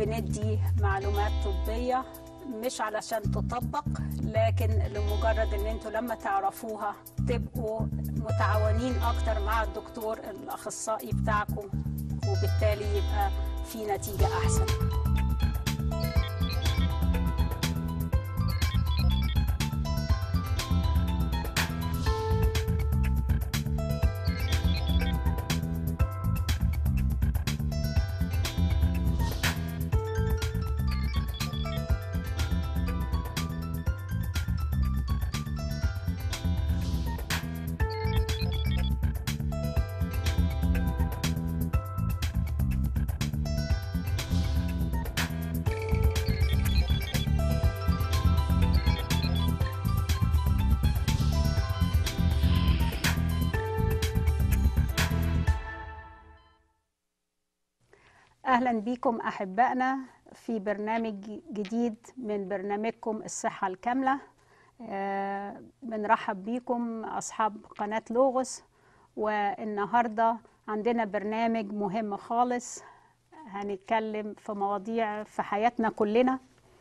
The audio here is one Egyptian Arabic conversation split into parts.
بندي معلومات طبية مش علشان تطبق لكن لمجرد ان انتوا لما تعرفوها تبقوا متعاونين اكتر مع الدكتور الاخصائي بتاعكم وبالتالي يبقى في نتيجة احسن اهلا بكم احبائنا في برنامج جديد من برنامجكم الصحه الكامله آه، بنرحب بكم اصحاب قناه لوغوس والنهارده عندنا برنامج مهم خالص هنتكلم في مواضيع في حياتنا كلنا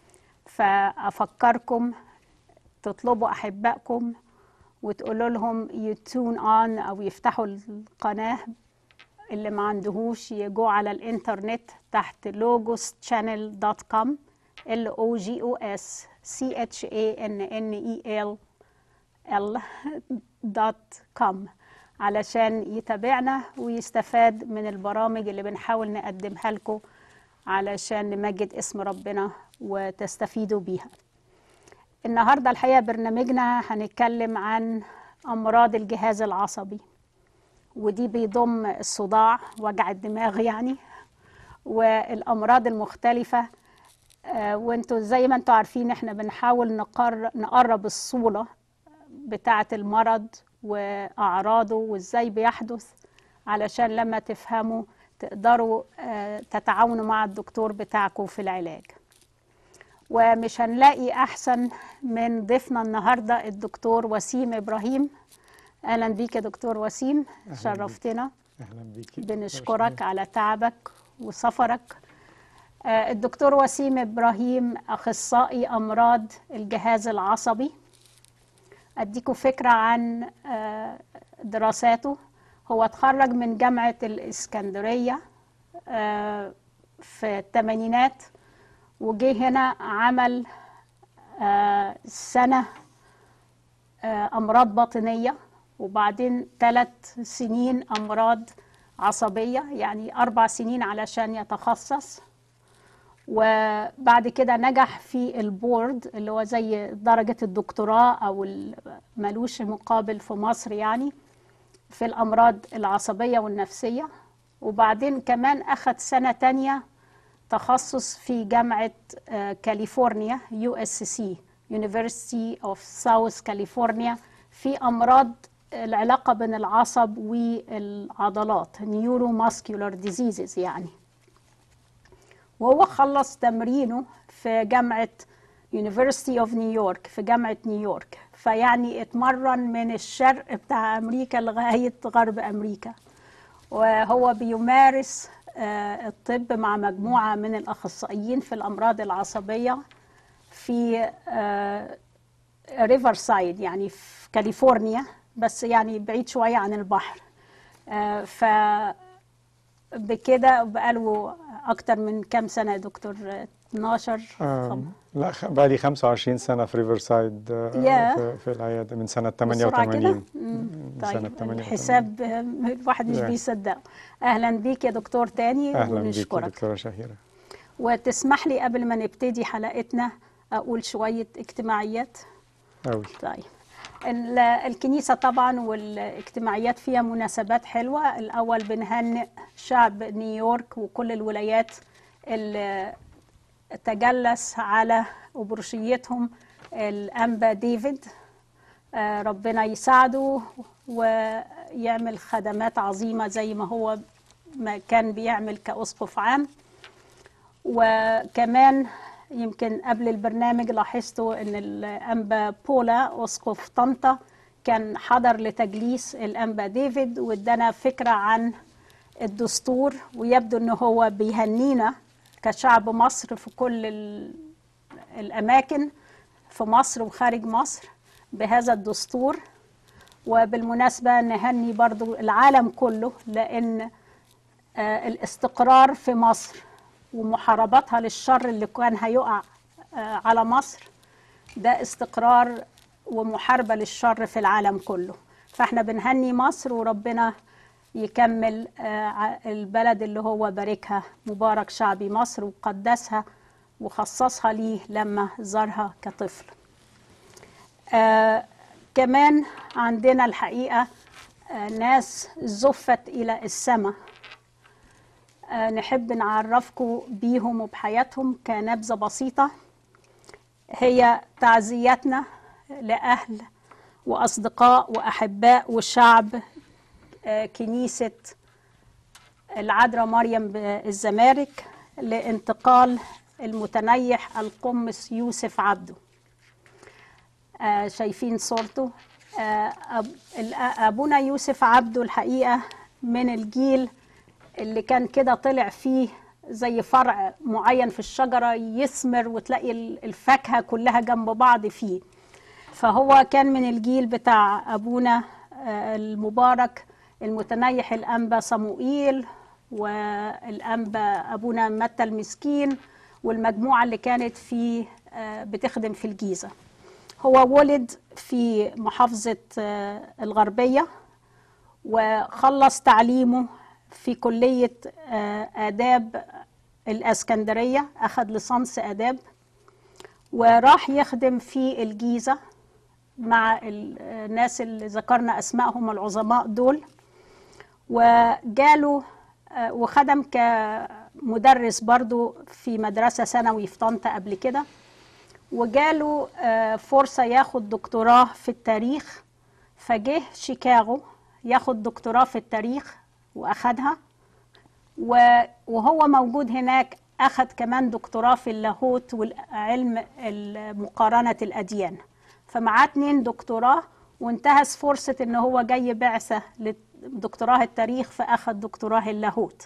فافكركم تطلبوا احبائكم وتقولوا لهم يتون اون او يفتحوا القناه اللي ما عندهوش يجوا على الانترنت تحت لوجوس channel دوت كوم ال او جي او اس سي اتش اي ان ان اي ال ال دوت كوم علشان يتابعنا ويستفاد من البرامج اللي بنحاول نقدمها لكم علشان نمجد اسم ربنا وتستفيدوا بيها النهارده الحقيقه برنامجنا هنتكلم عن امراض الجهاز العصبي ودي بيضم الصداع وجع الدماغ يعني والامراض المختلفه آه، وانتوا زي ما انتوا عارفين احنا بنحاول نقر نقرب الصوره بتاعه المرض واعراضه وازاي بيحدث علشان لما تفهموا تقدروا آه، تتعاونوا مع الدكتور بتاعكم في العلاج ومش هنلاقي احسن من ضيفنا النهارده الدكتور وسيم ابراهيم اهلا بيك يا دكتور وسيم أهلاً شرفتنا اهلا بيكي بنشكرك على تعبك وسفرك آه، الدكتور وسيم ابراهيم اخصائي امراض الجهاز العصبي اديكم فكره عن آه، دراساته هو اتخرج من جامعه الاسكندريه آه، في الثمانينات وجه هنا عمل آه، سنه آه، امراض باطنيه وبعدين ثلاث سنين امراض عصبيه يعني اربع سنين علشان يتخصص وبعد كده نجح في البورد اللي هو زي درجه الدكتوراه او ال- ملوش مقابل في مصر يعني في الامراض العصبيه والنفسيه وبعدين كمان اخذ سنه تانية تخصص في جامعه آه، كاليفورنيا يو اس سي University of South California في امراض العلاقه بين العصب والعضلات نيورو ماسكولار ديزيزز يعني وهو خلص تمرينه في جامعه University of New York في جامعه نيويورك فيعني اتمرن من الشرق بتاع امريكا لغايه غرب امريكا وهو بيمارس آه، الطب مع مجموعه من الاخصائيين في الامراض العصبيه في ريفر سايد يعني في كاليفورنيا بس يعني بعيد شويه عن البحر آه، ف بكده بقاله اكتر من كام سنه يا دكتور 12 آم، لا خ- بقى لي 25 سنه في ريفر سايد ياه. في, في العياده من سنه بسرعة كده؟ 88 مم. من سنه طيب 88 الحساب آه، الواحد مش Yeah. بيصدقه اهلا بيك يا دكتور تاني اهلا بيكي ونشكرك دكتوره شهيره وتسمح لي قبل ما نبتدي حلقتنا اقول شويه اجتماعيات قوي طيب ال- الكنيسة طبعا والاجتماعيات فيها مناسبات حلوة الأول بنهنئ شعب نيويورك وكل الولايات اللي تجلس على أبرشيتهم الأنبا ديفيد آه، ربنا يساعده ويعمل خدمات عظيمة زي ما هو ما كان بيعمل كأسقف عام وكمان يمكن قبل البرنامج لاحظتوا ان الانبا بولا اسقف طنطا كان حضر لتجليس الانبا ديفيد وادانا فكره عن الدستور ويبدو ان هو بيهنينا كشعب مصر في كل ال- الأماكن في مصر وخارج مصر بهذا الدستور وبالمناسبة نهني برضو العالم كله لأن آه، الاستقرار في مصر ومحاربتها للشر اللي كان هيقع آه، على مصر ده استقرار ومحاربة للشر في العالم كله فاحنا بنهني مصر وربنا يكمل آه، ع- البلد اللي هو باركها مبارك شعبي مصر وقدسها وخصصها ليه لما زارها كطفل آه كمان عندنا الحقيقة آه ناس زفت إلى السماء آه نحب نعرفكم بيهم وبحياتهم كنبذة بسيطة هي تعزيتنا لأهل وأصدقاء وأحباء وشعب آه كنيسة العذراء مريم بالزمالك لانتقال المتنيح القمص يوسف عبده آه، شايفين صورته آه، أب- ال- أبونا يوسف عبده الحقيقة من الجيل اللي كان كده طلع فيه زي فرع معين في الشجرة يثمر وتلاقي ال- الفاكهة كلها جنب بعض فيه فهو كان من الجيل بتاع أبونا آه، المبارك المتنيح الأنبا صموئيل والأنبا أبونا متى المسكين والمجموعة اللي كانت في آه، بتخدم في الجيزة هو ولد في محافظة آه، الغربية وخلص تعليمه في كلية آه، آداب الإسكندرية أخذ ليسانس آداب وراح يخدم في الجيزة مع ال- الناس اللي ذكرنا أسمائهم العظماء دول وجاله آه، وخدم كمدرس برضو في مدرسة ثانوي في طنطا قبل كده وجاله آه، فرصة ياخد دكتوراه في التاريخ فجه شيكاغو ياخد دكتوراه في التاريخ وأخدها و- وهو موجود هناك أخد كمان دكتوراه في اللاهوت والعلم مقارنة الأديان فمعاه اتنين دكتوراه وانتهز فرصة ان هو جاي بعثة لدكتوراه التاريخ فأخد دكتوراه اللاهوت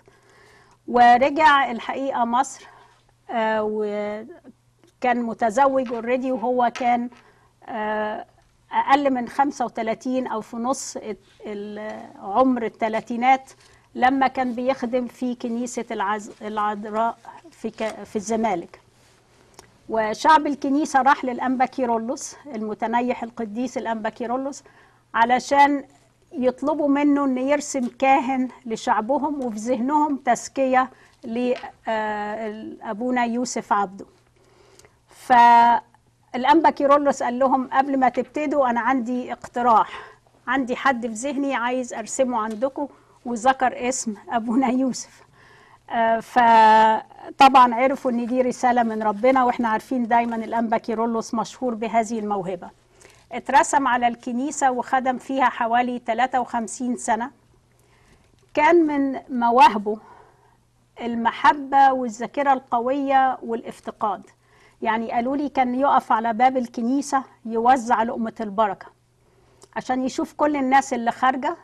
ورجع الحقيقة مصر آه، وكان متزوج اوريدي وهو كان آه، أقل من 35 أو في نص ال- ال- عمر الثلاثينات لما كان بيخدم في كنيسة العز- العذراء في ك- في الزمالك وشعب الكنيسة راح للأنبا كيرلس المتنيح القديس الأنبا كيرلس علشان يطلبوا منه أن يرسم كاهن لشعبهم وفي ذهنهم تزكية لأبونا يوسف عبده فالأنبا كيرلس قال لهم قبل ما تبتدوا أنا عندي اقتراح عندي حد في ذهني عايز أرسمه عندكم وذكر اسم أبونا يوسف آه، فطبعا عرفوا ان دي رساله من ربنا واحنا عارفين دايما الانبا كيرلس مشهور بهذه الموهبه اترسم على الكنيسه وخدم فيها حوالي 53 سنه كان من مواهبه المحبه والذاكره القويه والافتقاد يعني قالوا لي كان يقف على باب الكنيسه يوزع لقمه البركه عشان يشوف كل الناس اللي خارجه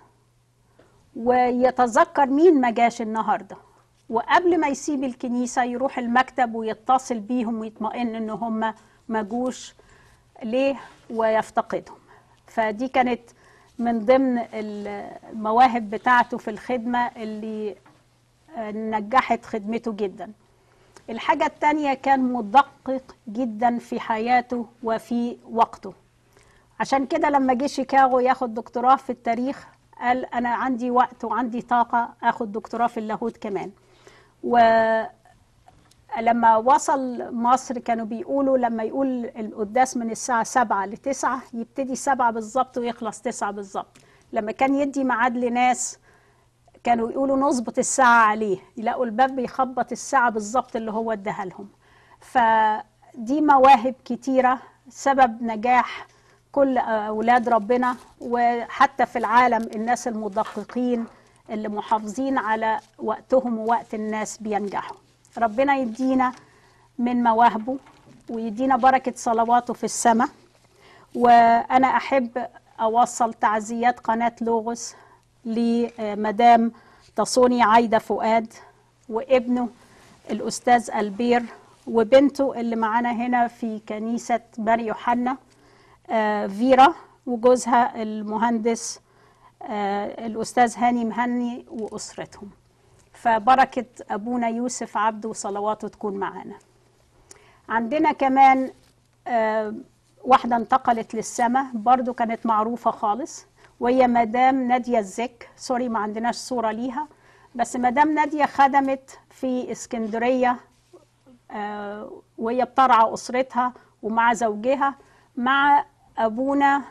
ويتذكر مين ما جاش النهارده وقبل ما يسيب الكنيسة يروح المكتب ويتصل بيهم ويطمئن ان هم ما جوش ليه ويفتقدهم فدي كانت من ضمن المواهب بتاعته في الخدمة اللي آه، نجحت خدمته جدا الحاجة التانية كان مدقق جدا في حياته وفي وقته عشان كده لما جه شيكاغو ياخد دكتوراه في التاريخ قال انا عندي وقت وعندي طاقه اخد دكتوراه في اللاهوت كمان ولما وصل مصر كانوا بيقولوا لما يقول القداس من الساعة سبعة لتسعة يبتدي سبعة بالظبط ويخلص تسعة بالظبط لما كان يدي ميعاد لناس كانوا يقولوا نظبط الساعة عليه يلاقوا الباب بيخبط الساعة بالظبط اللي هو اداها لهم فدي مواهب كتيرة سبب نجاح كل أولاد ربنا وحتى في العالم الناس المدققين اللي محافظين على وقتهم ووقت الناس بينجحوا ربنا يدينا من مواهبه ويدينا بركة صلواته في السماء وأنا أحب أوصل تعزيات قناة لوغوس لمدام تصوني عايدة فؤاد وابنه الأستاذ البير وبنته اللي معانا هنا في كنيسة ماري يوحنا آه، فيرا وجوزها المهندس آه، الأستاذ هاني مهني وأسرتهم فبركة أبونا يوسف عبده وصلواته تكون معانا عندنا كمان آه، واحدة انتقلت للسماء برضو كانت معروفة خالص وهي مدام نادية الزك سوري ما عندناش صورة ليها بس مدام نادية خدمت في اسكندرية آه، وهي بترعى أسرتها ومع زوجها مع أبونا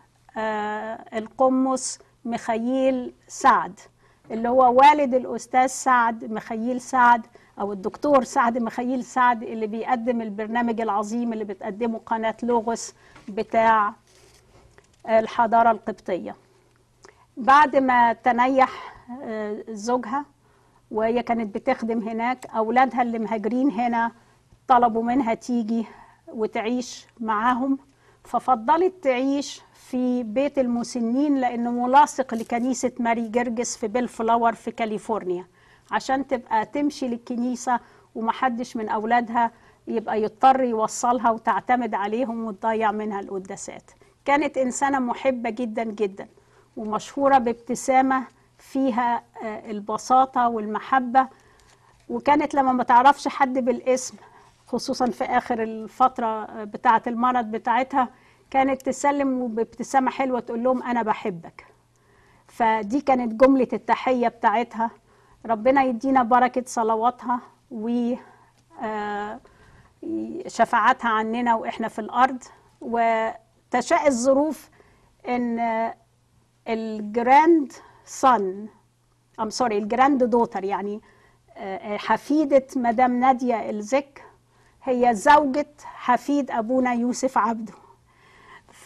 آه، القمص مخيل سعد اللي هو والد الأستاذ سعد مخيل سعد أو الدكتور سعد مخيل سعد اللي بيقدم البرنامج العظيم اللي بتقدمه قناة لوغوس بتاع الحضارة القبطية بعد ما تنيح آه، زوجها وهي كانت بتخدم هناك أولادها اللي مهاجرين هنا طلبوا منها تيجي وتعيش معاهم ففضلت تعيش في بيت المسنين لأنه ملاصق لكنيسة ماري جرجس في بيل فلاور في كاليفورنيا عشان تبقى تمشي للكنيسة ومحدش من أولادها يبقى يضطر يوصلها وتعتمد عليهم وتضيع منها القداسات كانت إنسانة محبة جدا جدا ومشهورة بابتسامة فيها آه، البساطة والمحبة وكانت لما ما تعرفش حد بالاسم خصوصا في آخر الفترة بتاعة المرض بتاعتها كانت تسلم بابتسامة حلوة تقول لهم أنا بحبك فدي كانت جملة التحية بتاعتها ربنا يدينا بركة صلواتها و آه، شفاعتها عننا وإحنا في الأرض وتشاء الظروف إن آه، الجراند صن ام سوري الجراند دوتر يعني آه، حفيدة مدام نادية الزك هي زوجة حفيد أبونا يوسف عبده ف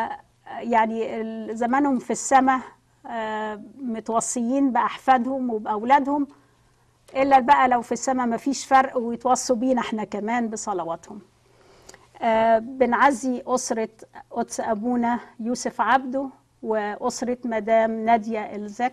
يعني ال- زمانهم في السماء آه، متوصيين بأحفادهم وبأولادهم إلا بقى لو في السماء مفيش فرق ويتوصوا بينا احنا كمان بصلواتهم آه، بنعزي أسرة قدس أبونا يوسف عبده وأسرة مدام نادية الزك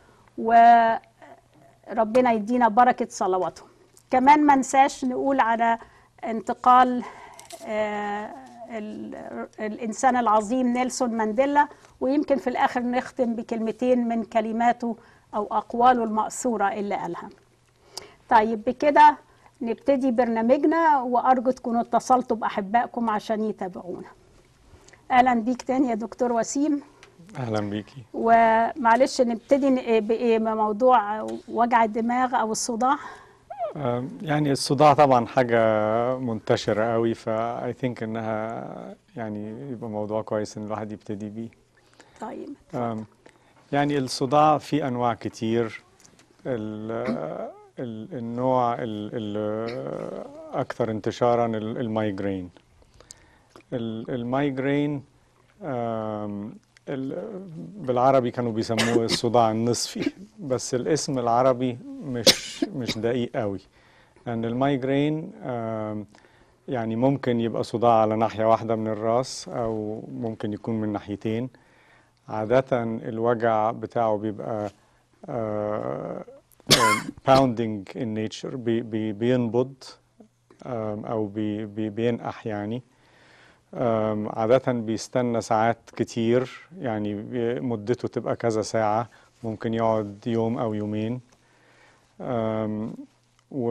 وربنا يدينا بركة صلواتهم كمان ما نساش نقول على انتقال آه، ال- الإنسان العظيم نيلسون مانديلا ويمكن في الآخر نختم بكلمتين من كلماته أو أقواله المأثورة اللي قالها طيب بكده نبتدي برنامجنا وأرجو تكونوا اتصلتوا بأحبائكم عشان يتابعونا أهلا بيك تاني يا دكتور وسيم اهلا بيكي ومعلش نبتدي ن- بإيه بموضوع وجع الدماغ أو الصداع أم، يعني الصداع طبعا حاجة منتشرة قوي فا I think انها يعني يبقى موضوع كويس ان الواحد يبتدي بيه طيب أم، يعني الصداع في انواع كتير ال- ال- النوع ال- ال- اكثر انتشارا ال- المايجرين ال- المايجرين أم، ال- بالعربي كانوا بيسموه الصداع النصفي بس الاسم العربي مش مش دقيق قوي لان المايجرين أم، يعني ممكن يبقى صداع على ناحية واحدة من الراس او ممكن يكون من ناحيتين عادة الوجع بتاعه بيبقى آه، آه، pounding in nature بي بي بينبض آم، أو بي بي بينقح يعني آم، عادة بيستنى ساعات كتير يعني بي- مدته تبقى كذا ساعة ممكن يقعد يوم أو يومين آم، و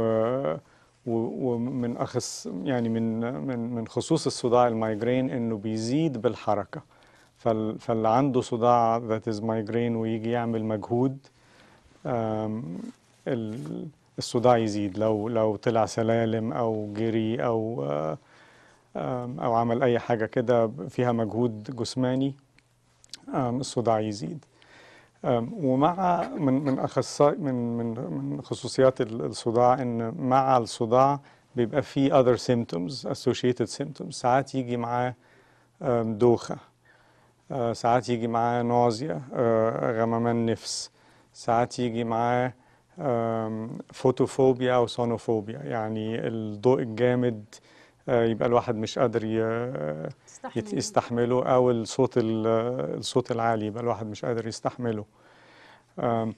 و- ومن أخص يعني من من من خصوص الصداع المايجرين إنه بيزيد بالحركة فال- فاللي عنده صداع that is migraine ويجي يعمل مجهود آم، ال- الصداع يزيد لو لو طلع سلالم او جري او آه، آم، او عمل اي حاجه كده فيها مجهود جسماني آم، الصداع يزيد آم، ومع من من اخصائي من من من خصوصيات ال- الصداع ان مع الصداع بيبقى في other symptoms associated symptoms ساعات يجي معاه آم، دوخه آه، ساعات يجي معاه نوزيا غممان نفس ساعات يجي معاه آم، فوتوفوبيا أو سونوفوبيا يعني الضوء الجامد آه، يبقى الواحد مش قادر ي- يت- يستحمله أو الصوت ال- الصوت العالي يبقى الواحد مش قادر يستحمله آم،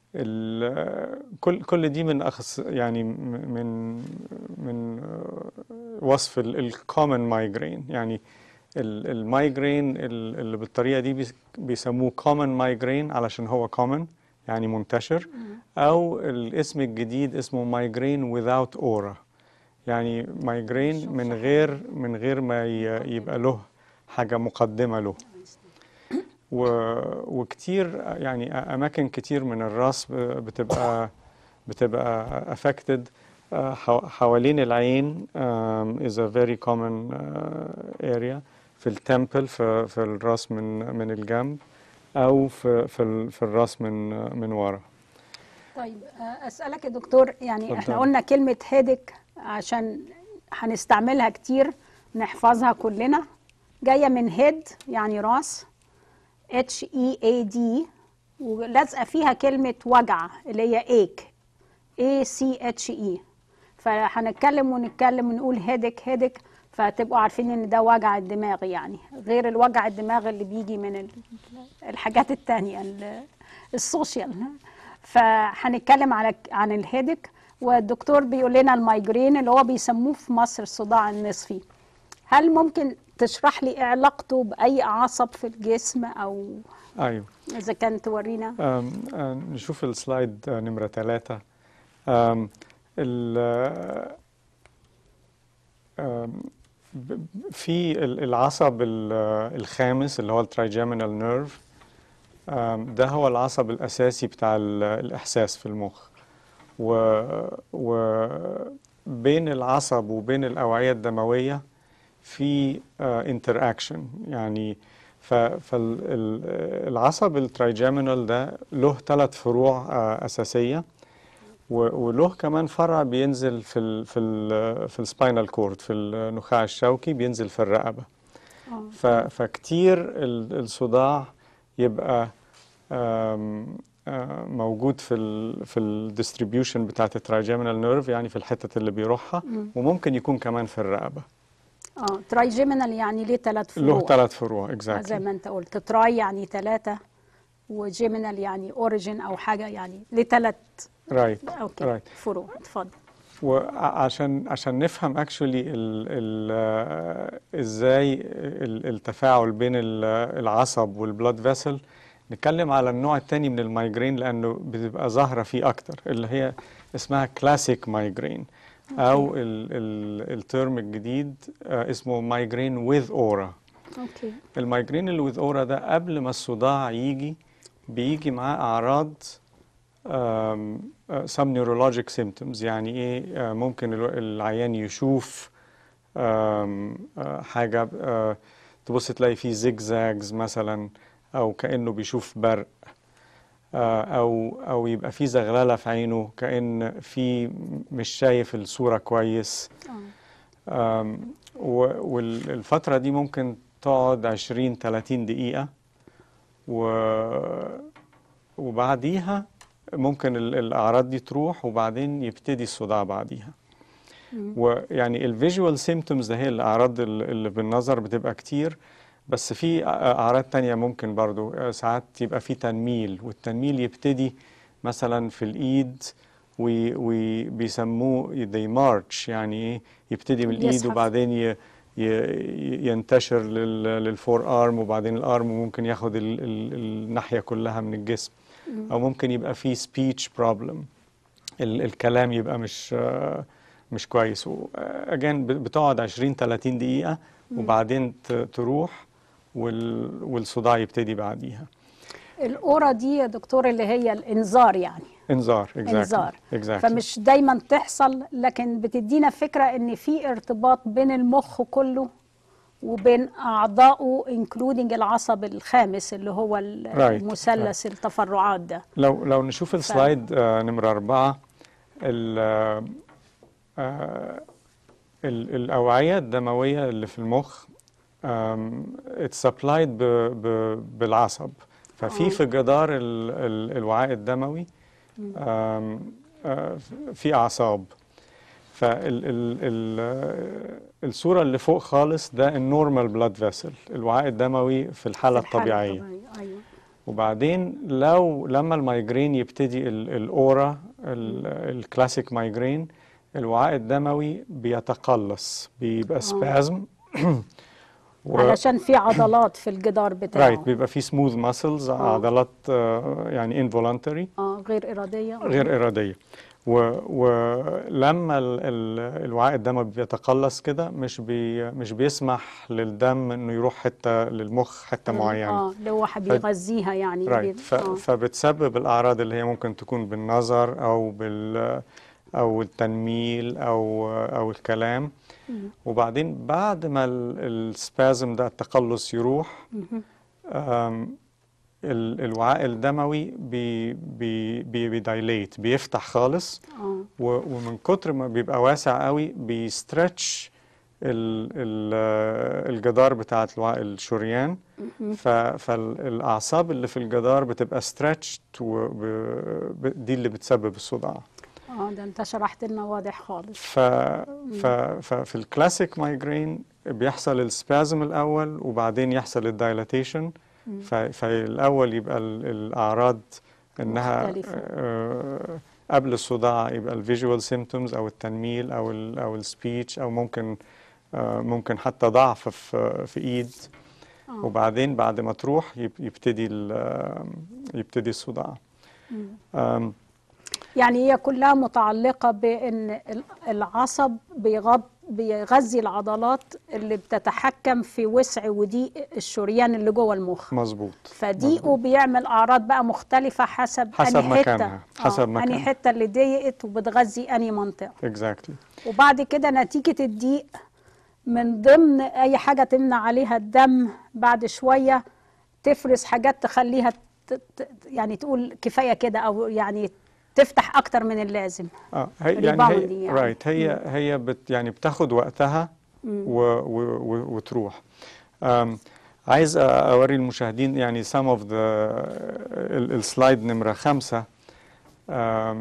ال- كل كل دي من أخص يعني م- من من آه، وصف الكومن مايجرين يعني المايجرين اللي بالطريقة دي بيس- بيسموه common migraine علشان هو common يعني منتشر أو الاسم الجديد اسمه migraine without aura يعني مايجرين من غير من غير ما ي- يبقى له حاجة مقدمة له و... وكتير يعني أماكن كتير من الراس ب- بتبقى بتبقى affected آه، حو- حوالين العين um, is a very common uh, area في التمبل في, في الراس من من الجنب أو في في, ال- في الراس من من ورا طيب آه، اسالك يا دكتور يعني احنا اتفضل. قلنا كلمه هيدك عشان هنستعملها كتير نحفظها كلنا جايه من هيد يعني راس اتش اي اي دي ولازقه فيها كلمه وجع اللي هي ايك اي سي اتش اي فهنتكلم ونتكلم ونقول هيدك هيدك فتبقوا عارفين ان ده وجع الدماغ يعني غير الوجع الدماغ اللي بيجي من ال- الحاجات التانية ال- السوشيال فهنتكلم على عن الهيدك والدكتور بيقول لنا المايجرين اللي هو بيسموه في مصر الصداع النصفي هل ممكن تشرح لي ايه علاقته باي عصب في الجسم او أيوه اذا كان تورينا أم، أم، نشوف السلايد آه، نمرة ثلاثة أم، ال- أم، ب- ب- في ال- العصب ال- الخامس اللي هو الترايجيمينال نيرف ده هو العصب الأساسي بتاع ال- الإحساس في المخ وبين العصب وبين الأوعية الدموية في انتر اكشن يعني فالعصب الترايجيمينال ده له ثلاث فروع آه، أساسية و- وله كمان فرع بينزل في ال في ال في السباينال كورد في النخاع الشوكي بينزل في الرقبة آه. ف- فكتير ال- الصداع يبقى آم، آه، موجود في ال في الديستريبيوشن بتاعت الترايجيمينال نيرف يعني في الحتة اللي بيروحها وممكن يكون كمان في الرقبة اه ترايجيمينال يعني ليه ثلاث فروع له ثلاث فروع زي اكزاكتلي ما انت قلت تراي يعني ثلاثة وجيمينال يعني اوريجين او حاجة يعني ليه ثلاث رايت اوكي رايت فروع اتفضل وعشان عشان نفهم اكشولي ال ال ازاي ال- التفاعل بين ال- العصب والبلاد فيسل نتكلم على النوع الثاني من المايجرين لانه بتبقى ظاهره فيه اكتر اللي هي اسمها كلاسيك مايجرين او ال ال الترم الجديد آه، اسمه مايجرين وذ اورا اوكي المايجرين اللي وذ اورا ده قبل ما الصداع يجي بيجي معاه اعراض um, uh, some neurologic symptoms يعني ايه uh, ممكن الو- العيان يشوف um, uh, حاجة uh, تبص تلاقي فيه زيجزاجز مثلا او كأنه بيشوف برق uh, او او يبقى فيه زغللة في عينه كأن في مش شايف الصورة كويس اه أم، و- والفترة دي ممكن تقعد 20 30 دقيقة و وبعديها ممكن ال- الأعراض دي تروح وبعدين يبتدي الصداع بعديها ويعني الفيجوال سيمتومز ده هي الأعراض ال- اللي بالنظر بتبقى كتير بس في أ- أعراض تانية ممكن برضو أه، ساعات يبقى في تنميل والتنميل يبتدي مثلا في الإيد وبيسموه they march يعني إيه يبتدي من الإيد يزحف. وبعدين ي ي- ينتشر لل- للفور ارم وبعدين الارم ممكن ياخد ال ال الناحيه كلها من الجسم او ممكن يبقى فيه سبيتش بروبلم الكلام يبقى مش آه، مش كويس اجين بتقعد 20 30 دقيقه وبعدين ت- تروح وال- والصداع يبتدي بعديها الاورا دي يا دكتور اللي هي الانذار يعني انذار exactly. انذار exactly. فمش دايما تحصل لكن بتدينا فكرة ان في ارتباط بين المخ كله وبين اعضائه انكلودنج العصب الخامس اللي هو ال- Right, المثلث التفرعات ده لو لو نشوف السلايد آه نمرة أربعة ال آه آه، ال- الأوعية الدموية اللي في المخ اتس سبلايد بالعصب ففي آه. في جدار ال- ال- الوعاء الدموي آم، آه، في أعصاب فالصورة اللي فوق خالص ده النورمال بلاد فيسل الوعاء الدموي في الحالة في الحالة الطبيعية ايوه وبعدين لو لما المايجرين يبتدي ال- الاورا ال- الكلاسيك مايجرين الوعاء الدموي بيتقلص بيبقى سبازم علشان في عضلات في الجدار بتاعه رايت بيبقى في سموث ماسلز عضلات آه، يعني انفولنتري اه غير اراديه غير إرادية و- ولما ال- ال- الوعاء الدموي بيتقلص كده مش بي مش بيسمح للدم انه يروح حته للمخ حته معينه اه اللي هو بيغذيها يعني رايت بي- ف... آه. فبتسبب الاعراض اللي هي ممكن تكون بالنظر او بال او التنميل او او الكلام وبعدين بعد ما ال- السبازم ده التقلص يروح آم، ال- الوعاء الدموي بي بي بي بيدايليت بيفتح خالص اه و- ومن كتر ما بيبقى واسع قوي بيسترتش ال- ال- الجدار بتاعة الوعاء الشريان ف- فالأعصاب اللي في الجدار بتبقى ستريتشد دي اللي بتسبب الصداع اه ده انت شرحت لنا واضح خالص ف ف ففي الكلاسيك مايجرين بيحصل السبازم الأول وبعدين يحصل الدايلاتيشن ف- فالأول يبقى ال- الأعراض إنها مختلفة. آه، قبل الصداع يبقى الفيجوال سيمتومز أو التنميل أو ال أو السبيتش أو ممكن آه، ممكن حتى ضعف في في إيد آه. وبعدين بعد ما تروح يب- يبتدي ال- يبتدي الصداع آم، يعني هي كلها متعلقة بأن ال- العصب بيغض بيغذي العضلات اللي بتتحكم في وسع وضيق الشريان اللي جوه المخ مظبوط فضيقه بيعمل أعراض بقى مختلفة حسب حسب أنهي حتة مكانها، حسب آه مكانها. أنهي حتة اللي ضيقت وبتغذي أنهي منطقة exactly وبعد كده نتيجة الضيق من ضمن أي حاجة تمنع عليها الدم بعد شوية تفرز حاجات تخليها ت- ت- يعني تقول كفاية كده أو يعني تفتح أكتر من اللازم اه هي يعني هي rebounding يعني. رايت هي هي بت يعني بتاخد وقتها و و و وتروح um, عايز أ- اوري المشاهدين يعني some of the ال- السلايد نمرة خمسة um,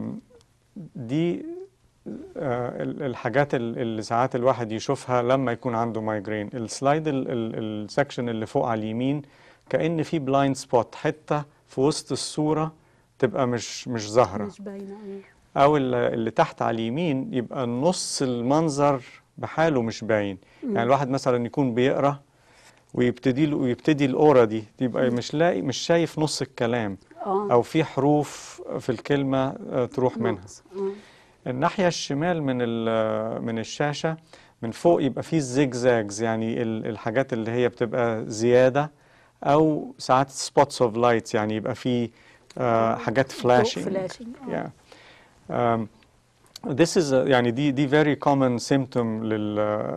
دي آه، ال- الحاجات ال- اللي ساعات الواحد يشوفها لما يكون عنده مايجرين السلايد السكشن اللي فوق على اليمين كأن في بلايند سبوت حتة في وسط الصورة تبقى مش مش ظاهرة مش باينة او ال- اللي تحت على اليمين يبقى نص المنظر بحاله مش باين يعني الواحد مثلا يكون بيقرا ويبتدي له ويبتدي الاورا دي يبقى مش لاقي مش شايف نص الكلام اه او في حروف في الكلمه آه، تروح منها ناقص. آه. الناحيه الشمال من ال- من الشاشه من فوق يبقى فيه الزيجزاجز يعني ال- الحاجات اللي هي بتبقى زياده او ساعات سبوتس اوف لايت يعني يبقى فيه آه، حاجات فلاشينج flashing، آه. yeah. Um, this is a, يعني دي دي very common symptom لل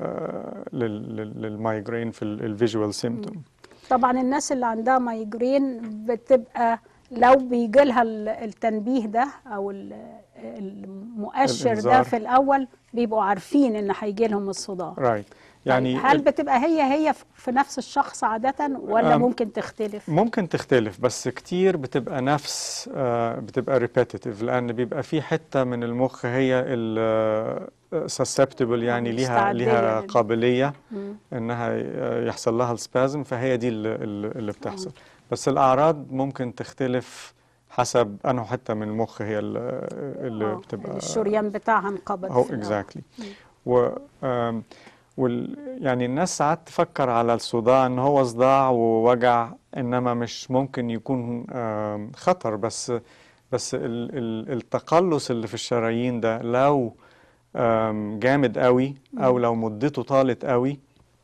لل لل- للمايجرين في الفيجوال symptom طبعا الناس اللي عندها مايجرين بتبقى لو بيجي لها التنبيه ده او ال- المؤشر ده الإنذار. في الاول بيبقوا عارفين ان هيجي لهم الصداع right يعني يعني هل بتبقى هي هي في نفس الشخص عادة ولا أم، ممكن تختلف؟ ممكن تختلف بس كتير بتبقى نفس آه، بتبقى repetitive لأن بيبقى في حتة من المخ هي ال susceptible يعني ليها مستعدية ليها لل- قابلية مم. إنها آه، يحصل لها السبازم فهي دي اللي, اللي بتحصل بس الأعراض ممكن تختلف حسب أنه حتة من المخ هي اللي, اللي آه، بتبقى الشريان بتاعها انقبض هو في الأول. اكزاكتلي و آم، وال يعني الناس ساعات تفكر على الصداع ان هو صداع ووجع انما مش ممكن يكون آم، خطر بس بس ال ال التقلص اللي في الشرايين ده لو آم، جامد قوي او لو مدته طالت قوي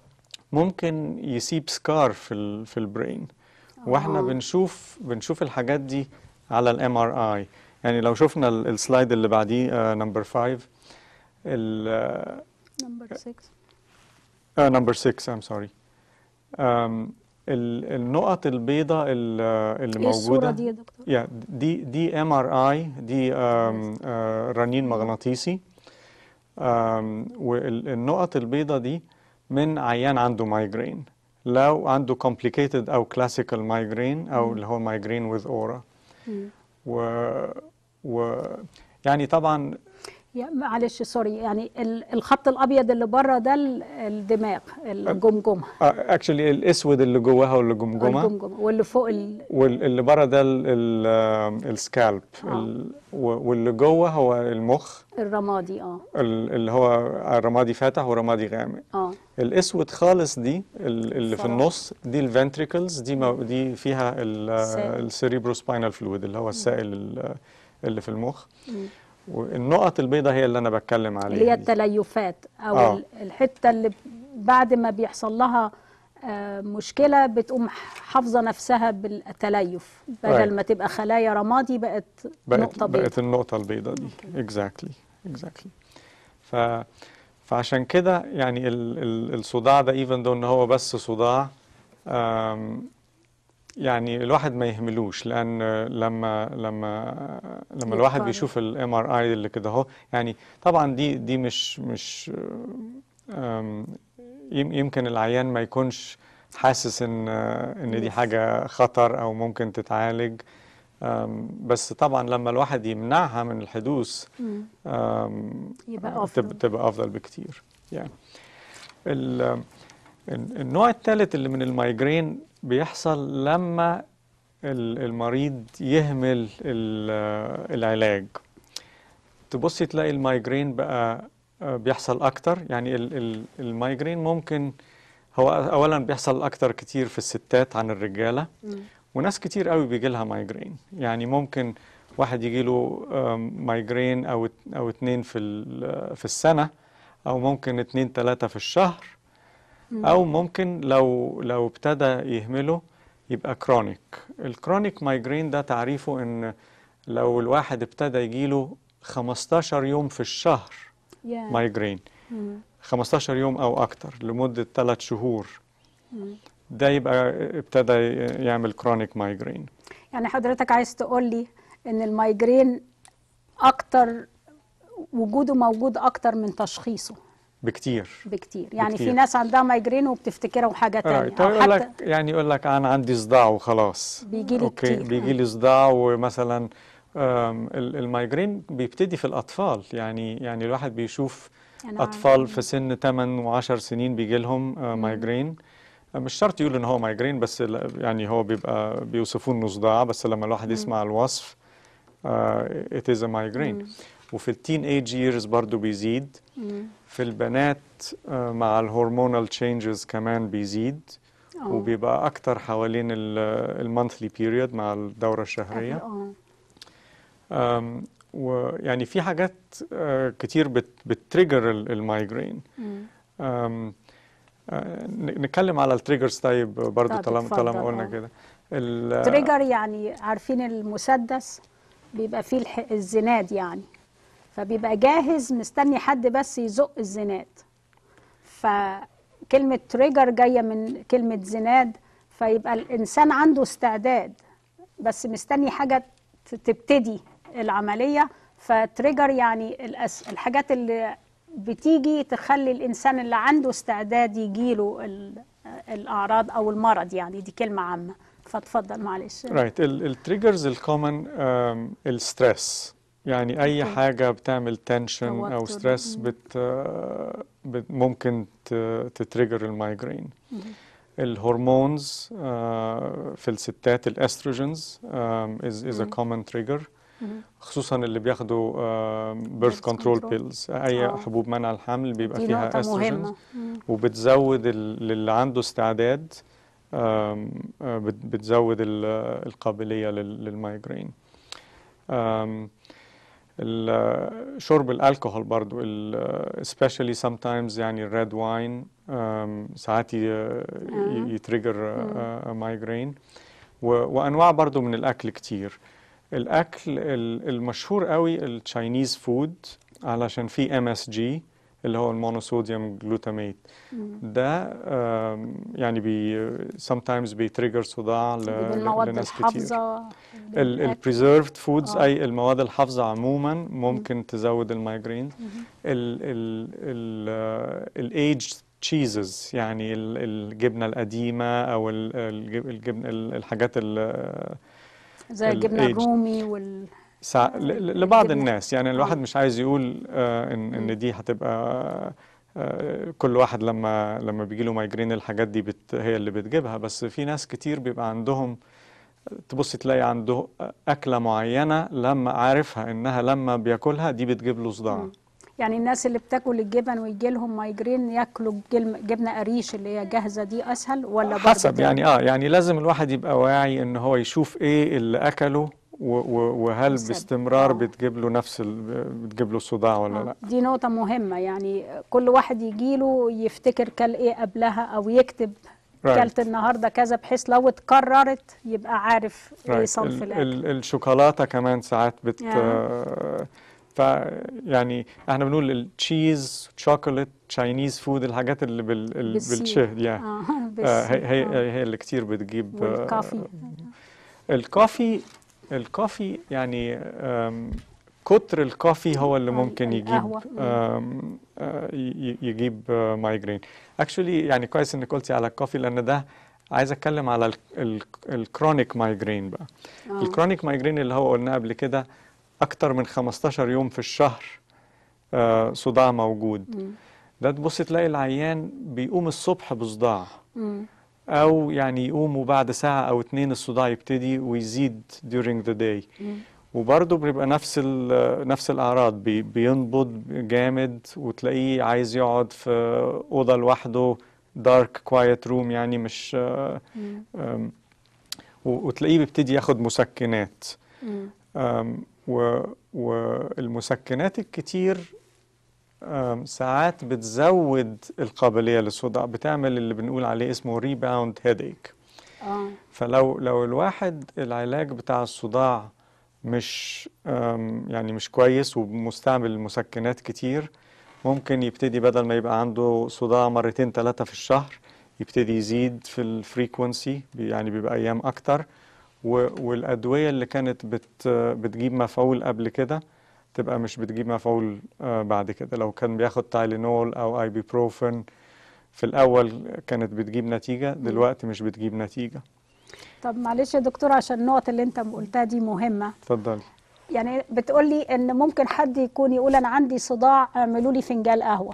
ممكن يسيب سكار في ال في البرين واحنا آه. بنشوف بنشوف الحاجات دي على الام ار اي يعني لو شفنا ال- السلايد اللي بعديه نمبر 5 ال نمبر 6 نمبر 6 ام سوري النقط البيضاء ال- اللي ايه الصورة موجوده دي يا دكتور؟ يا دي دي ام ار اي دي آم، آه، رنين مغناطيسي آم، والنقط البيضاء دي من عيان عنده مايجرين لو عنده complicated او classical migraine او اللي هو migraine with aura مم. و, و يعني طبعا يا معلش سوري يعني ال- الخط الابيض اللي بره ده ال- الدماغ الجمجمه اكشلي الاسود اللي جواها واللي جمجمه الجمجمه واللي فوق ال... واللي بره ده السكالب آه. واللي جوه هو المخ الرمادي اه ال- اللي هو رمادي فاتح ورمادي غامق اه الاسود خالص دي ال- اللي في فراغ. النص دي الفنتريكلز دي مو- دي فيها سائل. السيريبرو سباينال فلويد اللي هو السائل ال- اللي في المخ مم. والنقط البيضاء هي اللي انا بتكلم عليها اللي هي دي. التليفات او آه. ال- الحته اللي بعد ما بيحصل لها آه، مشكله بتقوم حافظه نفسها بالتليف بدل Right. ما تبقى خلايا رمادي بقت, بقت نقطه بيضاء بقت النقطة البيضاء دي exactly exactly ف فعشان كده يعني ال ال الصداع ده even though ان هو بس صداع آم، يعني الواحد ما يهملوش لان لما لما لما الواحد يقارن. بيشوف الام ار اي اللي كده اهو يعني طبعا دي دي مش مش آم، يم- يمكن العيان ما يكونش حاسس ان ان دي حاجه خطر او ممكن تتعالج آم، بس طبعا لما الواحد يمنعها من الحدوث مم. آم، يبقى تب- أفضل. تبقى افضل بكتير يعني ال- ال- النوع الثالث اللي من المايجرين بيحصل لما ال- المريض يهمل ال- العلاج تبصي تلاقي المايجرين بقى آه، بيحصل اكتر يعني ال- ال- المايجرين ممكن هو اولا بيحصل اكتر كتير في الستات عن الرجاله مم. وناس كتير قوي بيجي لها مايجرين يعني ممكن واحد يجي له مايجرين او ات- او اتنين في ال- في السنه او ممكن اتنين تلاته في الشهر او ممكن لو لو ابتدى يهمله يبقى كرونيك الكرونيك مايجرين ده تعريفه ان لو الواحد ابتدى يجيله 15 يوم في الشهر يا. مايجرين مم. 15 يوم او اكتر لمده 3 شهور مم. ده يبقى ابتدى يعمل كرونيك مايجرين يعني حضرتك عايز تقول لي ان المايجرين اكتر وجوده موجود اكتر من تشخيصه بكتير بكتير يعني بكتير. في ناس عندها مايجرين وبتفتكرها حاجه تانية right. او يقول حتى لك يعني يقول لك انا عندي صداع وخلاص بيجي لي اوكي كتير بيجي لي صداع ومثلا آم، ال- المايجرين بيبتدي في الاطفال يعني يعني الواحد بيشوف أنا اطفال في سن 8 و10 سنين بيجي لهم آه، مايجرين آه، مش شرط يقول ان هو مايجرين بس لا- يعني هو بيبقى بيوصفوه انه صداع بس لما الواحد يسمع الوصف ات از مايجرين وفي التين ايج ييرز برضو بيزيد مم. في البنات آه، مع الهرمونال تشينجز كمان بيزيد آه. وبيبقى اكتر حوالين المانثلي بيريود مع الدورة الشهرية اه أم، ويعني في حاجات آه، كتير بت بتريجر ال- المايجرين مم. أم، آه، ن- نتكلم على التريجرز طيب برضو طب طالما طالما اتفضل، قلنا آه. كده ال- تريجر يعني عارفين المسدس بيبقى فيه الح- الزناد يعني فبيبقى جاهز مستني حد بس يزق الزناد فكلمة تريجر جاية من كلمة زناد فيبقى الإنسان عنده استعداد بس مستني حاجة ت- تبتدي العملية فتريجر يعني الأس... الحاجات اللي بتيجي تخلي الإنسان اللي عنده استعداد يجيله ال... الأعراض أو المرض يعني دي كلمة عامة فاتفضل معلش رايت التريجرز الكومن الستريس يعني اي أوكي. حاجه بتعمل تنشن او توتر. ستريس مم. بت آه، بت ممكن ت- تتريجر المايجرين الهرمونز آه، في الستات الاستروجينز از از ا مم. كومن تريجر مم. خصوصا اللي بياخدوا بيرث Birth كنترول control. بيلز اي آه. حبوب منع الحمل بيبقى دي فيها نقطة استروجينز مهمة مم. وبتزود ال- للي عنده استعداد آم، آه، بت- بتزود ال- القابلية لل- للمايجرين آم، ال- شرب الكحول برضو ال- especially sometimes يعني الريد واين ساعات ي- ي- يتريجر مايجرين وانواع برضو من الاكل كتير الاكل ال- المشهور قوي التشاينيز فود علشان فيه ام اس جي اللي هو المونوصوديوم جلوتاميت ده آم، يعني بي sometimes بيتريجر صداع ل- دي بالمواد لناس كتير الحافظة للأكل. البريزيرفد فودز آه. اي المواد الحافظه عموما ممكن تزود المايجرين الايج تشيزز يعني ال- الجبنه القديمه او ال- الجب- الجبن ال- الحاجات ال- زي الجبنة الaged. الرومي وال سع... ل- ل- لبعض الجبنة. الناس يعني الواحد آه. مش عايز يقول آه ان ان دي هتبقى آه كل واحد لما لما بيجي له مايجرين الحاجات دي بت... هي اللي بتجيبها بس في ناس كتير بيبقى عندهم تبص تلاقي عنده أكلة معينة لما عارفها إنها لما بياكلها دي بتجيب له صداع يعني الناس اللي بتاكل الجبن ويجي لهم مايجرين ياكلوا جل- جبنه قريش اللي هي جاهزه دي اسهل ولا برضه حسب ده؟ يعني اه يعني لازم الواحد يبقى واعي ان هو يشوف ايه اللي اكله و و وهل بسبب. باستمرار آه. بتجيب له نفس ال بتجيب له صداع ولا آه، لا دي نقطة مهمة يعني كل واحد يجيله يفتكر كل ايه قبلها او يكتب Right. كلت النهارده كذا بحيث لو اتكررت يبقى عارف ايه Right. صنف ال الاكل ال الشوكولاتة كمان ساعات بت Yeah. آه ف يعني احنا بنقول التشيز شوكولات تشاينيز فود الحاجات اللي بال ال- بالسي. بالشهد يا اه آه بس هي هي آه. هي اللي كتير بتجيب آه، والكافي الكافي الكافي يعني آم، كتر الكافي هو اللي آه، ممكن يجيب القهوة. مم. آم، آه، ي- يجيب مايجرين اكشولي يعني كويس انك قلتي على الكافي لان ده عايز اتكلم على الكرونيك مايجرين بقى آه. الكرونيك مايجرين اللي هو قلنا قبل كده اكتر من 15 يوم في الشهر آه، صداع موجود مم. ده تبص تلاقي العيان بيقوم الصبح بصداع مم. أو يعني يقوم وبعد ساعة أو اتنين الصداع يبتدي ويزيد during the day مم. وبرضه بيبقى نفس ال- نفس الأعراض بي بينبض جامد وتلاقيه عايز يقعد في أوضة لوحده dark quiet room يعني مش مم. أم، و- وتلاقيه بيبتدي ياخد مسكنات مم. أم، و- والمسكنات الكتير أم، ساعات بتزود القابلية للصداع بتعمل اللي بنقول عليه اسمه ريباوند هيديك اه فلو لو الواحد العلاج بتاع الصداع مش أم، يعني مش كويس ومستعمل مسكنات كتير ممكن يبتدي بدل ما يبقى عنده صداع مرتين ثلاثة في الشهر يبتدي يزيد في الفريكونسي يعني بيبقى أيام أكتر و- والأدوية اللي كانت بت بتجيب مفعول قبل كده تبقى مش بتجيب مفعول آه، بعد كده لو كان بياخد تايلينول أو ايبيبروفين في الأول كانت بتجيب نتيجة دلوقتي مش بتجيب نتيجة طب معلش يا دكتور عشان النقط اللي انت قلتها دي مهمة اتفضلي يعني بتقولي ان ممكن حد يكون يقول انا عندي صداع اعملوا لي فنجان قهوة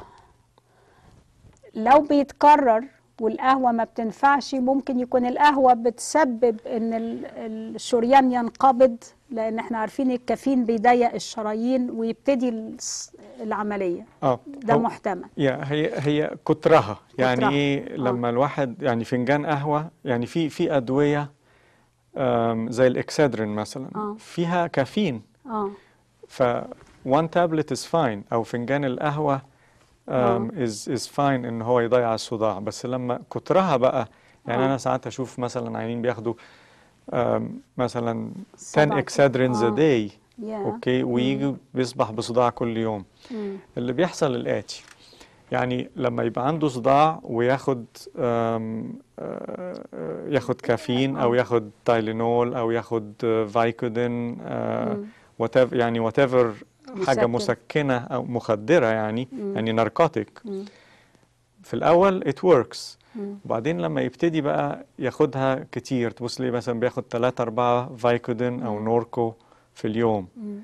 لو بيتكرر والقهوة ما بتنفعش ممكن يكون القهوة بتسبب ان ال- الشريان ينقبض لان احنا عارفين الكافيين بيضيق الشرايين ويبتدي الس- العملية اه ده هو- محتمل يا هي هي كترها يعني كترها. ايه آه. لما الواحد يعني فنجان قهوة يعني في في أدوية آم، زي الإكسادرين مثلا آه. فيها كافيين اه ف one tablet is fine أو فنجان القهوة um, is is fine إن هو يضيع الصداع بس لما كترها بقى يعني آه. أنا ساعات أشوف مثلا عيانين بياخدوا um, مثلا 10 سبعة. إكسادرينز آه. a day يا أوكي ويجي بيصبح بصداع كل يوم مم. اللي بيحصل الآتي يعني لما يبقى عنده صداع وياخد آم، آه، آه، ياخد كافيين او آه. ياخد تايلينول او ياخد آه، فايكودين آه، مم. whatever يعني وات ايفر حاجه مسكن. مسكنه او مخدره يعني مم. يعني ناركوتيك مم. في الاول it works مم. وبعدين لما يبتدي بقى ياخدها كتير تبص ليه مثلا بياخد 3 4 فايكودين او نوركو في اليوم مم.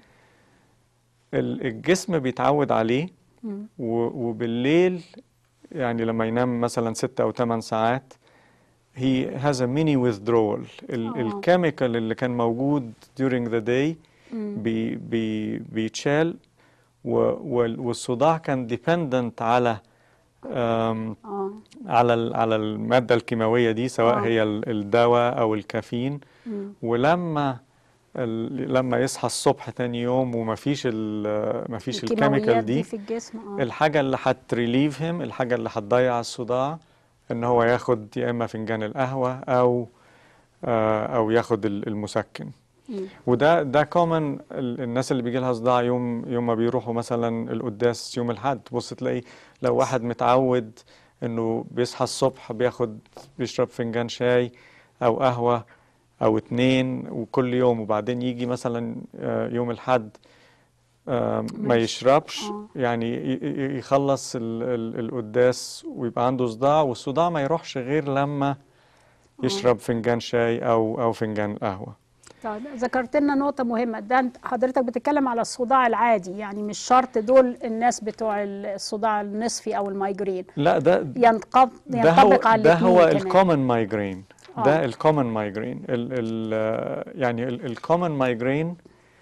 ال- الجسم بيتعود عليه مم. و- وبالليل يعني لما ينام مثلا ستة أو ثمان ساعات he has a mini withdrawal ال- آه. الكيميكال اللي كان موجود during the day مم. بي بي بيتشال و- وال- والصداع كان dependent على آم، اه على ال- على المادة الكيماوية دي سواء آه. هي ال- الدواء أو الكافيين مم. ولما ال- لما يصحى الصبح تاني يوم ومفيش ال مفيش الكيماويات الكيميكال دي في الجسم اه الحاجة اللي هتريليف هيم الحاجة اللي هتضيع الصداع ان هو ياخد يا اما فنجان القهوة او آه، او ياخد ال- المسكن مم. وده ده كومن الناس اللي بيجي لها صداع يوم يوم ما بيروحوا مثلا القداس يوم الاحد تبص تلاقي لو واحد متعود انه بيصحى الصبح بياخد بيشرب فنجان شاي او قهوة او اتنين وكل يوم وبعدين يجي مثلا آه، يوم الاحد آه، ما مش- يشربش آه. يعني ي- ي- يخلص ال- ال- القداس ويبقى عنده صداع والصداع ما يروحش غير لما يشرب فنجان شاي او او فنجان قهوة طيب ذكرت لنا نقطة مهمة ده أنت- حضرتك بتتكلم على الصداع العادي يعني مش شرط دول الناس بتوع الصداع النصفي أو المايجرين لا ده ينطبق ده هو ينطبق على ده هو الاثنين كمان الكومن مايجرين آه. ده الكومن مايجرين ال ال يعني الكومن مايجرين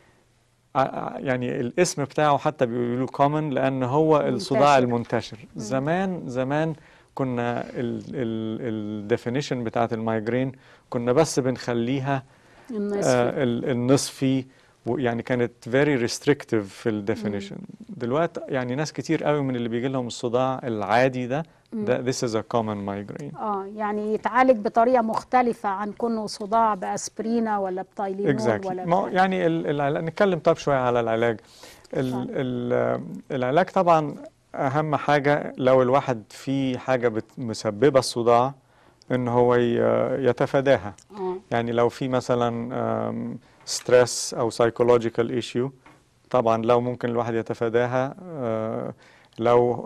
يعني الاسم بتاعه حتى بيقولوا كومن لان هو الصداع منتشر. المنتشر زمان زمان كنا الديفينيشن بتاعت المايجرين كنا بس بنخليها النصفي آه ال- النصفي و- يعني كانت very restrictive في الديفينيشن دلوقتي يعني ناس كتير قوي من اللي بيجي لهم الصداع العادي ده ده this is a common migraine اه يعني يتعالج بطريقة مختلفة عن كونه صداع بأسبرينا ولا بتايلينول exactly ولا ما هو بتاع. يعني ال- العلاج نتكلم طب شوية على العلاج ال اتفضل. ال العلاج طبعا أهم حاجة لو الواحد في حاجة بت- مسببة الصداع إن هو ي- يتفاداها اه يعني لو في مثلا ستريس او سايكولوجيكال ايشيو طبعا لو ممكن الواحد يتفاداها آه، لو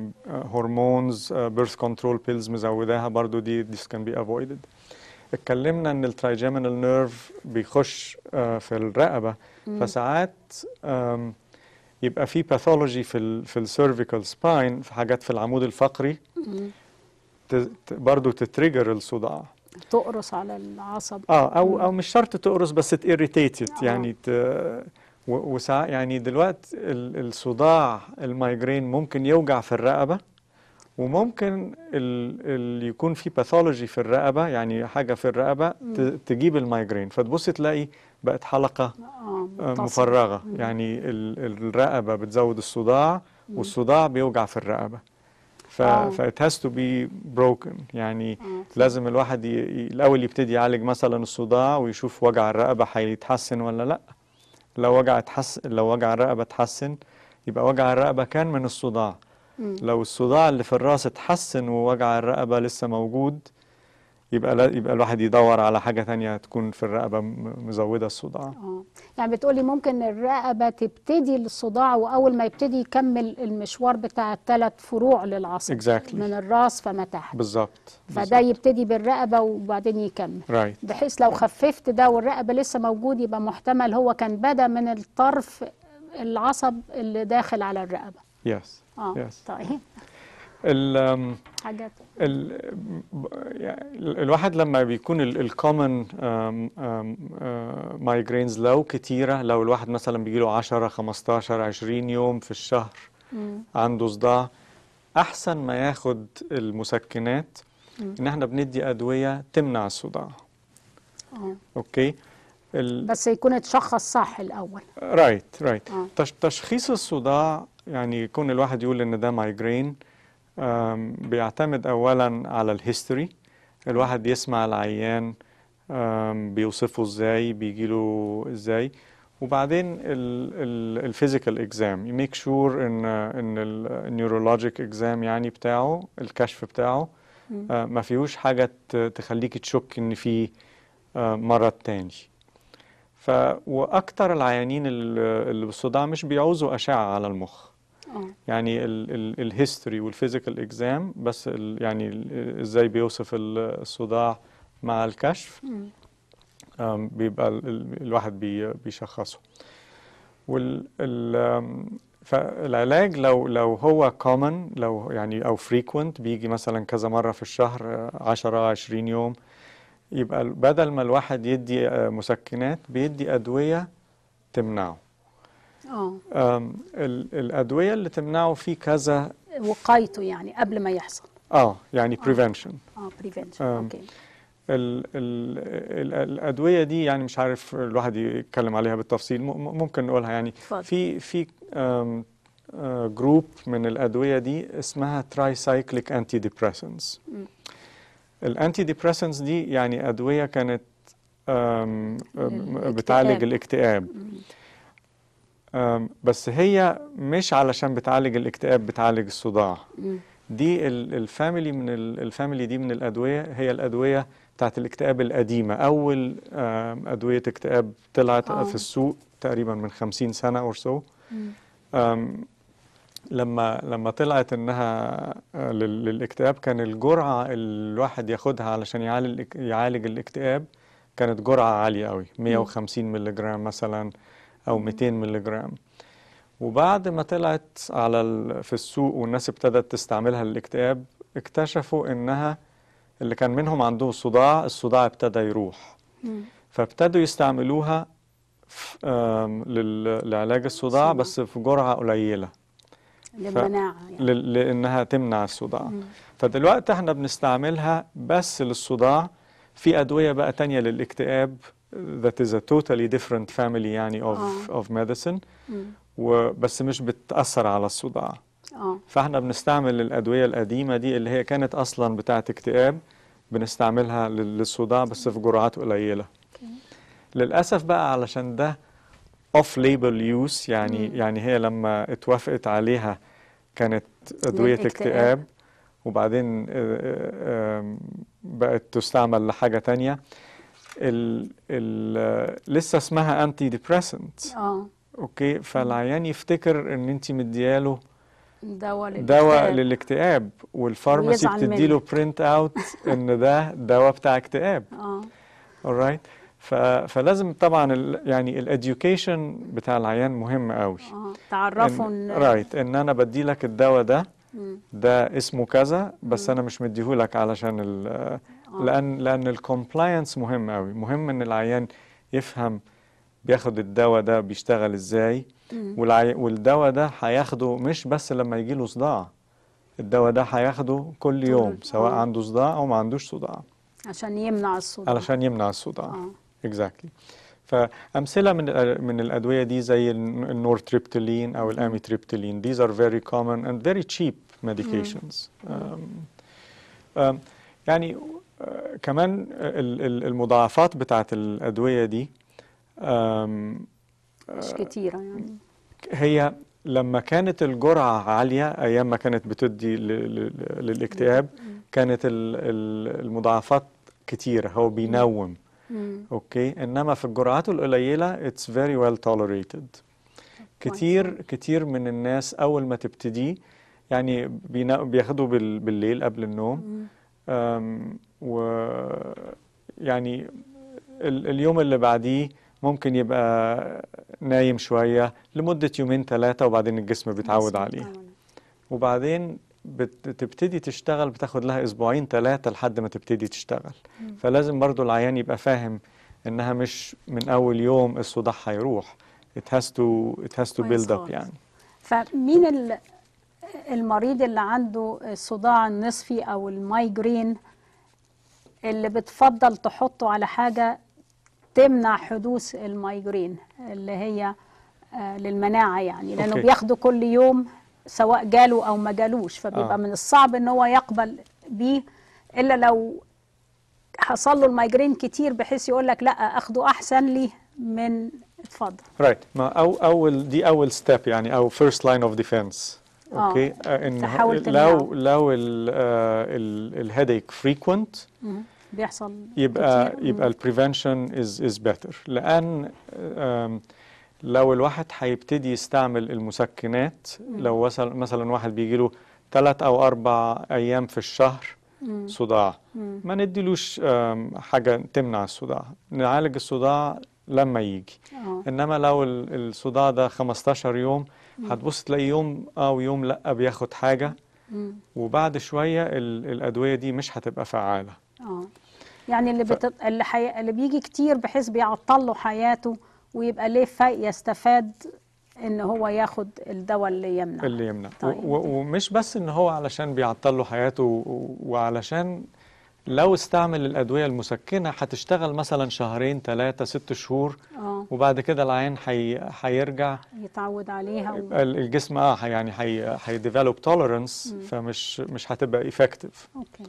هرمونز بيرث كنترول بيلز مزوداها برضو دي this can be avoided اتكلمنا ان الترايجيمينال نيرف بيخش آه، في الرقبه فساعات آم، يبقى في باثولوجي في ال في السيرفيكال سباين في حاجات في العمود الفقري ت- ت- برضو تتريجر الصداع تقرص على العصب اه او او مش شرط تقرص بس تيريتيتد آه. يعني ت... و- وساعات يعني دلوقتي ال- الصداع المايجرين ممكن يوجع في الرقبه وممكن ال... ال... يكون في باثولوجي في الرقبه يعني حاجه في الرقبه ت... تجيب المايجرين فتبص تلاقي بقت حلقه اه آه، متصل. مفرغه يعني ال... الرقبه بتزود الصداع والصداع بيوجع في الرقبه ف... آه. ف it has to be broken يعني آه. لازم الواحد ي... ي- الأول يبتدي يعالج مثلا الصداع ويشوف وجع الرقبة هيتحسن ولا لأ لو وجع اتحسن لو وجع الرقبة اتحسن يبقى وجع الرقبة كان من الصداع مم. لو الصداع اللي في الراس اتحسن ووجع الرقبة لسه موجود يبقى لا يبقى الواحد يدور على حاجة تانية تكون في الرقبة م- مزودة الصداع اه يعني بتقولي ممكن الرقبة تبتدي الصداع وأول ما يبتدي يكمل المشوار بتاع الثلاث فروع للعصب Exactly. من الراس فما تحت بالظبط فده يبتدي بالرقبة وبعدين يكمل رايت بحيث لو خففت ده والرقبة لسه موجود يبقى محتمل هو كان بدا من الطرف العصب اللي داخل على الرقبة يس اه يس طيب ال حاجات ال يعني الواحد لما بيكون الكومن مايجرينز لو كتيرة لو الواحد مثلا بيجيله 10 15 20 يوم في الشهر مم. عنده صداع أحسن ما ياخد المسكنات إن احنا بندي أدوية تمنع الصداع اه أوكي ال- بس يكون اتشخص صح الأول رايت رايت آه. تش تشخيص الصداع يعني يكون الواحد يقول ان ده مايجرين آم، بيعتمد اولا على الهيستوري الواحد يسمع العيان آم، بيوصفه ازاي بيجيله ازاي وبعدين الفيزيكال اكزام يميك شور ان ان النيورولوجيك اكزام يعني بتاعه الكشف بتاعه آه، ما فيهوش حاجه ت- تخليك تشك ان في آه، مرض تاني ف واكتر العيانين ال- اللي بالصداع مش بيعوزوا اشعه على المخ اه يعني الهيستوري والفيزيكال اكزام بس ال يعني ال- ازاي بيوصف ال- الصداع مع الكشف مم. آم، بيبقى ال- ال- الواحد بي بيشخصه وال ال آم، فالعلاج لو لو هو common لو يعني او frequent بيجي مثلا كذا مرة في الشهر آه، 10 20 يوم يبقى ال- بدل ما الواحد يدي آه، مسكنات بيدي أدوية تمنعه اه آم، ال- الأدوية اللي تمنعه في كذا وقايته يعني قبل ما يحصل اه يعني prevention اه بريفنشن آم. اوكي ال ال ال الأدوية دي يعني مش عارف الواحد يتكلم عليها بالتفصيل م- م- ممكن نقولها يعني اتفضل. في في جروب من الأدوية دي اسمها ترايسايكليك أنتي ديبريسنس الأنتي ديبريسنس دي يعني أدوية كانت آم، للاكتئاب. بتعالج الاكتئاب آم، بس هي مش علشان بتعالج الاكتئاب بتعالج الصداع مم. دي ال- الفاميلي من ال- الفاميلي دي من الأدوية هي الأدوية بتاعت الاكتئاب القديمة أول آم، أدوية اكتئاب طلعت آه. في السوق تقريبا من خمسين سنة أو سو مم. لما لما طلعت إنها آه، لل- للاكتئاب كان الجرعة اللي الواحد ياخدها علشان يعالج يعالج الاكتئاب كانت جرعة عالية قوي 150 مللي جرام مثلا أو 200 مللي جرام وبعد ما طلعت على ال... في السوق والناس ابتدت تستعملها للاكتئاب اكتشفوا إنها اللي كان منهم عنده صداع الصداع ابتدى يروح مم. فابتدوا يستعملوها ف- آم، لل- لعلاج الصداع الصداع. بس في جرعة قليلة للمناعة يعني لل- لأنها تمنع الصداع مم. فدلوقتي احنا بنستعملها بس للصداع في أدوية بقى تانية للاكتئاب that is a totally different family يعني of, آه. of medicine مم. وبس مش بتأثر على الصداع اه فاحنا بنستعمل الأدوية القديمة دي اللي هي كانت أصلا بتاعة اكتئاب بنستعملها لل- للصداع بس في جرعات قليلة اوكي للأسف بقى علشان ده off label use يعني مم. يعني هي لما اتوافقت عليها كانت أدوية للاكتئاب. اكتئاب وبعدين آه، آه، آم، بقت تستعمل لحاجة تانية ال ال آه، لسه اسمها انتي ديبريسنت اه اوكي فالعيان يفتكر ان انت مدياله دواء دواء للاكتئاب. للاكتئاب والفارماسي ويزعل بتديله منه. برنت اوت ان ده دواء بتاع اكتئاب اه alright ف... فلازم طبعا ال... يعني الاديوكيشن بتاع العيان مهم قوي اه تعرفوا ان ان رايت ان انا بدي لك الدواء ده مم. ده اسمه كذا بس انا مش مديهولك علشان ال... آه. لان لان الكومبلاينس مهم قوي مهم ان العيان يفهم بياخد الدواء ده بيشتغل ازاي مم. والعي... والدواء ده هياخده مش بس لما يجي له صداع الدواء ده هياخده كل يوم سواء آه. عنده صداع او ما عندوش صداع عشان يمنع الصداع علشان يمنع الصداع اه exactly فأمثلة من الأ- من الأدوية دي زي الن- النورتريبتالين أو الأميتريبتالين these are very common and very cheap medications um, um, يعني uh, كمان ال- ال- المضاعفات بتاعت الأدوية دي um, مش كتيرة يعني هي لما كانت الجرعة عالية أيام ما كانت بتدي ل- ل- للاكتئاب كانت ال- ال- المضاعفات كتيرة هو بينوم مم. اوكي انما في الجرعات القليله it's very well tolerated كتير كتير من الناس اول ما تبتدي يعني بينا- بياخدوا بال- بالليل قبل النوم مم. أم، و يعني ال- اليوم اللي بعديه ممكن يبقى نايم شوية لمدة يومين ثلاثة وبعدين الجسم بيتعود عليه وبعدين بتبتدي تشتغل بتاخد لها اسبوعين ثلاثة لحد ما تبتدي تشتغل فلازم برضو العيان يبقى فاهم انها مش من اول يوم الصداع هيروح it has to it has to كويس build up خالص. يعني فمين ال- المريض اللي عنده الصداع النصفي او المايجرين اللي بتفضل تحطه على حاجة تمنع حدوث المايجرين اللي هي آه، للمناعة يعني لأنه أوكي. بياخده كل يوم سواء جاله أو ما جالوش فبيبقى آه. من الصعب إن هو يقبل بيه إلا لو حصل له المايجرين كتير بحيث يقول لك لا أخده أحسن لي من اتفضل right ما أو أول دي أول step يعني أو first line of defense آه. أوكي آه، إن تحاول لو تمنعه. لو ال ال الهيديك frequent مم. بيحصل يبقى كتير. يبقى البريفنشن is is better لأن آم، لو الواحد هيبتدي يستعمل المسكنات لو وصل مثلا واحد بيجي له ثلاث أو أربع أيام في الشهر مم. صداع مم. ما نديلوش آم، حاجة تمنع الصداع نعالج الصداع لما يجي اه انما لو ال- الصداع ده 15 يوم هتبص تلاقي يوم اه ويوم لا بياخد حاجة مم. وبعد شوية ال- الأدوية دي مش هتبقى فعالة اه يعني اللي بت... اللي, حي... اللي بيجي كتير بحيث بيعطل له حياته ويبقى ليه فايق يستفاد ان هو ياخد الدواء اللي يمنع اللي يمنع طيب. و- و- ومش بس ان هو علشان بيعطل له حياته و- وعلشان لو استعمل الأدوية المسكنة هتشتغل مثلا شهرين ثلاثة ست شهور اه وبعد كده العين حي... هيرجع يتعود عليها و... يبقى ال- الجسم اه ح- يعني هي هيديفلوب توليرنس فمش مش هتبقى effective اوكي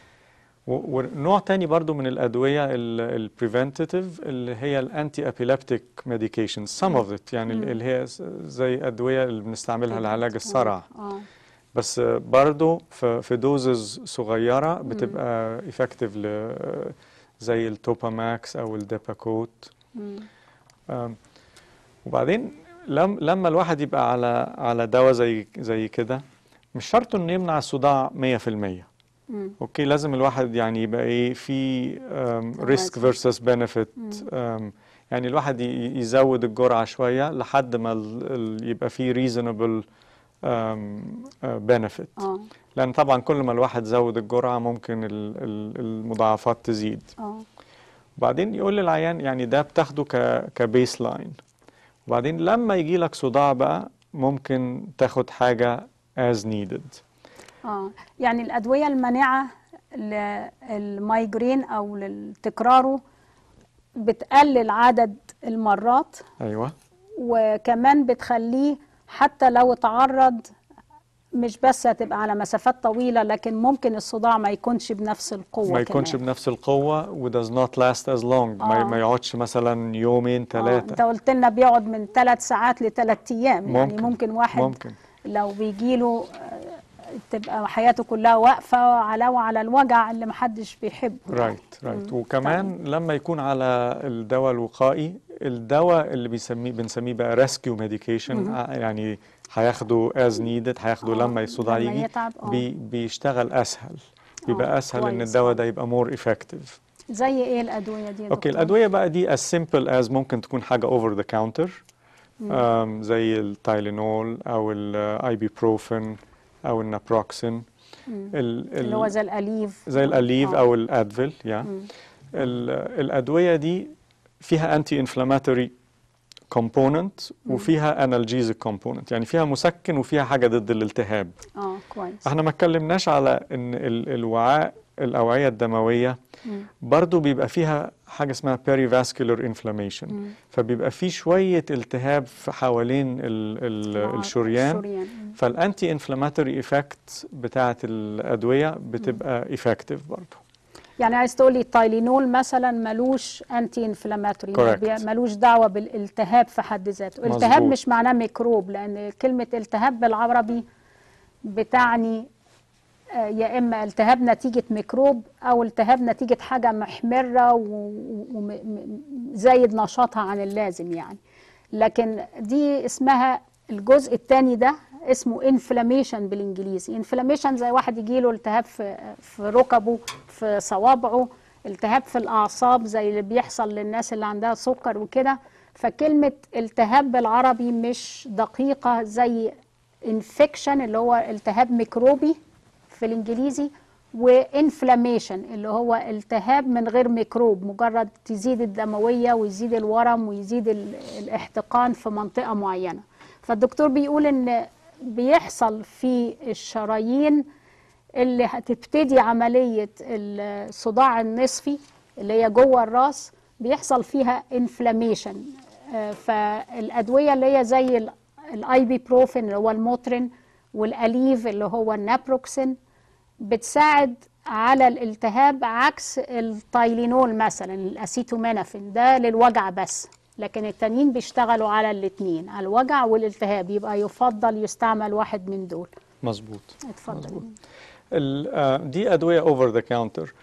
و- ونوع تاني برضو من الأدوية البريفنتيف اللي هي الانتي ابيليبتيك ميديكيشن some of it يعني مم. اللي هي س- زي أدوية اللي بنستعملها لعلاج الصرع اه بس برضو في في دوزز صغيرة بتبقى effective ل زي التوباماكس أو الديباكوت مم. أم، وبعدين لم لما الواحد يبقى على على دواء زي زي كده مش شرط انه يمنع الصداع 100% مم. اوكي لازم الواحد يعني يبقى ايه في ريسك توازن. فيرسس بنفيت يعني الواحد ي- يزود الجرعه شويه لحد ما ال- ال- يبقى في ريزونبل بنفيت اه لان طبعا كل ما الواحد زود الجرعه ممكن ال- ال- المضاعفات تزيد اه وبعدين يقول للعيان يعني ده بتاخده ك كبيس لاين وبعدين لما يجي لك صداع بقى ممكن تاخد حاجه as needed اه يعني الأدوية المانعة للمايجرين أو لتكراره بتقلل عدد المرات ايوه وكمان بتخليه حتى لو اتعرض مش بس هتبقى على مسافات طويلة لكن ممكن الصداع ما يكونش بنفس القوة ما يكونش كمان. بنفس القوة و does not last as long ما, آه. ما يقعدش مثلا يومين آه، ثلاثة انت قلت لنا بيقعد من ثلاث ساعات لثلاث ايام يعني ممكن. ممكن واحد ممكن لو بيجيله آه، تبقى حياته كلها واقفة علاوة على الوجع اللي محدش بيحبه يعني. رايت رايت وكمان لما يكون على الدواء الوقائي الدواء اللي بيسميه بنسميه بقى ريسكيو ميديكيشن يعني هياخده as needed هياخده آه، لما الصداع لما يجي يتعب، آه. بي بيشتغل اسهل بيبقى آه، اسهل ان كويس، الدواء آه. ده يبقى مور effective زي ايه الأدوية دي يا اوكي دكتور؟ الادويه بقى دي as simple as ممكن تكون حاجه over the counter um, زي التايلينول او الايبيبروفين او النابروكسين ال- اللي هو ال- زي الأليف زي الاليف آه. او الادفيل يا ال- الادويه دي فيها انتي انفلاماتوري كومبوننت وفيها انالجيزك كومبوننت يعني فيها مسكن وفيها حاجه ضد الالتهاب اه كويس احنا ما اتكلمناش على ان ال- الوعاء الاوعيه الدمويه برضو بيبقى فيها حاجه اسمها perivascular inflammation فبيبقى في شويه التهاب في حوالين ال ال آه، الشريان الشريان. فالانتي انفلاماتوري افكت بتاعه الادويه بتبقى افكتيف برضو يعني عايز تقولي التايلينول مثلا ملوش انتي انفلاماتوري Correct. ملوش دعوه بالالتهاب في حد ذاته التهاب مظبوط. مش معناه ميكروب لان كلمه التهاب بالعربي بتعني آه، يا اما التهاب نتيجه ميكروب او التهاب نتيجه حاجه محمره وزايد نشاطها عن اللازم يعني لكن دي اسمها الجزء الثاني ده اسمه انفلاميشن بالانجليزي انفلاميشن زي واحد يجيله التهاب في في ركبه في صوابعه التهاب في الاعصاب زي اللي بيحصل للناس اللي عندها سكر وكده فكلمه التهاب بالعربي مش دقيقه زي انفكشن اللي هو التهاب ميكروبي في الانجليزي وانفلاميشن اللي هو التهاب من غير ميكروب مجرد تزيد الدمويه ويزيد الورم ويزيد ال- الاحتقان في منطقه معينه فالدكتور بيقول ان بيحصل في الشرايين اللي هتبتدي عمليه الصداع النصفي اللي هي جوه الراس بيحصل فيها انفلاميشن فالادويه اللي هي زي الايبيبروفين اللي هو الموترين والاليف اللي هو النابروكسين بتساعد على الالتهاب عكس التايلينول مثلا الاسيتومينافين ده للوجع بس لكن التانيين بيشتغلوا على الاثنين على الوجع والالتهاب يبقى يفضل يستعمل واحد من دول مظبوط اتفضل ال- آه، دي ادويه اوفر ذا كاونتر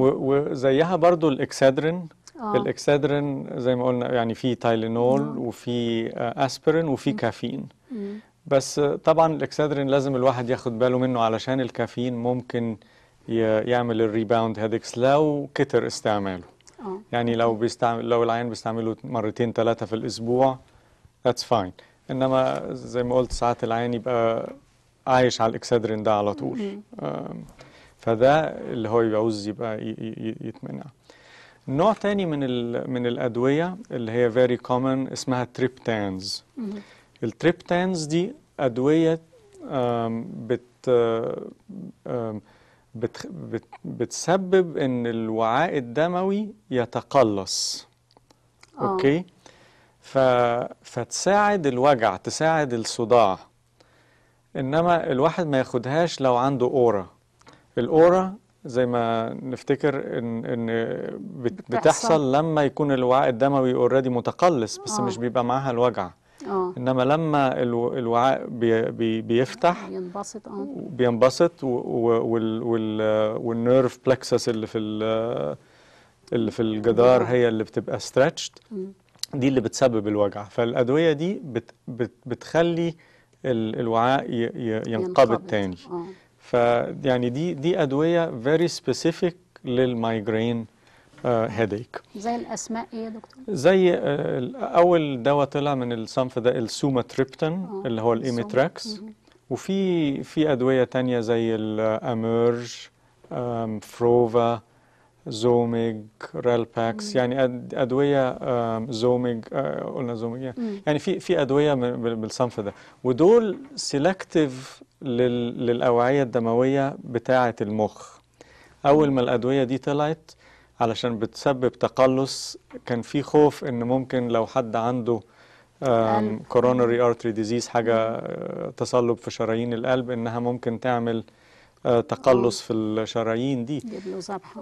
وزيها برضو الاكسادرين آه. الاكسادرين زي ما قلنا يعني في تايلينول وفي آه، اسبرين وفي كافيين بس آه، طبعا الاكسادرين لازم الواحد ياخد باله منه علشان الكافيين ممكن ي- يعمل الريباوند هيدكس لو كتر استعماله اه يعني لو بيستعمل لو العيان بيستعمله مرتين ثلاثة في الأسبوع that's fine إنما زي ما قلت ساعات العيان يبقى عايش على الإكسادرين ده على طول آم، فده اللي هو يعوز يبقى ي- ي- يتمنع نوع تاني من ال من الأدوية اللي هي very common اسمها تريبتانز التريبتانز دي أدوية آم، بت آم، بت بت بتسبب ان الوعاء الدموي يتقلص آه. اوكي ف فتساعد الوجع تساعد الصداع انما الواحد ما ياخدهاش لو عنده اورا الاورا زي ما نفتكر ان ان بت بتحصل. بتحصل لما يكون الوعاء الدموي اوريدي متقلص بس آه. مش بيبقى معاها الوجع اه انما لما الو- الوعاء بي بي بيفتح ينبسط اه بينبسط و- و- وال وال والنيرف بلكسس اللي في ال- اللي في الجدار هي اللي بتبقى ستريتشد دي اللي بتسبب الوجع فالادويه دي بت بت بتخلي ال- الوعاء ي- ي- ينقبض تاني اه فيعني دي دي ادويه very specific للمايجرين هيديك زي الاسماء ايه يا دكتور زي آه، اول دواء طلع من الصنف ده السوماتريبتان آه، اللي هو السوم. الايميتراكس وفي في ادويه تانية زي الاميرج آم، فروفا زوميج رالباكس يعني أد- ادويه آم، زوميج آه، قلنا زوميج يعني- مم. يعني في في ادويه من- بال- بالصنف ده ودول سيلكتيف للاوعيه الدمويه بتاعه المخ اول ما الادويه دي طلعت علشان بتسبب تقلص كان في خوف ان ممكن لو حد عنده قلب. كوروناري ارتري ديزيز حاجه آه، تصلب في شرايين القلب انها ممكن تعمل آه، تقلص في الشرايين دي يجيب له ذبحه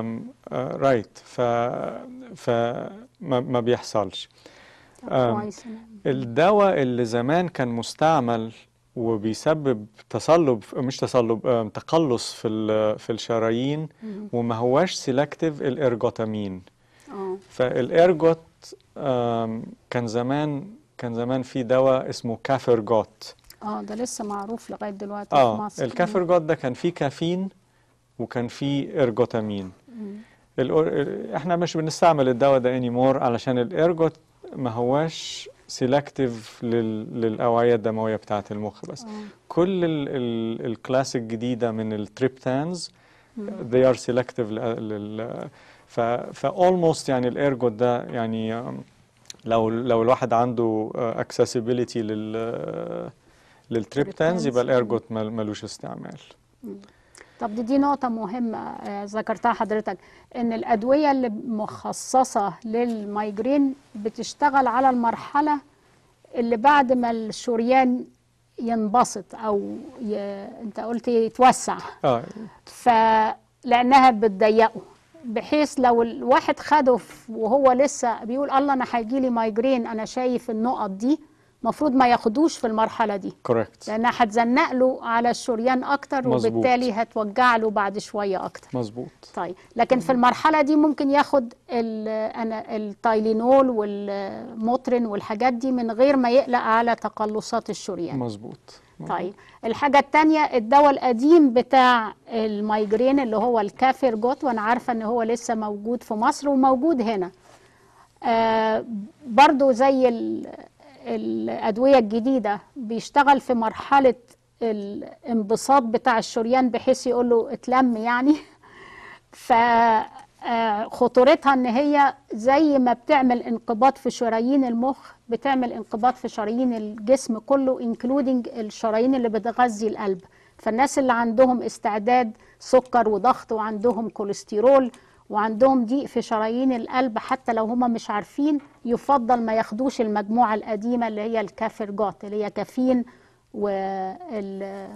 رايت ف ف ما ما بيحصلش طب آم، كويس إن- الدواء اللي زمان كان مستعمل وبيسبب تصلب مش تصلب آم، تقلص في ال- في الشرايين مم. وما هواش سيلكتيف الارجوتامين اه فالارجوت آم، كان زمان كان زمان في دواء اسمه كافرجوت اه ده لسه معروف لغايه دلوقتي في اه مصر الكافرجوت ده كان فيه كافيين وكان فيه ارجوتامين مم. الأور... احنا مش بنستعمل الدواء ده انيمور علشان الارجوت ما هواش سيلكتيف لل... للاوعيه الدمويه بتاعه المخ بس اه كل ال... ال... الكلاس الجديده من التريبتانز they are selective لل... لل... ف ف almost يعني الارجوت ده يعني um, لو لو الواحد عنده uh, accessibility لل للتريبتانز يبقى Triptans. الارجوت مل- ملوش استعمال طب دي, دي نقطة مهمة آه، ذكرتها حضرتك إن الأدوية اللي مخصصة للمايجرين بتشتغل على المرحلة اللي بعد ما الشريان ينبسط أو ي... أنت قلت يتوسع اه فلأنها بتضيقه بحيث لو الواحد خده في- وهو لسه بيقول الله أنا هيجيلي مايجرين أنا شايف النقط دي المفروض ما ياخدوش في المرحلة دي كوريكت لانها هتزنق له على الشريان اكتر مظبوط. وبالتالي هتوجع له بعد شويه اكتر مظبوط طيب لكن في المرحله دي ممكن ياخد ال- انا التايلينول والموترين والحاجات دي من غير ما يقلق على تقلصات الشريان مظبوط طيب الحاجة التانية الدواء القديم بتاع المايجرين اللي هو الكافيرجوت وانا عارفة ان هو لسه موجود في مصر وموجود هنا آه برضو زي ال- الأدوية الجديدة بيشتغل في مرحلة الانبساط بتاع الشريان بحيث يقول له اتلم يعني ف آه، خطورتها ان هي زي ما بتعمل انقباض في شرايين المخ بتعمل انقباض في شرايين الجسم كله انكلودنج الشرايين اللي بتغذي القلب فالناس اللي عندهم استعداد سكر وضغط وعندهم كوليسترول وعندهم ضيق في شرايين القلب حتى لو هم مش عارفين يفضل ما ياخدوش المجموعة القديمة اللي هي الكافرجات اللي هي كافيين وال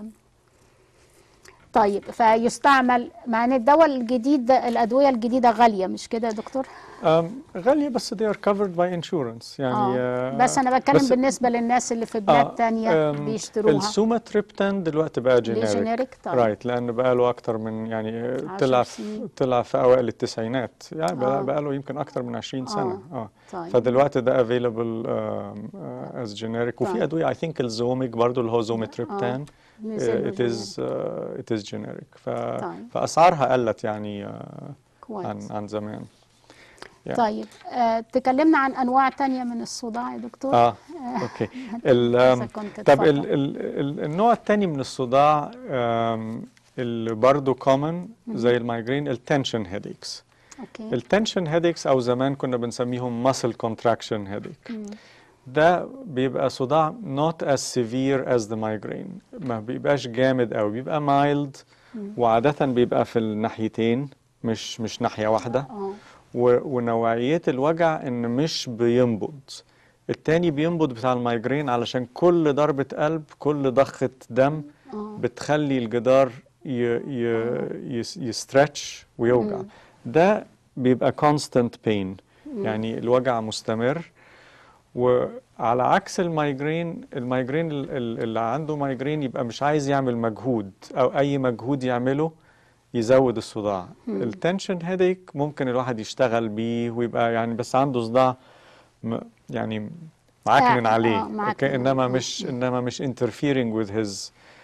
طيب فيستعمل مع ان الدواء الجديد ده الادويه الجديده غاليه مش كده يا دكتور؟ أم، غالية بس they are covered by insurance يعني اه آه، بس انا بتكلم بس- بالنسبه للناس اللي في بلاد آه، تانية أم، بيشتروها السوماتريبتان دلوقتي بقى جينيريك جينيريك طيب رايت لأن بقى له أكتر من يعني عشر طلع سنين. في طلع في أوائل التسعينات يعني آه. بقى, بقى له يمكن أكتر من 20 سنة اه طيب فدلوقتي ده available um, uh, as generic وفي طيب. أدوية I think الزوميك برضو اللي هو زوميتريبتان نزل it له is uh, it is generic ف... طيب. فأسعارها قلت يعني uh, كويس عن عن زمان يعني. طيب آه تكلمنا عن انواع تانية من الصداع يا دكتور اه اوكي ال- إذا آم، كنت طب ال اتفضل. ال ال النوع الثاني من الصداع آم، اللي برضه كومن زي المايجرين التنشن هيديكس اوكي التنشن هيديكس او زمان كنا بنسميهم ماسل كونتراكشن هيديك ده بيبقى صداع not as severe as the migraine ما بيبقاش جامد قوي بيبقى mild وعادة بيبقى في الناحيتين مش مش ناحية واحدة اه و- ونوعية الوجع ان مش بينبض التاني بينبض بتاع المايجرين علشان كل ضربة قلب كل ضخة دم اه بتخلي الجدار ي ي يس- يسترتش ويوجع ده بيبقى constant pain يعني الوجع مستمر وعلى عكس المايجرين المايجرين ال- ال- اللي عنده مايجرين يبقى مش عايز يعمل مجهود او اي مجهود يعمله يزود الصداع التنشن هيديك ممكن الواحد يشتغل بيه ويبقى يعني بس عنده صداع م- يعني معكنن آه، عليه آه، معكنن اوكي انما عليه. مش انما مش interfering with his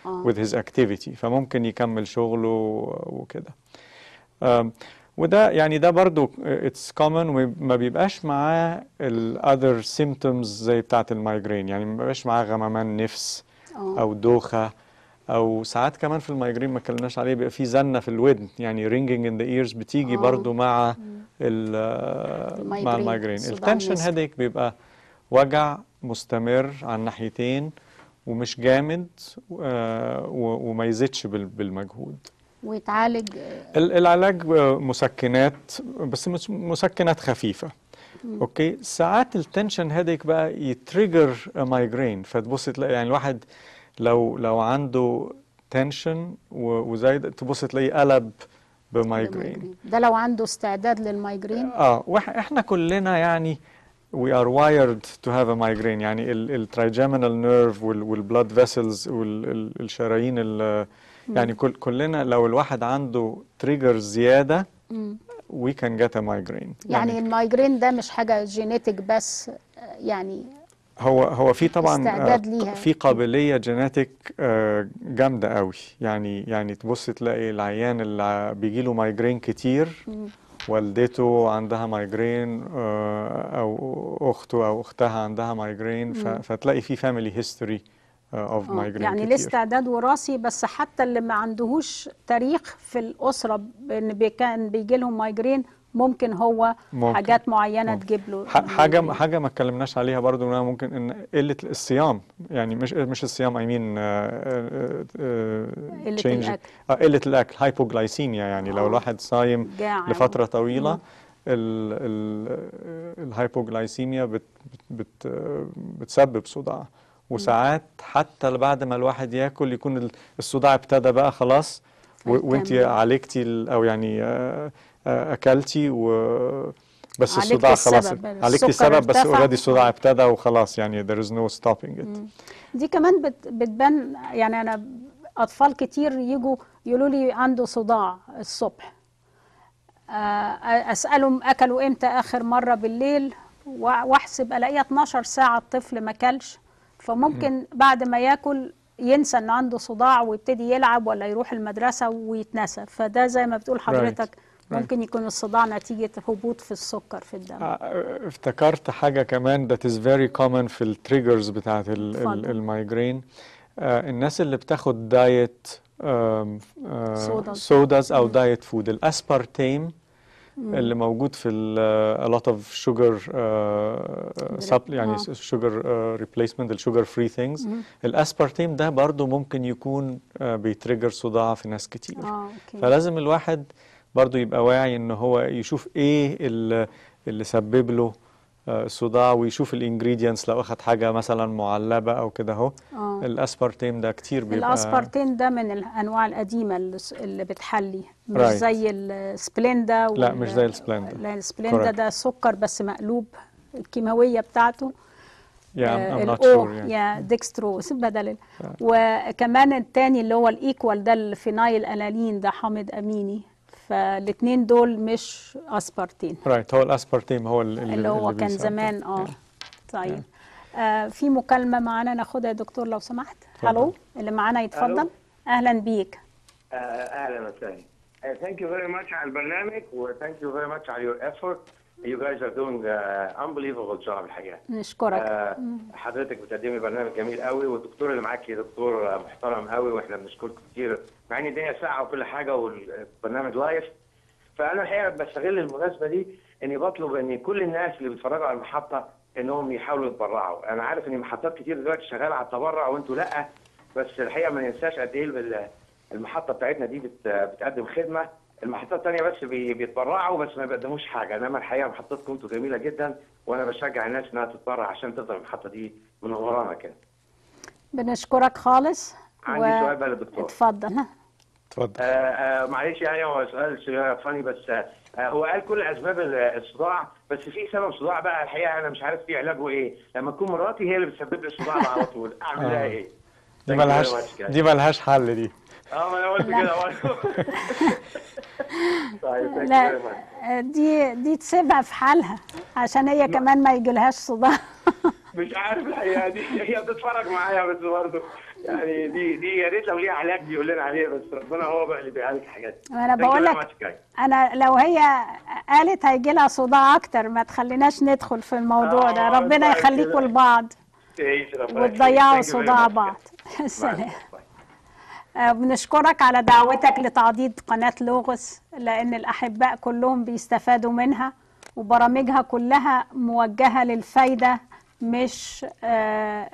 آه. with his activity فممكن يكمل شغله وكده أم، وده يعني ده برضو it's common وما بيبقاش معاه ال other symptoms زي بتاعة المايجرين يعني ما بيبقاش معاه غممان نفس آه. أو دوخة أو ساعات كمان في المايجرين ما اتكلمناش عليه بيبقى في زنة في الودن يعني ringing in the ears بتيجي آه. برضو مع ال مع المايجرين، المايجرين الصداع التنشن النصفي. هيديك بيبقى وجع مستمر على الناحيتين ومش جامد آه، و- وما يزيدش بال- بالمجهود ويتعالج آه، ال- العلاج مسكنات بس مس- مسكنات خفيفة اوكي ساعات التنشن هيديك بقى يتريجر مايجرين فتبص تلاقي يعني الواحد لو لو عنده تنشن وزايد تبص تلاقيه قلب بمايجرين ده لو عنده استعداد للمايجرين اه واحنا كلنا يعني we are wired to have a migraine يعني الترايجيمينال نيرف والبلاد فيسلز والشرايين ال- يعني كل كلنا لو الواحد عنده تريجر زياده مم. we can get a migraine يعني المايجرين ده مش حاجة جينيتك بس آه، يعني هو هو في طبعا استعداد آه، ليها. في قابليه جينيتك جامده قوي يعني يعني تبص تلاقي العيان اللي بيجي له مايجرين كتير والدته عندها مايجرين آه، او اخته او اختها عندها مايجرين ف- فتلاقي في فاميلي هيستوري اوف آه، مايجرين يعني كتير ليه استعداد وراثي بس حتى اللي ما عندهوش تاريخ في الأسرة بأن بي كان بيجي لهم مايجرين ممكن هو ممكن. حاجات معينة ممكن. تجيب له ح- حاجه مايجرين. حاجه ما اتكلمناش عليها برضو إنها ممكن ان قله الصيام يعني مش مش الصيام اي مين قلة الأكل. قله الاكل هايبوجلايسيميا يعني لو آه. الواحد صايم جاع لفتره طويله ال- ال- الهايبوجلايسيميا بت بت بت بتسبب صداع وساعات حتى بعد ما الواحد ياكل يكون ال- الصداع ابتدى بقى خلاص و- وانت فيكمل. عالجتي ال- او يعني آه، آه، اكلتي و بس عالجتي الصداع خلاص السبب، عالجتي السكر السبب بس ارتفع. اوريدي الصداع ابتدى وخلاص يعني there is no stopping it دي كمان بت بتبان يعني أنا أطفال كتير يجوا يقولوا لي عنده صداع الصبح آه، أسألهم أكلوا إمتى آخر مرة بالليل وأ- وأحسب ألاقيها 12 ساعة الطفل ما كلش فممكن بعد ما ياكل ينسى إن عنده صداع ويبتدي يلعب ولا يروح المدرسة ويتنسى فده زي ما بتقول حضرتك ممكن يكون الصداع نتيجة هبوط في السكر في الدم آه، افتكرت حاجة كمان that is very common في التريجرز بتاعت ال- ال- اتفضل. المايجرين آه، الناس اللي بتاخد دايت صودا. سوداز او دايت فود الاسبارتيم اللي موجود في ال a lot of sugar uh, sub يعني آه. sugar uh, replacement الsugar free things الاسبارتيم ده برضو ممكن يكون uh, بيتريجر صداع في ناس كتير اه اوكي فلازم الواحد برضو يبقى واعي ان هو يشوف ايه اللي, اللي سبب له آه، الصداع ويشوف الانجريدينتس لو اخد حاجه مثلا معلبه او كده اهو اه الاسبارتيم ده كتير بيبقى الاسبارتين ده من الانواع القديمه اللي س- اللي بتحلي مش Right. زي السبليندا لا، مش زي السبليندا. لا السبليندا Correct. ده سكر بس مقلوب الكيماويه بتاعته yeah, I'm, I'm not الاو sure يعني. يا ديكستروس بدل ال- وكمان التاني اللي هو الايكوال ده الفينايل انالين ده حامض اميني فالاثنين دول مش اسبارتين رايت هو الاسبارتيم هو اللي, اللي هو كان بيسبب. زمان اه Yeah. طيب آه في مكالمة معانا ناخدها يا دكتور لو سمحت اتفضل. الو اللي معانا يتفضل ألو. اهلا بيك آه، اهلا وسهلا. ثانك يو فيري ماتش على البرنامج وثانك يو فيري ماتش على يور effort. You guys are doing uh, unbelievable job الحقيقه. نشكرك آه، حضرتك بتقدمي برنامج جميل قوي والدكتور اللي معاكي دكتور آه، محترم قوي واحنا بنشكرك كتير مع ان الدنيا ساعه وكل حاجه والبرنامج لايف. فانا الحقيقه بستغل المناسبه دي اني بطلب ان كل الناس اللي بيتفرجوا على المحطه انهم يحاولوا يتبرعوا، انا عارف ان محطات كتير دلوقتي شغاله على التبرع وانتوا لا بس الحقيقه ما ننساش قد ايه ال- المحطه بتاعتنا دي بت بتقدم خدمه المحطات الثانيه بس بي- بيتبرعوا بس ما بيقدموش حاجه انما الحقيقه محطتكم انتوا جميله جدا وانا بشجع الناس انها تتبرع عشان تفضل المحطه دي منورانا كده. بنشكرك خالص عندي سؤال بقى للدكتور. اتفضل اتفضل آه آه معلش يعني هو سؤال صغير فاني بس آه هو قال كل اسباب ال- الصداع بس في سبب صداع بقى الحقيقه انا مش عارف في علاجه ايه لما تكون مراتي هي اللي بتسبب لي الصداع ده على طول اعمل لها آه. ايه؟ دي Thank you ملهاش very much, guys. دي ملهاش حل دي اه ما انا قلت كده برضه. طيب thank you لا very much. آه، دي دي تسيبها في حالها عشان هي كمان ما يجيلهاش صداع مش عارف الحقيقه دي هي بتتفرج معايا بس برضه يعني دي دي يا ريت لو ليها علاج يقول لنا عليه بس ربنا هو بقى اللي بيعالج حاجات انا Thank you بقول very لك much, guys. انا لو هي قالت هيجي لها صداع اكتر ما تخليناش ندخل في الموضوع ده آه، ربنا طيب يخليكم كده. لبعض تعيش ربنا وتضيعوا يخليك. Thank you very صداع much, بعض guys. سلام Bye. آه، بنشكرك على دعوتك لتعضيد قناة لوغوس لأن الأحباء كلهم بيستفادوا منها وبرامجها كلها موجهة للفايدة مش آه،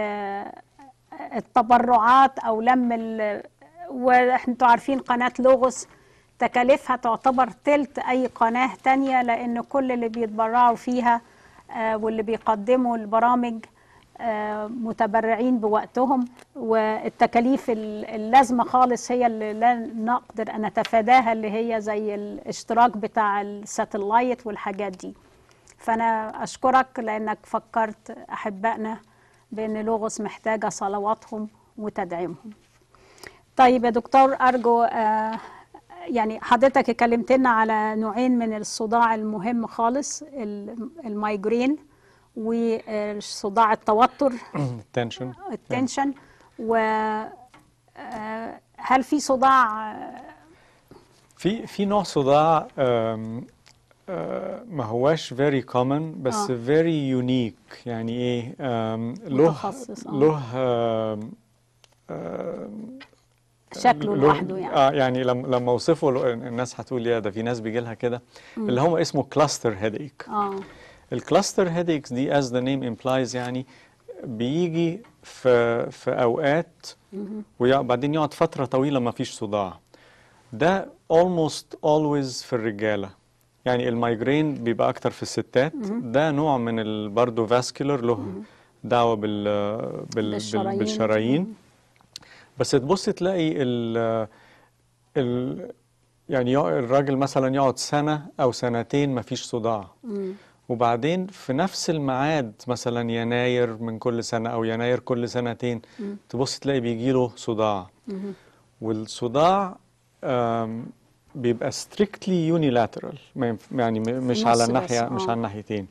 للتبرعات أو لم ال... وانتوا عارفين قناة لوغوس تكاليفها تعتبر تلت أي قناة تانية لأن كل اللي بيتبرعوا فيها آه، واللي بيقدموا البرامج آه، متبرعين بوقتهم والتكاليف ال- اللازمة خالص هي اللي لا نقدر أن نتفاداها اللي هي زي الاشتراك بتاع الساتلايت والحاجات دي فأنا أشكرك لأنك فكرت أحبائنا بأن لوغوس محتاجة صلواتهم وتدعيمهم طيب يا دكتور أرجو آه، يعني حضرتك اتكلمت لنا على نوعين من الصداع المهم خالص ال- المايجرين وصداع التوتر التنشن التنشن و آه، هل في صداع آه، في في نوع صداع آم، آه، ما هواش very common بس آه. very unique يعني ايه آم، له متخصص، آه. له آم، آم، شكله له- لوحده يعني اه يعني لما لما اوصفه له- الناس هتقول يا ده في ناس بيجي لها كده اللي هو اسمه كلاستر هيديك اه الكلاستر هيديكس دي as the name implies يعني بيجي في في اوقات وبعدين يقعد فتره طويله ما فيش صداع ده almost always في الرجاله يعني المايجرين بيبقى اكتر في الستات ده نوع من ال- برضه فاسكولار له دعوه بال بال بال بالشرايين. بالشرايين بس تبص تلاقي ال ال يعني يق- الراجل مثلا يقعد سنه او سنتين ما فيش صداع مم. وبعدين في نفس الميعاد مثلا يناير من كل سنة أو يناير كل سنتين تبص تلاقي بيجيله صداع والصداع آم، بيبقى strictly unilateral ما ينف- يعني م- مش النص على بس، الناحية مش آه. على الناحيتين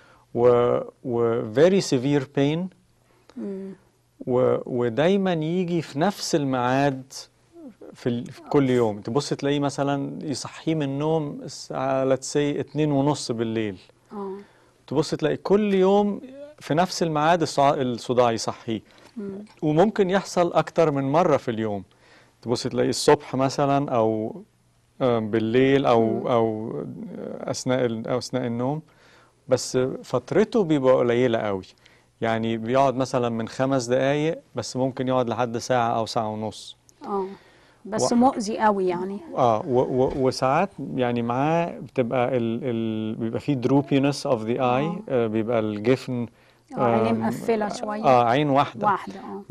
و, و very severe pain مم. و ودايما يجي في نفس الميعاد في, ال... في كل يوم تبص تلاقيه مثلا يصحيه من النوم الساعة let's say اتنين ونص بالليل اه تبص تلاقي كل يوم في نفس الميعاد الصع- الصداع يصحيه وممكن يحصل أكتر من مرة في اليوم تبص تلاقي الصبح مثلا أو آه، بالليل أو أو أثناء ال- أو أثناء النوم بس فترته بيبقى قليلة قوي يعني بيقعد مثلا من خمس دقايق بس ممكن يقعد لحد ساعة أو ساعة ونص اه بس و- مؤذي قوي يعني اه و و وساعات يعني معاه بتبقى ال ال بيبقى فيه droopiness of the eye آه بيبقى الجفن اه عينيه آم، مقفلة شوية اه عين واحدة واحدة اه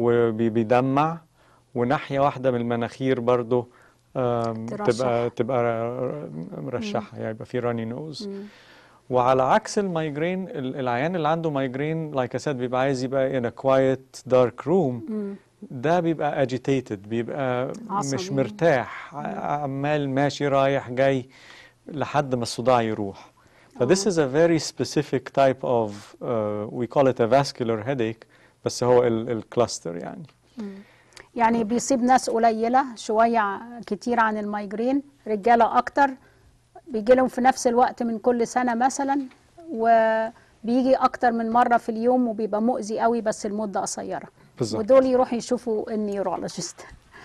وبيدمع وناحية واحدة من المناخير برضو آم، ترشح. تبقى تبقى ر- مرشحة يعني يبقى في راني نوز وعلى عكس المايجرين ال- العيان اللي عنده مايجرين لايك like بيبقى عايز يبقى in a quiet dark room ده بيبقى agitated بيبقى مش عصبي. مرتاح ع- عمال ماشي رايح جاي لحد ما الصداع يروح ف this is a very specific type of uh, we call it a vascular headache بس هو ال- الكلاستر يعني يعني بيصيب ناس قليلة شوية ع- كتير عن المايجرين رجالة أكتر بيجي لهم في نفس الوقت من كل سنة مثلا وبيجي أكتر من مرة في اليوم وبيبقى مؤذي قوي بس المدة قصيرة بالظبط. ودول يروحوا يشوفوا النيورولوجيست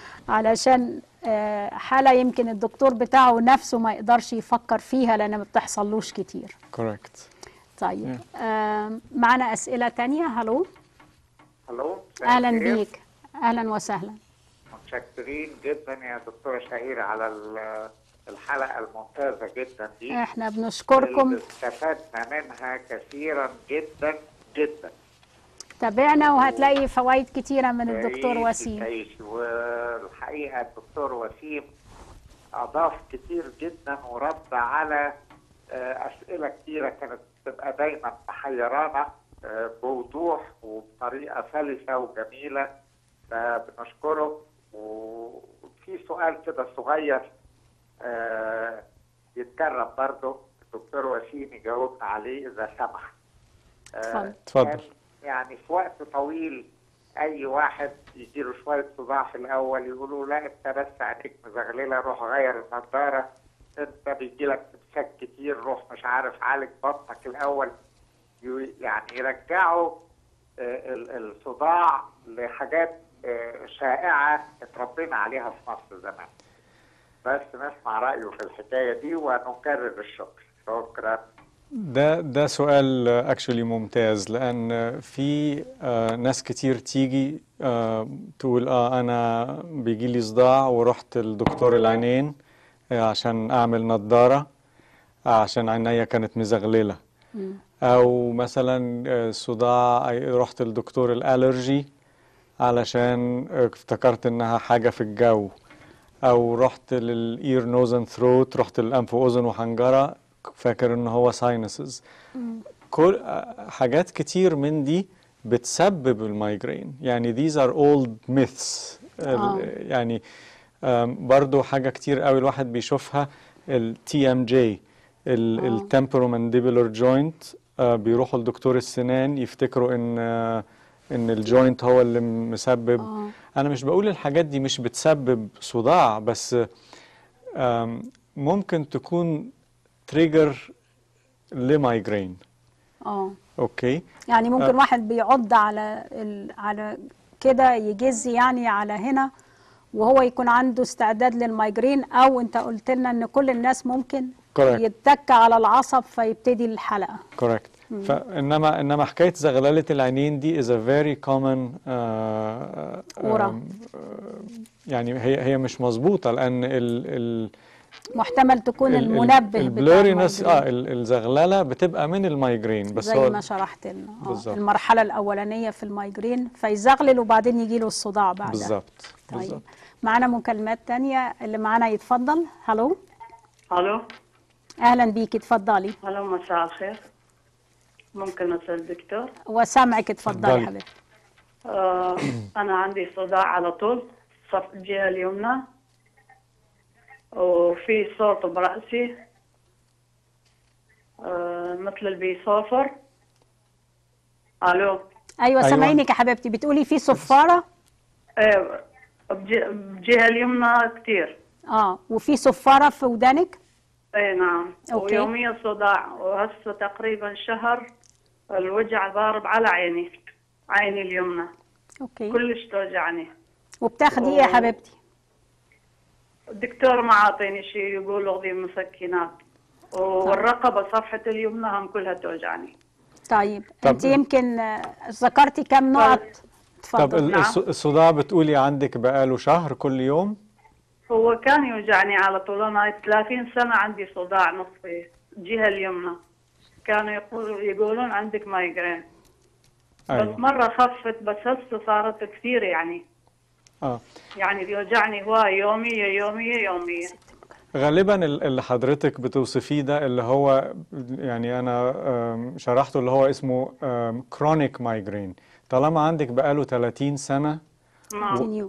علشان آه، حالة يمكن الدكتور بتاعه نفسه ما يقدرش يفكر فيها لأن ما بتحصلوش كتير correct طيب آه، معنا أسئلة تانية هلو الو أهلا خير. بيك أهلا وسهلا متشكرين جدا يا دكتوره شهيره على ال- الحلقه الممتازه جدا دي احنا بنشكركم اللي استفدنا منها كثيرا جدا جدا تابعنا وهتلاقي فوائد كتيرة من الدكتور تعيش- وسيم تعيش. والحقيقه الدكتور وسيم اضاف كتير جدا ورد على آه، اسئله كتيره كانت بتبقى دايما محيرانا آه، بوضوح وبطريقه سلسه وجميله فبنشكره وفي سؤال كده صغير آه، يتكرم برضه الدكتور وسيم يجاوبنا عليه اذا سمح آه، اتفضل. اتفضل. كان يعني في وقت طويل اي واحد يجيله شويه صداع في الاول يقولوا لا انت بس عينيك مزغلله روح غير النضاره انت بيجي لك امساك كتير روح مش عارف عالج بطنك الاول ي- يعني يرجعوا آه، ال- الصداع لحاجات آه، شائعه اتربينا عليها في مصر زمان بس نسمع رايه في الحكايه دي ونكرر الشكر شكرا ده ده سؤال اكشولي ممتاز لان في آه، ناس كتير تيجي آه، تقول اه انا بيجي لي صداع ورحت لدكتور العينين آه، عشان اعمل نظارة آه، عشان عينيا كانت مزغللة او مثلا آه، صداع أي- رحت لدكتور الالرجي علشان آه، افتكرت انها حاجة في الجو او رحت للاير نوز اند ثروت رحت للانف واذن وحنجره فاكر ان هو ساينسز كل آه، حاجات كتير من دي بتسبب المايجرين يعني these are old myths آه. ال- يعني آم، برضو حاجة كتير قوي الواحد بيشوفها ال TMJ ال ال temporomandibular joint آه، بيروحوا لدكتور السنان يفتكروا ان آه، ان الجوينت هو اللي مسبب آه. انا مش بقول الحاجات دي مش بتسبب صداع بس آم، ممكن تكون تريجر لمايجرين اه اوكي يعني ممكن آه. واحد بيعض على ال... على كده يجز يعني على هنا وهو يكون عنده استعداد للمايجرين او انت قلت لنا ان كل الناس ممكن Correct. يتك على العصب فيبتدي الحلقه كوريكت فانما انما حكايه زغلله العينين دي is a very common آه، ورا. آم، آه، يعني هي هي مش مظبوطه لان ال ال محتمل تكون المنبه بتاع البلورينس اه المايجرين. ال- الزغلله بتبقى من المايجرين بس زي هو ما شرحت لنا آه، بالظبط. المرحله الاولانيه في المايجرين فيزغلل وبعدين يجي له الصداع بعدها بالظبط طيب بالظبط معانا مكالمات تانية اللي معانا يتفضل هلو الو اهلا بيكي اتفضلي الو مساء الخير ممكن اسال الدكتور وسامعك اتفضلي اتفضلي. حبيبتي آه انا عندي صداع على طول صف الجهه اليمنى وفي صوت براسي آه مثل اللي بيصافر الو ايوه أيوة. سامعينك يا حبيبتي بتقولي في صفاره آه بج- بالجهه اليمنى كثير اه وفي صفاره في ودانك اي نعم أوكي. ويوميا صداع وهسه تقريبا شهر الوجع ضارب على عيني عيني اليمنى اوكي كلش توجعني وبتاخدي ايه يا أوه. حبيبتي الدكتور ما عاطيني شيء يقول اخذي مسكنات والرقبه صفحه اليمنى هم كلها توجعني طيب طب- انت يمكن آه، ذكرتي كم نقط طب اتفضل ال- نعم. الص- الصداع بتقولي عندك بقاله شهر كل يوم هو كان يوجعني على طول انا 30 سنه عندي صداع نصفي الجهه اليمنى كانوا يقولوا يقولون عندك مايجرين بس ايوه مره خفت بس هسه صارت كثير يعني اه يعني بيوجعني هواي يوميه يوميه يوميه غالبا ال- اللي حضرتك بتوصفيه ده اللي هو يعني انا آم، شرحته اللي هو اسمه كرونيك مايجرين طالما عندك بقاله 30 سنة نعم Continue.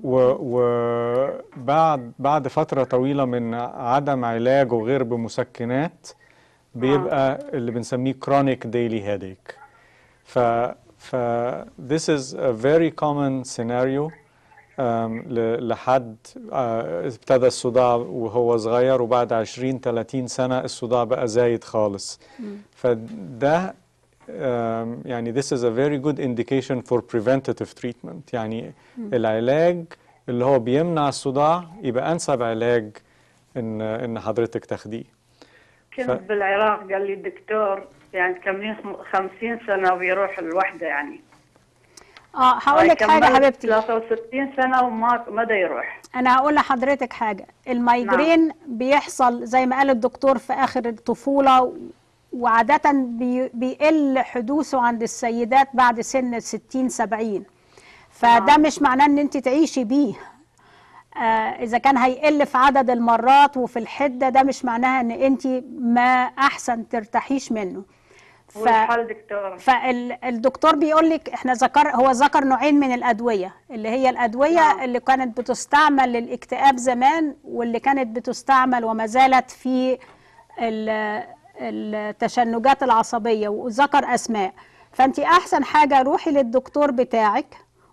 وبعد بعد فترة طويلة من عدم علاج وغير بمسكنات بيبقى اللي بنسميه chronic daily headache ف ف this is a very common scenario um, ل- لحد آه، ابتدى الصداع وهو صغير وبعد 20 30 سنة الصداع بقى زايد خالص فده um, يعني this is a very good indication for preventative treatment يعني العلاج اللي هو بيمنع الصداع يبقى أنسب علاج إن إن حضرتك تاخديه كنت بالعراق قال لي الدكتور يعني تكملين 50 سنه وبيروح الوحده يعني اه هقول لك حاجه كملت حبيبتي 63 سنه وما ما دا يروح انا هقول لحضرتك حاجه المايجرين بيحصل زي ما قال الدكتور في اخر الطفوله وعاده بي بيقل حدوثه عند السيدات بعد سن 60 70 فده مش معناه ان انت تعيشي بيه آه اذا كان هيقل في عدد المرات وفي الحده ده مش معناها ان انت ما احسن ترتاحيش منه ف... والحال دكتور فالدكتور بيقول لك احنا ذكر هو ذكر نوعين من الادويه اللي هي الادويه نعم. اللي كانت بتستعمل للاكتئاب زمان واللي كانت بتستعمل وما زالت في ال- التشنجات العصبيه وذكر اسماء فانت احسن حاجه روحي للدكتور بتاعك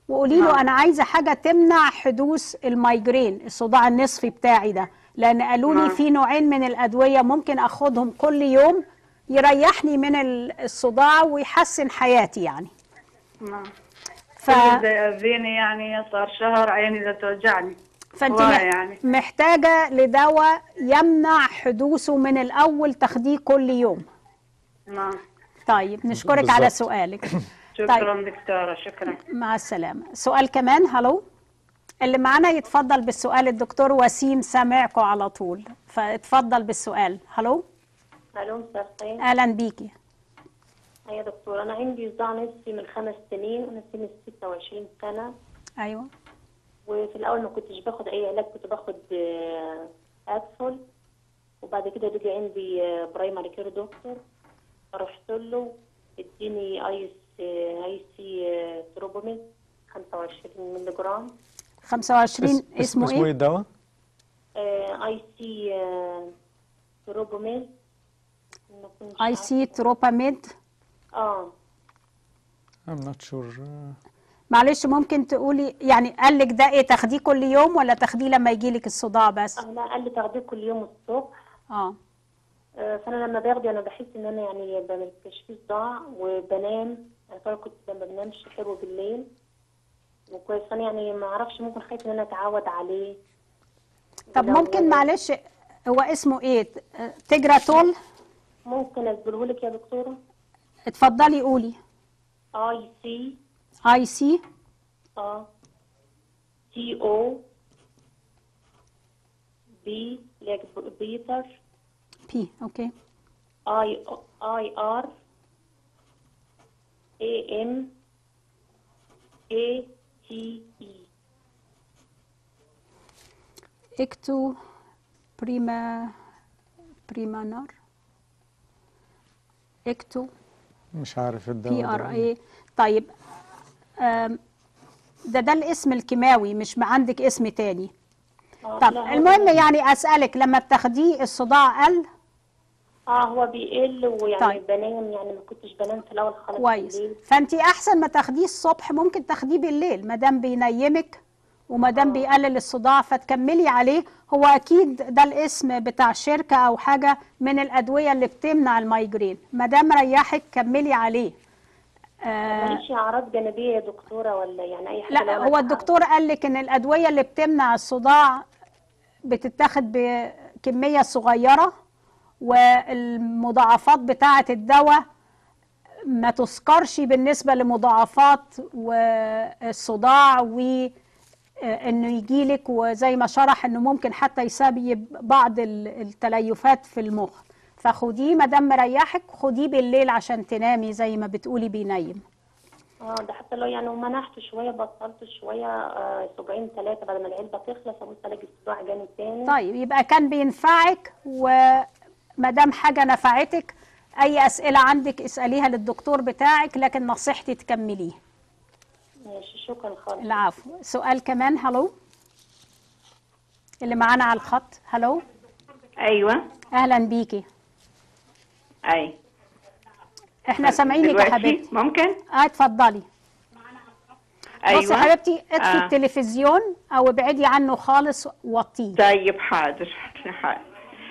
وقولي له نعم. انا عايزه حاجه تمنع حدوث المايجرين الصداع النصفي بتاعي ده لان قالوا لي نعم. في نوعين من الادويه ممكن اخدهم كل يوم يريحني من ال- الصداع ويحسن حياتي يعني نعم ف... كل زي أذيني يعني صار شهر عيني ذا توجعني فانت هواية مح- يعني. محتاجه لدواء يمنع حدوثه من الاول تاخديه كل يوم نعم طيب نشكرك على بالظبط. سؤالك شكرا دكتورة شكرا مع السلامة سؤال كمان هلو اللي معانا يتفضل بالسؤال الدكتور وسيم سامعكم على طول فاتفضل بالسؤال هلو الو مساء الخير اهلا بيكي يا دكتور انا عندي صداع نصفي من خمس سنين وانا سني 26 سنه ايوه وفي الاول ما كنتش باخد اي علاج كنت باخد آه، ادفول وبعد كده بيجي عندي برايمري كير دكتور رحت له اديني اي اي سي تروبوميد 25 مللي جرام 25 اس- اسمه اسمه ايه ايه الدواء؟ اي سي تروبوميد ما كنتش اي عارفة. سي تروباميد اه I'm not sure معلش ممكن تقولي يعني قال لك ده ايه تاخديه كل يوم ولا تاخديه لما يجي لك الصداع بس آه، لا قال لي تاخديه كل يوم الصبح اه آه، فانا لما باخده انا بحس ان انا يعني ما فيش فيه صداع وبنام انا فعلا كنت ما بنامش حلو بالليل وكويس فانا يعني ما اعرفش ممكن خايف ان انا اتعود عليه طب لو- ممكن معلش هو اسمه ايه تجراتول ممكن اقوله لك يا دكتوره اتفضلي قولي اي سي اي سي اه تي او بي like بيتر بي اوكي اي اي ار اي ام اي تي اي اكتو بريما بريمانر اكتو مش عارف الدواء بي ده. ار اي طيب آم، ده ده الاسم الكيماوي مش ما عندك اسم تاني آه، طب لا، هو- المهم يعني اسالك لما بتاخديه الصداع قل اه هو بيقل ويعني طيب. بنام يعني ما كنتش بنام في الاول خالص كويس بالليل فانت احسن ما تاخديه الصبح ممكن تاخديه بالليل ما دام بينيمك وما دام بيقلل الصداع فتكملي عليه هو اكيد ده الاسم بتاع شركه او حاجه من الادويه اللي بتمنع المايجرين ما دام ريحك كملي عليه آه ماليش اعراض جانبيه يا دكتوره ولا يعني اي حاجه لا لو أنا هو الدكتور قال لك ان الادويه اللي بتمنع الصداع بتتاخد بكميه صغيره والمضاعفات بتاعه الدواء ما تذكرش بالنسبه لمضاعفات والصداع و انه يجيلك وزي ما شرح انه ممكن حتى يسبب بعض ال- التليفات في المخ فخديه ما دام مريحك خديه بالليل عشان تنامي زي ما بتقولي بينيم اه ده حتى لو يعني ومنحت شويه بطلت شويه آه، اسبوعين ثلاثه بعد ما العلبه تخلص ابص الاقي الصداع جاني تاني طيب يبقى كان بينفعك وما دام حاجه نفعتك اي اسئله عندك اساليها للدكتور بتاعك لكن نصيحتي تكمليه ماشي شكرا خالص العفو سؤال كمان هلو اللي معانا على الخط هلو ايوه اهلا بيكي اي احنا سامعينك يا دلوقتي حبيبتي ممكن اه اتفضلي ايوه بصي يا حبيبتي اطفي آه. التلفزيون او ابعدي عنه خالص وطيه طيب حاضر حاضر.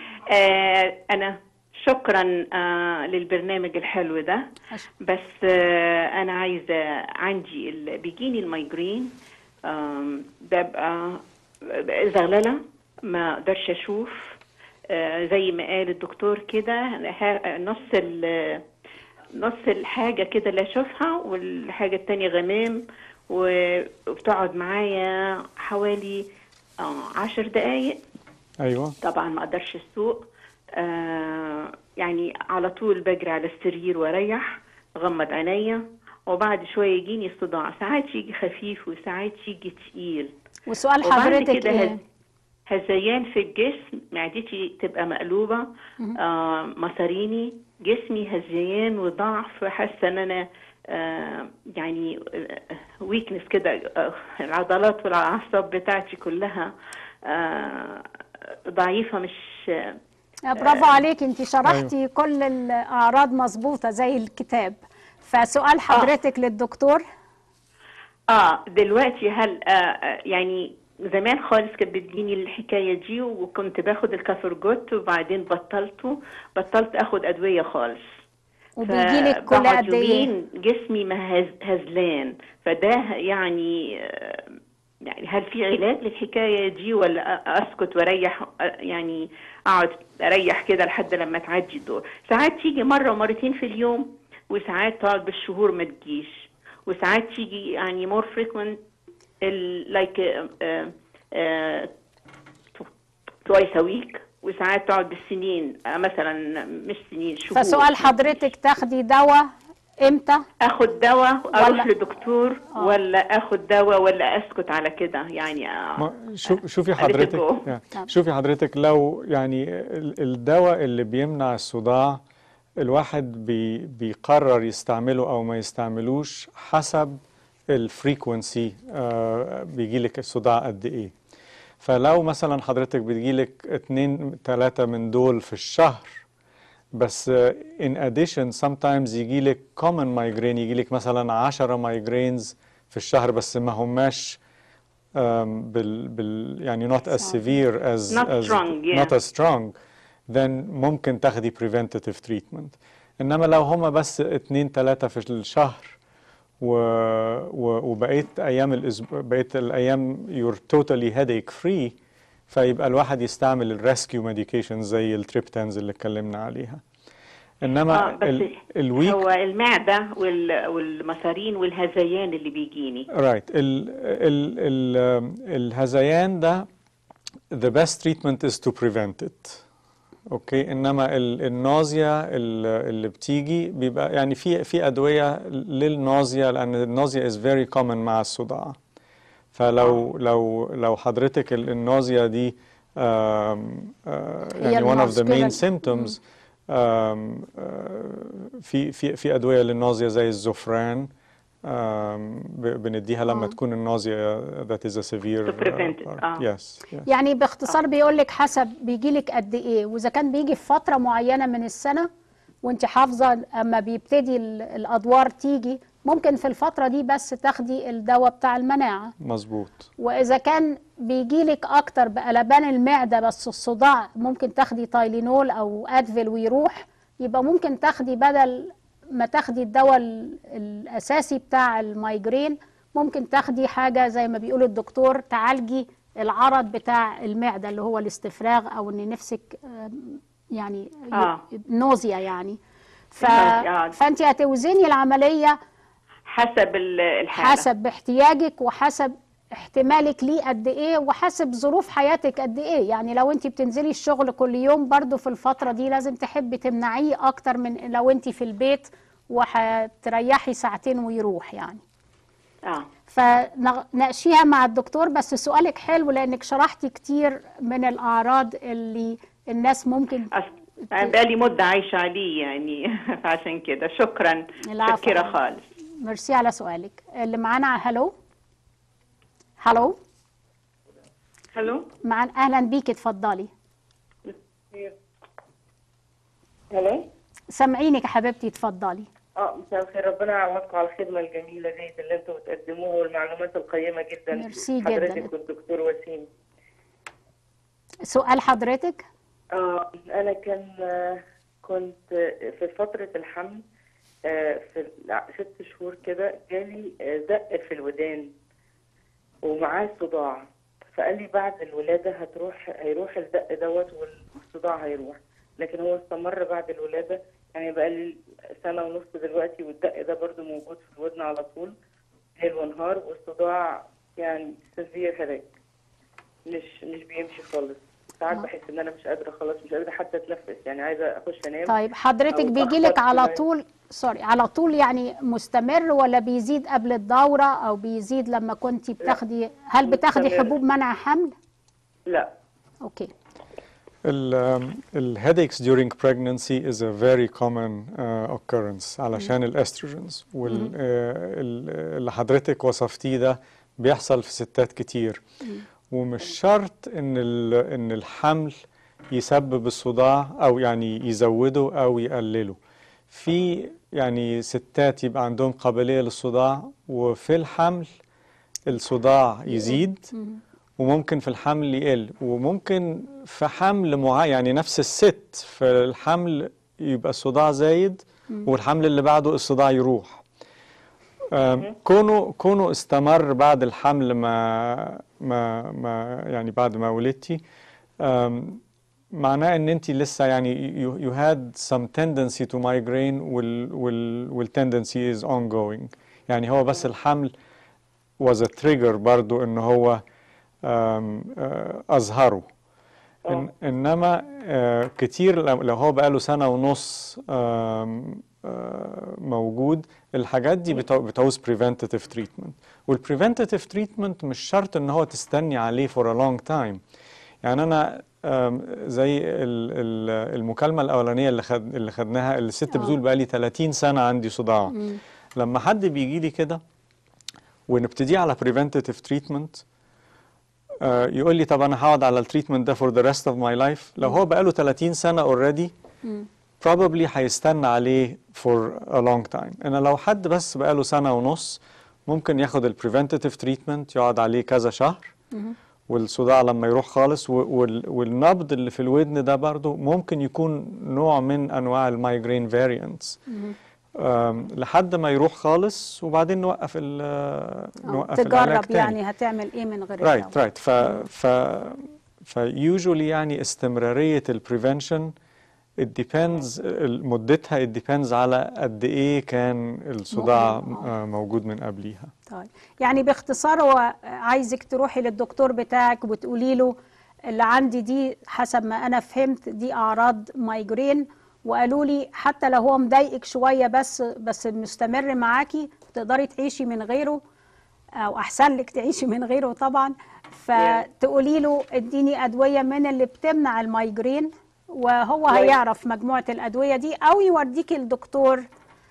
آه انا شكرا آه للبرنامج الحلو ده عش- بس آه انا عايزه عندي ال... بيجيني المايجرين آم، ببقى زغلله ما اقدرش اشوف آه زي ما قال الدكتور كده ه- نص ال... نص الحاجه كده اللي اشوفها والحاجه التانية غمام و- وبتقعد معايا حوالي آه، عشر دقايق ايوه طبعا ما اقدرش اسوق آه يعني على طول بجري على السرير واريح اغمض عينيا وبعد شويه يجيني الصداع ساعات يجي خفيف وساعات يجي تقيل وسؤال وبعد حضرتك كده ايه هز- هزيان في الجسم معدتي تبقى مقلوبه آه مصاريني جسمي هزيان وضعف حاسه ان انا آه يعني ويكنس كده آه العضلات والعصب بتاعتي كلها آه ضعيفه مش آه، برافو عليك انت شرحتي كل الاعراض مظبوطه زي الكتاب فسؤال حضرتك للدكتور اه دلوقتي هل آه آه، يعني زمان خالص كانت بتجيني الحكايه دي وكنت باخد الكافرجوت وبعدين بطلته بطلت اخد ادويه خالص وبيجيلك كل فبقعد قد ايه يومين جسمي مهز هزلان فده يعني آه، يعني هل في علاج للحكايه دي ولا أ- اسكت واريح آه، يعني اقعد اريح كده لحد لما تعدي الدور ساعات تيجي مره ومرتين في اليوم وساعات تقعد بالشهور ما تجيش وساعات تيجي يعني مور فريكوينت لايك توايس ا ويك وساعات تقعد بالسنين آه، مثلا مش سنين شهور فسؤال حضرتك تاخدي دواء امتى اخد دواء اروح ولا- لدكتور ولا اخد دواء ولا اسكت على كده يعني آه، ما شو شوفي let it حضرتك go. يعني شوفي حضرتك لو يعني ال- الدواء اللي بيمنع الصداع الواحد بي بيقرر يستعمله او ما يستعملوش حسب الفريكونسي آه بيجيلك الصداع قد ايه فلو مثلا حضرتك بتجيلك اتنين تلاتة من دول في الشهر بس uh, in addition sometimes يجيلك common migraine يجيلك مثلا 10 migraines في الشهر بس ما هماش um, بال, بال يعني not as severe as, Not as strong, yeah. not as strong then ممكن تاخدي preventative treatment انما لو هما بس اتنين تلاتة في الشهر و... و... وبقيت ايام الاسبوع بقيت الايام you're totally headache free فيبقى الواحد يستعمل الريسكيو ميديكيشن زي التريبتانز اللي اتكلمنا عليها انما اه بس ال... الويك هو المعده وال- والمصارين والهذيان اللي بيجيني رايت ال ال ال الهذيان ده the best treatment is to prevent it اوكي انما ال- النوزيا ال- اللي بتيجي بيبقى يعني في في ادويه للنوزيا لان النوزيا is very common مع الصداع فلو لو لو حضرتك ال- النوزيا دي آم، آه، هي يعني one of the المشكلة. main symptoms آم، آه، في في في ادويه للنوزيا زي الزوفران آم، ب- بنديها لما آه. تكون النوزيا that is a severe To prevent it. uh, part. آه. yes, yes. يعني باختصار بيقول لك حسب بيجيلك قد ايه واذا كان بيجي في فتره معينه من السنه وانت حافظه اما بيبتدي ال- الادوار تيجي ممكن في الفتره دي بس تاخدي الدواء بتاع المناعه مظبوط واذا كان بيجيلك اكتر بقلبان المعده بس الصداع ممكن تاخدي تايلينول او ادفيل ويروح يبقى ممكن تاخدي بدل ما تاخدي الدواء ال- الاساسي بتاع المايجرين ممكن تاخدي حاجه زي ما بيقول الدكتور تعالجي العرض بتاع المعده اللي هو الاستفراغ او ان نفسك آم، يعني آه. نوزيا يعني ف... النوزيا، آه. فانت هتوزني العمليه حسب ال- الحاله حسب احتياجك وحسب احتمالك ليه قد ايه وحسب ظروف حياتك قد ايه يعني لو انت بتنزلي الشغل كل يوم برضو في الفترة دي لازم تحبي تمنعيه اكتر من لو انت في البيت وهتريحي ساعتين ويروح يعني اه فناقشيها مع الدكتور بس سؤالك حلو لانك شرحتي كتير من الاعراض اللي الناس ممكن أص- أنا بقالي مده عايشه عليه يعني فعشان كده شكرا العفو. شكرا خالص ميرسي على سؤالك اللي معانا هلو هلو الو معانا اهلا بيكي اتفضلي الو سامعينك يا حبيبتي اتفضلي اه مساء الخير ربنا يعوضكم على الخدمه الجميله ديت اللي انتم بتقدموها والمعلومات القيمه جدا ميرسي جدا. حضرتك والدكتور وسيم سؤال حضرتك اه انا كان آه، كنت آه، في فتره الحمل آه، في ال- ست شهور كده جالي آه، زق في الودان ومعاه صداع فقال لي بعد الولاده هتروح هيروح الزق دوت والصداع هيروح لكن هو استمر بعد الولاده يعني بقى لي سنه ونص دلوقتي والدق ده برضو موجود في الودن على طول ليل ونهار والصداع يعني سيفير هيدك مش مش بيمشي خالص ساعات بحس ان انا مش قادره خلاص مش قادره حتى اتنفس يعني عايزه اخش انام طيب حضرتك أو بيجيلك أخبط على شوية. طول سوري على طول يعني مستمر ولا بيزيد قبل الدورة او بيزيد لما كنتي بتاخدي هل بتاخدي مستمر. حبوب منع حمل لا اوكي ال um, ال headaches during pregnancy is a very common uh, occurrence علشان الاستروجينز وال uh, ال- اللي حضرتك وصفتيه ده بيحصل في ستات كتير ومش شرط ان ال- ان الحمل يسبب الصداع او يعني يزوده او يقلله في يعني ستات يبقى عندهم قابلية للصداع وفي الحمل الصداع يزيد وممكن في الحمل يقل وممكن في حمل معين يعني نفس الست في الحمل يبقى الصداع زايد والحمل اللي بعده الصداع يروح آم، كونه كونه استمر بعد الحمل ما ما ما يعني بعد ما ولدتي آم، معناه ان انت لسه يعني you, you had some tendency to migraine وال وال والتندنسي is ongoing يعني هو بس الحمل was a trigger برضو ان هو آم، آه، اظهره إن انما آه، كتير لو لو هو بقاله سنه ونص آم، آه، موجود الحاجات دي بتع- بتعوز preventative treatment والpreventative treatment مش شرط ان هو تستني عليه for a long time يعني انا آم، زي ال- ال- المكالمه الاولانيه اللي خد اللي خدناها اللي الست بتقول بقى لي 30 سنه عندي صداع لما حد بيجي لي كده ونبتدي على preventative treatment آه، يقول لي طب انا هقعد على التريتمنت ده for the rest of my life لو هو بقاله 30 سنه already probably هيستنى عليه for a long time انا لو حد بس بقاله سنه ونص ممكن ياخد ال preventative treatment يقعد عليه كذا شهر والصداع لما يروح خالص و- وال- والنبض اللي في الودن ده برضو ممكن يكون نوع من انواع المايجرين فاريانتس لحد ما يروح خالص وبعدين نوقف ال آه، نوقف العلاج تجرب تاني. يعني هتعمل ايه من غير رايت الدواء. رايت ف ف ف usually يعني استمرارية البريفنشن it depends ال- مدتها it depends على قد ايه كان الصداع مؤلم، آه، موجود من قبليها طيب يعني باختصار هو عايزك تروحي للدكتور بتاعك وتقولي له اللي عندي دي حسب ما انا فهمت دي اعراض مايجرين وقالوا لي حتى لو هو مضايقك شويه بس بس مستمر معاكي تقدري تعيشي من غيره او احسن لك تعيشي من غيره طبعا فتقولي له اديني ادويه من اللي بتمنع المايجرين وهو طيب. هيعرف مجموعه الادويه دي او يوديكي الدكتور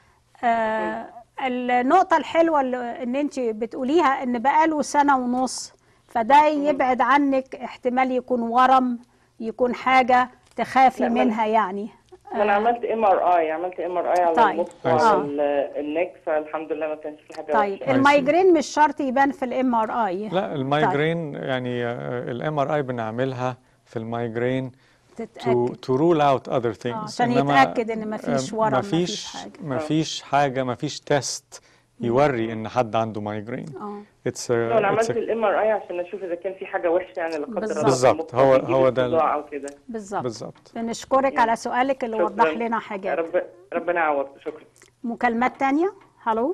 آه النقطة الحلوة اللي ان انت بتقوليها ان بقاله سنة ونص فده يبعد عنك احتمال يكون ورم يكون حاجة تخافي لا، ما أنا- منها يعني ما انا عملت ام ار اي عملت ام ار اي على طيب. المخ آه. وعلى ال- النك فالحمد لله ما كانش في حاجه طيب وحشة. المايجرين مش شرط يبان في الام ار اي لا المايجرين يعني الام ار اي بنعملها في المايجرين to تتأكد to rule out other things عشان إنما، يتأكد إن مفيش آم، ورم، مفيش مفيش حاجة. مفيش حاجة مفيش تيست يوري ان حد عنده مايجرين اه it's a, لو انا it's عملت a الام ار اي عشان اشوف اذا كان في حاجه وحشه يعني لا قدر الله في بالظبط. المخ هو- بيجيب هو ده ال- الصداع او كده بالظبط بالظبط بنشكرك على سؤالك اللي وضح شكراً. لنا حاجات رب ربنا يعوض شكرا مكالمات تانية هلو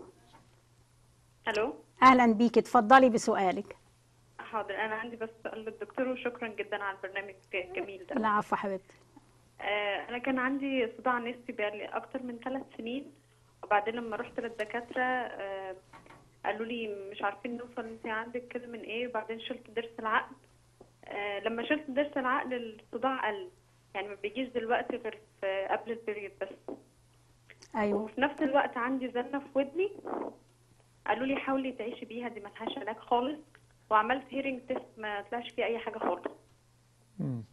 الو اهلا بيك اتفضلي بسؤالك حاضر انا عندي بس سؤال للدكتور وشكرا جدا على البرنامج الجميل ده العفو حبيبتي آه انا كان عندي صداع نصفي بقالي اكتر من ثلاث سنين وبعدين لما رحت للدكاتره آه قالوا لي مش عارفين نوصل انت عندك كده من ايه وبعدين شلت ضرس العقل آه لما شلت ضرس العقل الصداع قل يعني ما بيجيش دلوقتي غير في قبل البريود بس ايوه وفي نفس الوقت عندي زنة في ودني قالوا لي حاولي تعيشي بيها دي ملهاش علاج خالص وعملت هيرنج تيست ما طلعش فيه اي حاجه خالص آم،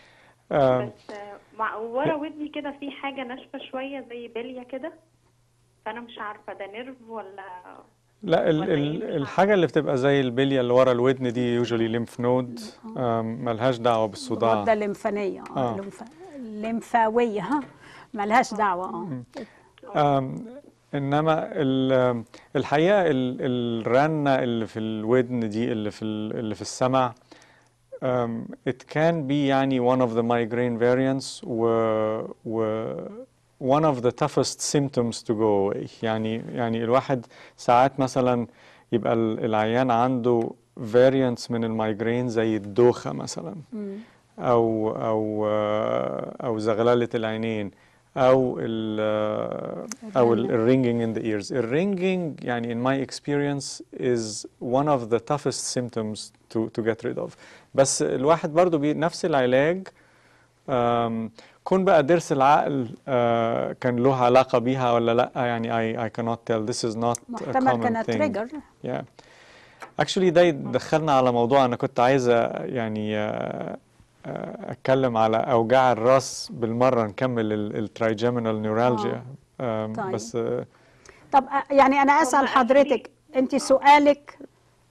بس آه، مع ورا ودني كده في حاجه ناشفه شويه زي بليه كده فانا مش عارفه ده نيرف ولا لا ال ولا ال إيه؟ الحاجة اللي بتبقى زي البلية اللي ورا الودن دي usually lymph node آم، ملهاش دعوة الغده بالصداع الليمفانيه اه آه. الليمف- الليمفاويه ها ملهاش دعوه اه آم، انما ال- الحقيقة ال- الرنة اللي في الودن دي اللي في ال- اللي في السمع um, it can be يعني one of the migraine variants و, و one of the toughest symptoms to go away يعني يعني الواحد ساعات مثلا يبقى ال- العيان عنده variants من المايجرين زي الدوخة مثلا أو أو آه، أو زغللة العينين أو ال أو ال ringing in the ears. ال ringing يعني in my experience is one of the toughest symptoms to to get rid of. بس الواحد برضو بي نفس العلاج آم، كون بقى ضرس العقل آه، كان له علاقة بيها ولا لا يعني I I cannot tell this is not a محتمل common كانت thing. تريجر Yeah. Actually ده يدخلنا على موضوع أنا كنت عايزة يعني آه، آه، أتكلم على أوجاع الراس بالمرة نكمل الترايجيمينال نيورالجيا طيب. بس آه، طب آه، يعني انا اسال هم حضرتك انت سؤالك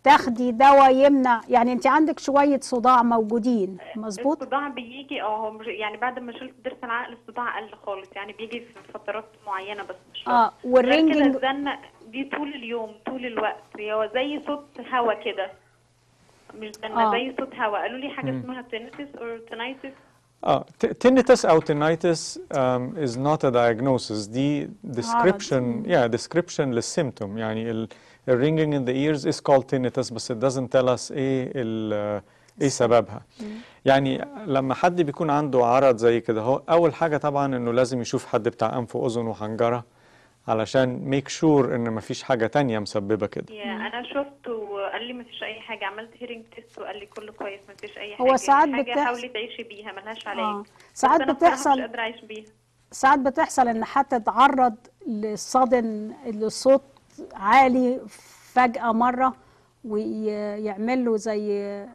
تاخدي دواء يمنع يعني انت عندك شويه صداع موجودين مظبوط الصداع بيجي اه هو مش يعني بعد ما شلت ضرس العقل الصداع قل خالص يعني بيجي في فترات معينه بس مش اه غير والرينجنج كده الزنة دي طول اليوم طول الوقت هو زي صوت هوا كده مش زنة آه. زي صوت هوا قالوا لي حاجه اسمها tinnitus or tinnitus اه tinnitus او tinnitus um, is not a diagnosis دي description yeah description للسيمتوم يعني ال ال ringing in the ears is called tinnitus بس it doesn't tell us ايه ال ايه سببها يعني لما حد بيكون عنده عرض زي كده هو اول حاجه طبعا انه لازم يشوف حد بتاع انف واذن وحنجره علشان ميك شور ان مفيش حاجه تانية مسببه كده يا انا شفت وقال لي ما فيش اي حاجه عملت هيرنج تيست وقال لي كله كويس ما فيش اي هو حاجه ساعات حاجه بتحصل- حاولي تعيشي بيها ملهاش علاج آه. بس ساعات أنا بصراحة بتحصل- مش قادره اعيش بيها ساعات بتحصل ان حد اتعرض لصدن لصوت عالي فجأة مرة ويعمل له زي آه،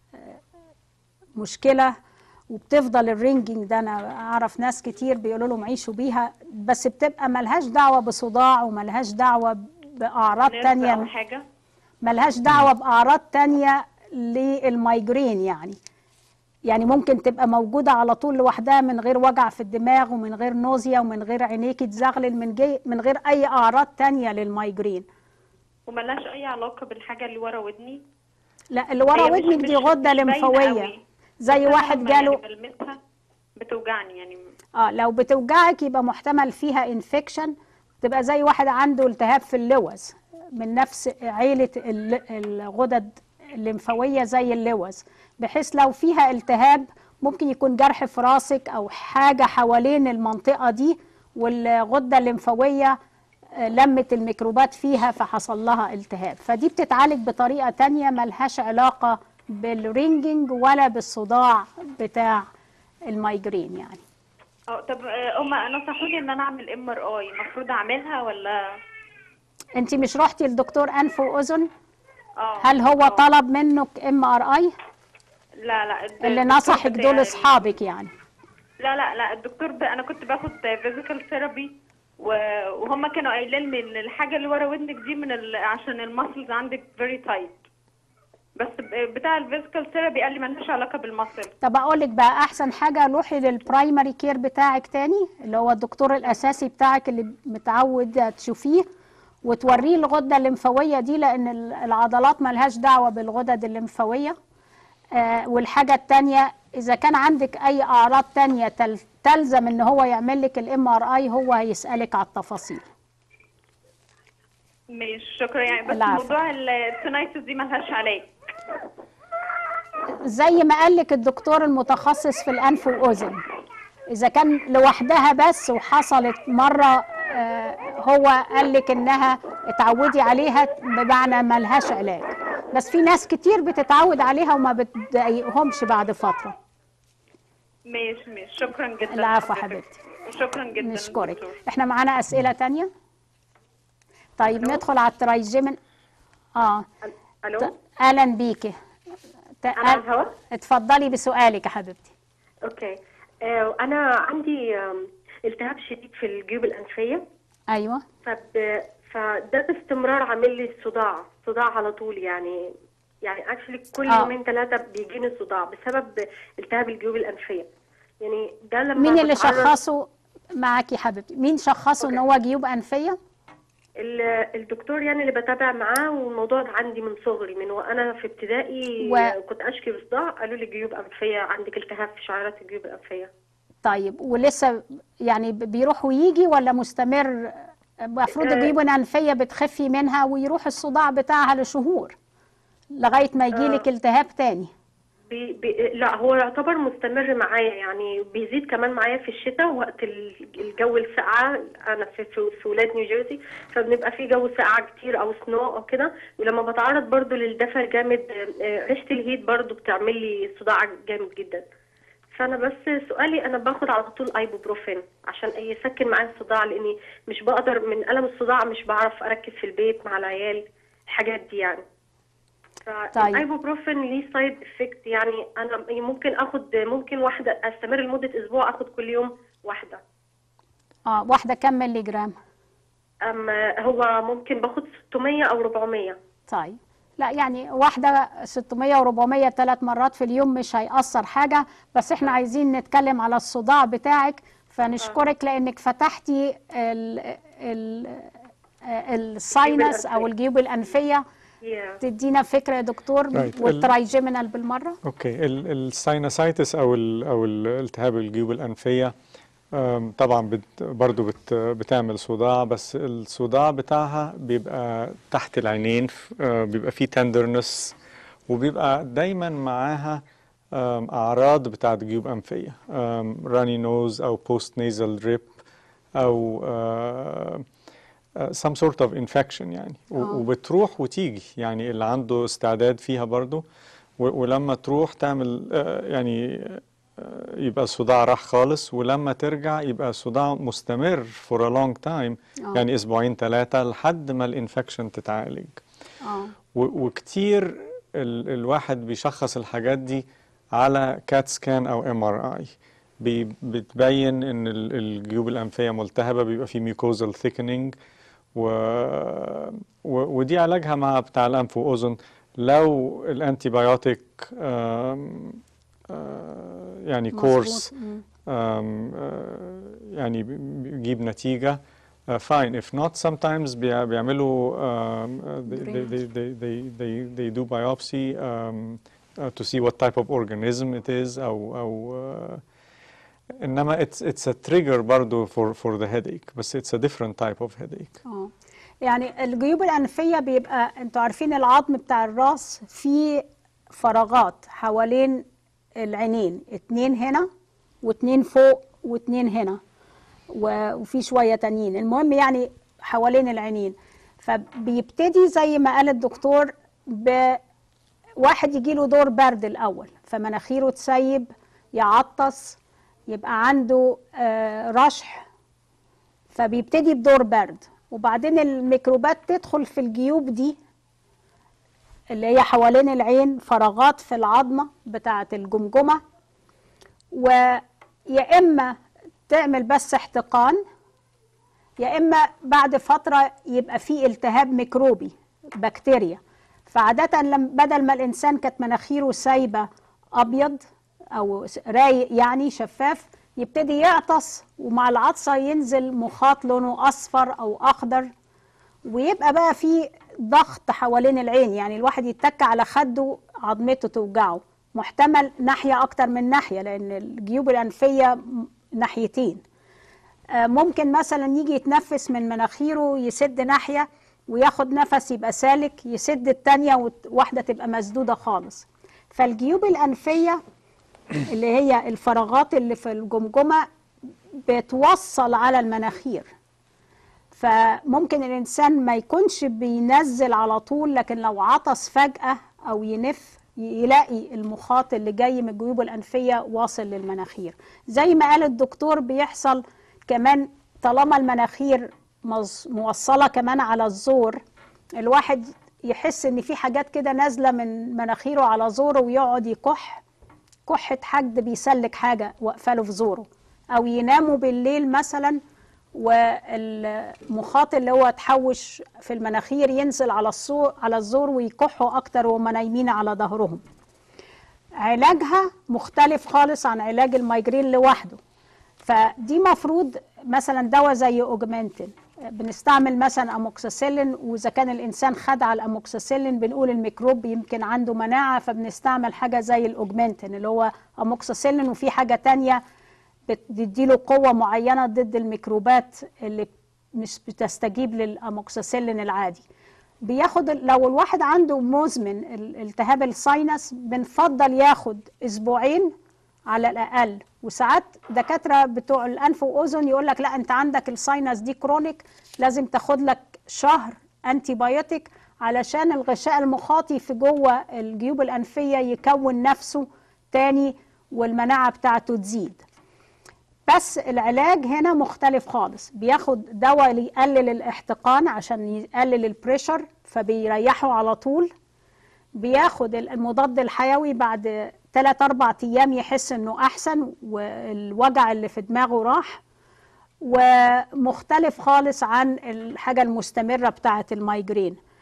مشكلة وبتفضل الرينجينج ده انا اعرف ناس كتير بيقولوا لهم عيشوا بيها بس بتبقى ملهاش دعوة بصداع وملهاش دعوة بأعراض نرفز تانية او حاجه ملهاش دعوة بأعراض تانية للمايجرين يعني يعني ممكن تبقى موجودة على طول لوحدها من غير وجع في الدماغ ومن غير نوزيا ومن غير عينيكي تزغلل من جي من غير أي أعراض تانية للمايجرين وملهاش اي علاقه بالحاجه اللي ورا ودني لا اللي ورا هي مش- ودنك دي مش- غدة مش باينة لمفاوية قوي. زي بس أنا واحد لما جاله يعني بلمسها بتوجعني يعني اه لو بتوجعك يبقى محتمل فيها انفكشن تبقى زي واحد عنده التهاب في اللوز من نفس عيلة ال- الغدد الليمفاوية زي اللوز بحيث لو فيها التهاب ممكن يكون جرح في راسك او حاجة حوالين المنطقة دي والغدة الليمفاوية آه، لمت الميكروبات فيها فحصل لها التهاب فدي بتتعالج بطريقة تانية ملهاش علاقة بالرينجينج ولا بالصداع بتاع المايجرين يعني اه طب آه، هما نصحوني ان انا اعمل ام ار اي المفروض اعملها ولا انت مش رحتي لدكتور انف واذن اه هل هو آه. طلب منك ام ار اي لا لا الد- اللي الدكتور نصحك بتاعي- دول اصحابك يعني لا لا لا الدكتور ب... انا كنت باخد فيزيكال ثيرابي وهم كانوا قايلين لي ان الحاجه اللي ورا ودنك دي من ال... عشان الماسلز عندك فيري تايت بس ب- بتاع الفيزيكال ثيرابي قال لي ملهاش علاقه بالماسل طب اقول لك بقى احسن حاجه روحي للبرايمري كير بتاعك تاني اللي هو الدكتور الاساسي بتاعك اللي متعود تشوفيه وتوريه الغده الليمفاويه دي لان ال- العضلات ملهاش دعوه بالغدد الليمفاويه آه والحاجه التانيه اذا كان عندك اي اعراض تانيه تل- تلزم ان هو يعمل لك الام ار اي هو هيسالك على التفاصيل مش شكرا يعني بس العفو. موضوع التنايتس دي ملهاش علاج زي ما قال لك الدكتور المتخصص في الانف واذن اذا كان لوحدها بس وحصلت مره آه، هو قال لك انها اتعودي عليها بمعنى ملهاش علاج بس في ناس كتير بتتعود عليها وما بتضايقهمش بعد فتره مش مش شكرا جدا العفو لحضرتك. حبيبتي. شكرا جدا نشكرك دكتور. احنا معانا اسئله تانية طيب ندخل على الترايجيمن اه الو ت- اهلا بيكي ت- انا على الهوا اتفضلي بسؤالك يا حبيبتي اوكي آه، انا عندي آم، التهاب شديد في الجيوب الانفيه ايوه فب... فده باستمرار عامل لي صداع صداع على طول يعني يعني اكشلي كل آه. يومين ثلاثه بيجيني صداع بسبب التهاب الجيوب الانفيه يعني ده لما مين اللي بتعرض- شخصه معاكي يا حبيبتي مين شخصه ان هو جيوب انفيه ال- الدكتور يعني اللي بتابع معاه والموضوع ده عندي من صغري من وانا في ابتدائي و- كنت اشكي بصداع قالوا لي جيوب انفيه عندك التهاب في شعيرات الجيوب الانفيه طيب ولسه يعني ب- بيروح ويجي ولا مستمر المفروض آه. الجيوب الانفيه بتخفي منها ويروح الصداع بتاعها لشهور لغايه ما يجيلك التهاب تاني بي بي لا هو يعتبر مستمر معايا يعني بيزيد كمان معايا في الشتاء وقت ال- الجو الساقعة أنا في, في, في ولاية نيوجيرسي فبنبقى في جو ساقعة كتير أو سنو أو كده ولما بتعرض برضو للدفا الجامد آه، ريحة الهيت برضو بتعمل لي صداع جامد جدا فأنا بس سؤالي أنا باخد على طول أيبوبروفين عشان يسكن معايا الصداع لأني مش بقدر من ألم الصداع مش بعرف أركز في البيت مع العيال الحاجات دي يعني طيب. الايبوبروفين ليه سايد افكت يعني انا ممكن اخد ممكن واحده استمر لمده اسبوع اخد كل يوم واحده اه واحده كم ملي جرام اما هو ممكن باخد 600 او 400 طيب لا يعني واحدة 600 و400 ثلاث مرات في اليوم مش هيأثر حاجة بس احنا عايزين نتكلم على الصداع بتاعك فنشكرك لأنك فتحتي ال ال الساينس أو الجيوب الأنفية Yeah. تدينا فكرة يا دكتور Right. والترايجيمينال بالمرة اوكي ال- الساينوسايتس او ال او الالتهاب الجيوب الانفيه أم، طبعا بت برضو بت بتعمل صداع بس الصداع بتاعها بيبقى تحت العينين ف- آه، بيبقى فيه تندرنس وبيبقى دايما معاها أم، اعراض بتاعت جيوب انفيه راني نوز او بوست نيزل دريب او آه، آه، some sort of infection يعني و- آه. وبتروح وتيجي يعني اللي عنده استعداد فيها برضو و- ولما تروح تعمل آه، يعني آه، يبقى الصداع راح خالص ولما ترجع يبقى الصداع مستمر for a long time آه. يعني اسبوعين ثلاثة لحد ما الانفكشن تتعالج اه و- وكتير ال الواحد بيشخص الحاجات دي على كات سكان او ام ار اي بتبين ان ال- الجيوب الانفيه ملتهبه بيبقى في ميوكوزال ثيكنينج و... و... ودي علاجها مع بتاع الانف واذن لو الانتي بايوتيك آم، آه، يعني مظبوط. كورس مم. um, uh, يعني بيجيب نتيجة uh, fine if not sometimes بيع- بيعملوا um, uh, they, they, they, they, they, they, they do biopsy um, uh, to see what type of organism it is أو أو uh, إنما it's it's a trigger برضو for for the headache بس it's a different type of headache اه يعني الجيوب الأنفية بيبقى انتوا عارفين العظم بتاع الراس فيه فراغات حوالين العينين اتنين هنا واتنين فوق واتنين هنا و- وفي شوية تانيين المهم يعني حوالين العينين فبيبتدي زي ما قال الدكتور بواحد يجيله دور برد الأول فمناخيره تسيب يعطس يبقى عنده آه، رشح فبيبتدي بدور برد وبعدين الميكروبات تدخل في الجيوب دي اللي هي حوالين العين فراغات في العظمة بتاعة الجمجمة ويا إما تعمل بس احتقان يا إما بعد فترة يبقى فيه التهاب ميكروبي بكتيريا فعادة لم بدل ما الإنسان كانت مناخيره سايبة أبيض أو س- رايق يعني شفاف يبتدي يعطس ومع العطسة ينزل مخاط لونه أصفر أو أخضر ويبقى بقى في ضغط حوالين العين يعني الواحد يتك على خده عظمته توجعه محتمل ناحية أكتر من ناحية لأن الجيوب الأنفية م- ناحيتين آه، ممكن مثلا يجي يتنفس من مناخيره يسد ناحية وياخد نفس يبقى سالك يسد التانية وواحدة تبقى مسدودة خالص فالجيوب الأنفية اللي هي الفراغات اللي في الجمجمة بتوصل على المناخير فممكن الإنسان ما يكونش بينزل على طول لكن لو عطس فجأة أو ينف يلاقي المخاط اللي جاي من الجيوب الأنفية واصل للمناخير زي ما قال الدكتور بيحصل كمان طالما المناخير مز- موصلة كمان على الزور الواحد يحس ان في حاجات كده نازلة من مناخيره على زوره ويقعد يكح كحة حد بيسلك حاجة واقفة له في زوره أو يناموا بالليل مثلا والمخاط اللي هو اتحوش في المناخير ينزل على الصور على الزور ويكحوا أكتر وهم نايمين على ظهرهم علاجها مختلف خالص عن علاج المايجرين لوحده فدي مفروض مثلا دواء زي اوجمانتين بنستعمل مثلا اموكسيسيلين واذا كان الانسان خد على الاموكسيسيلين بنقول الميكروب يمكن عنده مناعه فبنستعمل حاجه زي الاوجمانتين اللي هو اموكسيسيلين وفي حاجه تانية بتديله قوه معينه ضد الميكروبات اللي مش بتستجيب للاموكسيسيلين العادي بياخد لو الواحد عنده مزمن ال- التهاب الساينس بنفضل ياخد اسبوعين على الاقل وساعات دكاتره بتوع الانف واذن يقول لك لا انت عندك الساينس دي كرونيك لازم تاخد لك شهر انتي بايوتيك علشان الغشاء المخاطي في جوه الجيوب الانفيه يكون نفسه تاني والمناعه بتاعته تزيد بس العلاج هنا مختلف خالص بياخد دواء يقلل الاحتقان عشان يقلل البريشر فبيريحه على طول بياخد المضاد الحيوي بعد 3 4 ايام يحس انه احسن والوجع اللي في دماغه راح ومختلف خالص عن الحاجه المستمره بتاعه المايجرين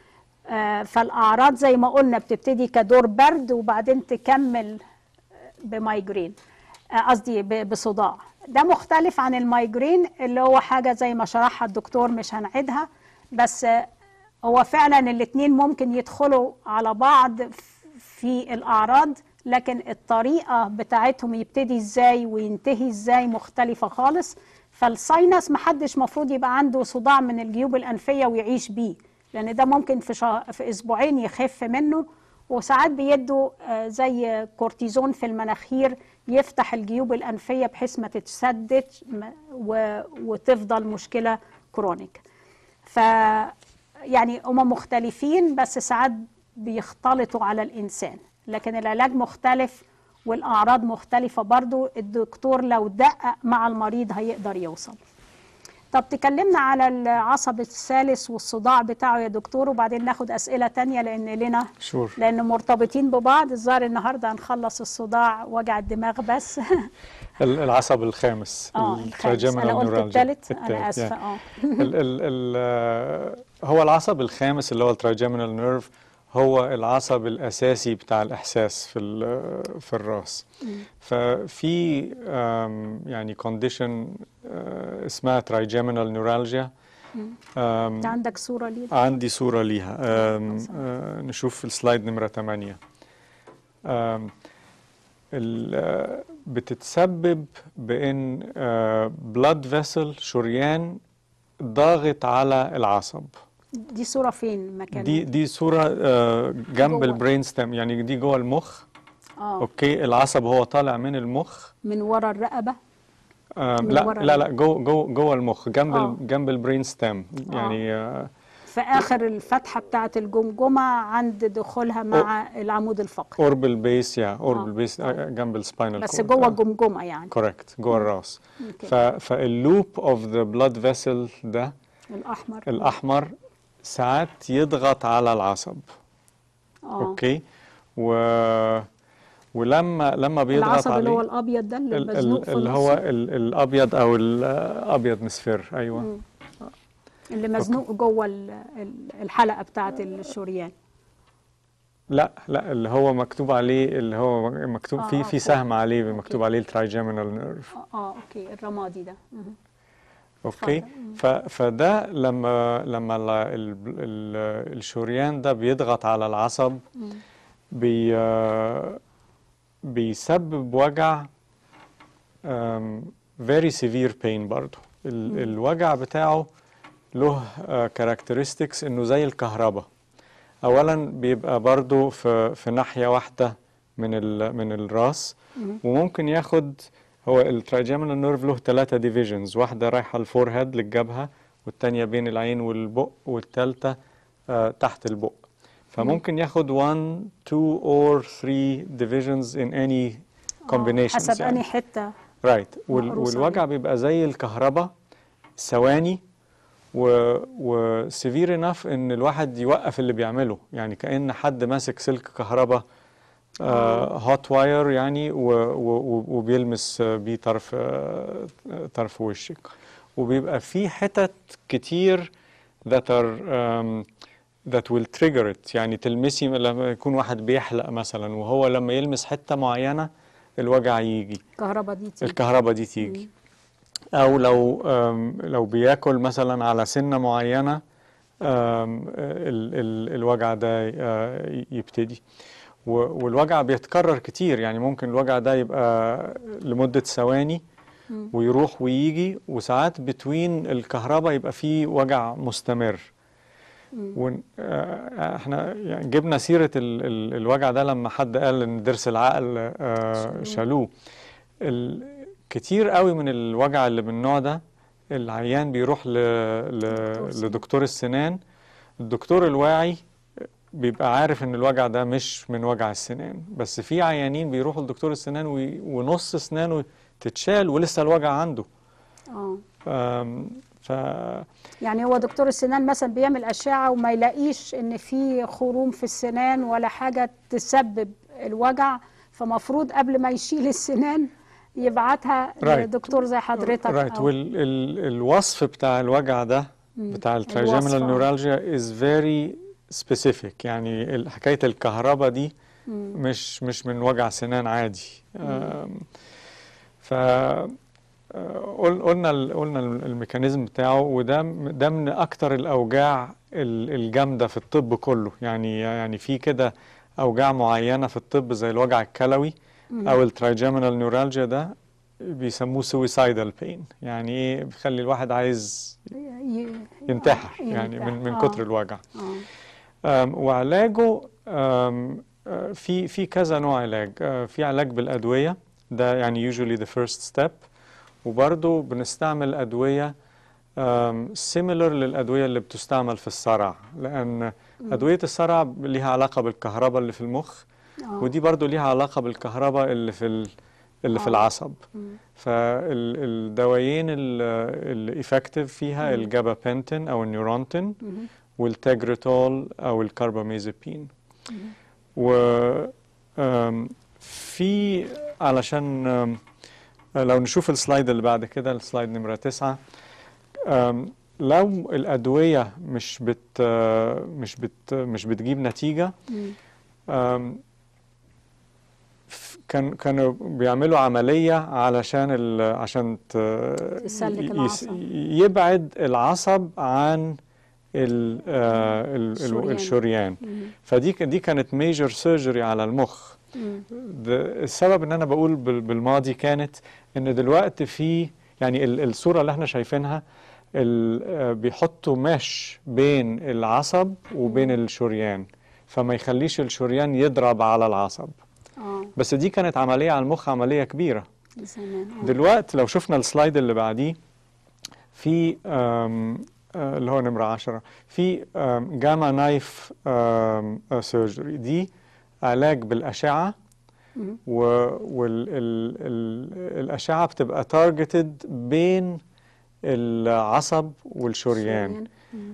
آه، فالاعراض زي ما قلنا بتبتدي كدور برد وبعدين تكمل بمايجرين آه، قصدي ب- بصداع ده مختلف عن المايجرين اللي هو حاجه زي ما شرحها الدكتور مش هنعيدها بس آه، هو فعلا الاتنين ممكن يدخلوا على بعض في الاعراض لكن الطريقه بتاعتهم يبتدي ازاي وينتهي ازاي مختلفه خالص فالساينس محدش مفروض يبقى عنده صداع من الجيوب الانفيه ويعيش بيه لان ده ممكن في شهر في اسبوعين يخف منه وساعات بيدوا آه، زي كورتيزون في المناخير يفتح الجيوب الانفيه بحيث ما تتسدش ما- و- وتفضل مشكله كرونيك ف يعني هما مختلفين بس ساعات بيختلطوا على الانسان لكن العلاج مختلف والاعراض مختلفه برضو الدكتور لو دقق مع المريض هيقدر يوصل طب تكلمنا على العصب الثالث والصداع بتاعه يا دكتور وبعدين ناخد اسئله تانية لان لنا شور لان مرتبطين ببعض الظاهر النهارده هنخلص الصداع وجع الدماغ بس ال- العصب الخامس اه الخامس الtrigeminal انا قلت neuralgia. الثالث انا التالت، اسفه yeah. اه ال ال ال هو العصب الخامس اللي هو الترايجيمينال نيرف هو العصب الاساسي بتاع الاحساس في ال- في الراس ففي آم، يعني كونديشن اسمها ترايجيمينال نيورالجيا انت عندك صوره ليه عندي صورة ليها آم، آه، نشوف السلايد نمرة 8 آم، ال- آه، بتتسبب بان بلاد فيسل شريان ضاغط على العصب دي صوره فين مكان دي دي صورة آه، جنب جوه. البرين ستام يعني دي جوه المخ اه اوكي العصب هو طالع من المخ من ورا الرقبه آم، من لا ورا لا ال- لا جوه جوه جوه المخ جنب آه. ال- جنب البرين ستام يعني آه، في اخر الفتحه بتاعه الجمجمه عند دخولها مع العمود الفقري اوربل بيس يا اوربل بيس جنب السباينال بس جوه الجمجمه يعني كوريكت جوه الراس أوكي. ف فاللوب اوف ذا بلاد فيسل ده الاحمر الاحمر ساعات يضغط على العصب اه اوكي و ولما لما بيضغط العصب عليه اللي هو الابيض ده اللي ال- مزنوق ال- في اللي النص هو ال- الابيض او الابيض مصفر ايوه اللي مزنوق جوه ال- ال- الحلقه بتاعه الشريان لا لا اللي هو مكتوب عليه اللي هو مكتوب آه، فيه آه، في فوق. سهم عليه مكتوب عليه الترايجيمينال نيرف اه اه اوكي الرمادي ده مهم. اوكي ف فده لما لما ال ال ال الشريان ده بيضغط على العصب بي آه، بيسبب وجع um, very severe pain برضو ال الوجع بتاعه له كاركترستكس انه زي الكهرباء اولا بيبقى برضو في في ناحيه واحده من ال من الراس وممكن ياخد هو الترايجيمينال نيرف له ثلاثة ديفيجنز واحدة رايحة الفور هيد للجبهة والتانية بين العين والبق والتالتة آه تحت البق فممكن ياخد 1 2 or 3 divisions in any combinations حسب يعني. انهي حته رايت وال مقروصة والوجع بيبقى زي الكهرباء ثواني و وسيفير انف ان الواحد يوقف اللي بيعمله يعني كأن حد ماسك سلك كهرباء هوت واير يعني و و وبيلمس آه، بيه طرف آه، طرف وشك وبيبقى في حتت كتير that are um, that will trigger it يعني تلمسي لما يكون واحد بيحلق مثلا وهو لما يلمس حتة معينة الوجع يجي الكهرباء دي تيجي. الكهرباء دي تيجي او لو أم، لو بياكل مثلا على سنه معينه أم، ال ال الوجع ده آه، يبتدي و- والوجع بيتكرر كتير يعني ممكن الوجع ده يبقى لمده ثواني ويروح ويجي وساعات بتوين الكهرباء يبقى فيه وجع مستمر ون- آه، احنا يعني جبنا سيره ال ال الوجع ده لما حد قال ان ضرس العقل آه، شالوه ال- كتير قوي من الوجع اللي من النوع ده العيان بيروح ل... ل... لدكتور السنان الدكتور الواعي بيبقى عارف ان الوجع ده مش من وجع السنان بس في عيانين بيروحوا لدكتور السنان وي... ونص اسنانه تتشال ولسه الوجع عنده اه أم، ف يعني هو دكتور السنان مثلا بيعمل أشعة وما يلاقيش إن في خروم في السنان ولا حاجة تسبب الوجع فمفروض قبل ما يشيل السنان يبعتها Right. لدكتور زي حضرتك رايت أو- وال... ال... الوصف بتاع الوجع ده بتاع الوصف، الترايجيمينال آه. نيورالجيا is very سبيسيفيك يعني ال- حكايه الكهرباء دي مش مش من وجع سنان عادي آم، ف آه، قل- قلنا ال- قلنا الميكانيزم بتاعه وده م- ده من اكتر الاوجاع ال- الجامده في الطب كله يعني يعني في كده اوجاع معينه في الطب زي الوجع الكلوي او الترايجيمينال نيورالجيا ده بيسموه سويسايدال بين يعني ايه بيخلي الواحد عايز ي- ينتحر آه، يعني من من ينتحر. كتر الوجع آه. أم، وعلاجه أم، آه، في في كذا نوع علاج آه، في علاج بالأدوية ده يعني usually the first step وبرضه بنستعمل أدوية أم، similar للأدوية اللي بتستعمل في الصرع لأن أدوية الصرع ليها علاقة بالكهرباء اللي في المخ آه. ودي برضه ليها علاقة بالكهرباء اللي في ال- اللي في آه. العصب فالدوايين اللي effective فيها الجابابنتين أو النيورونتين والتجريتول او الكرباميزابين و آم، في علشان آم، لو نشوف السلايد اللي بعد كده السلايد نمرة تسعة آم، لو الأدوية مش بت آه، مش بت مش بتجيب نتيجة آم، ف- كان كانوا بيعملوا عملية علشان ال عشان ت- تسلك ي- يس- العصب. يبعد العصب عن ال ال ال الشريان. الشريان فدي ك- دي كانت ميجر سيرجري على المخ ده- السبب ان انا بقول بال- بالماضي كانت ان دلوقتي في يعني ال- الصوره اللي احنا شايفينها ال- آه، بيحطوا مش بين العصب وبين الشريان فما يخليش الشريان يضرب على العصب اه بس دي كانت عمليه على المخ عمليه كبيره زمان آه. دلوقتي لو شفنا السلايد اللي بعديه في آم، آه، اللي هو نمرة عشرة في آم، جاما نايف آم، آه، سيرجري دي علاج بالأشعة والأشعة بتبقى تارجتد بين العصب والشريان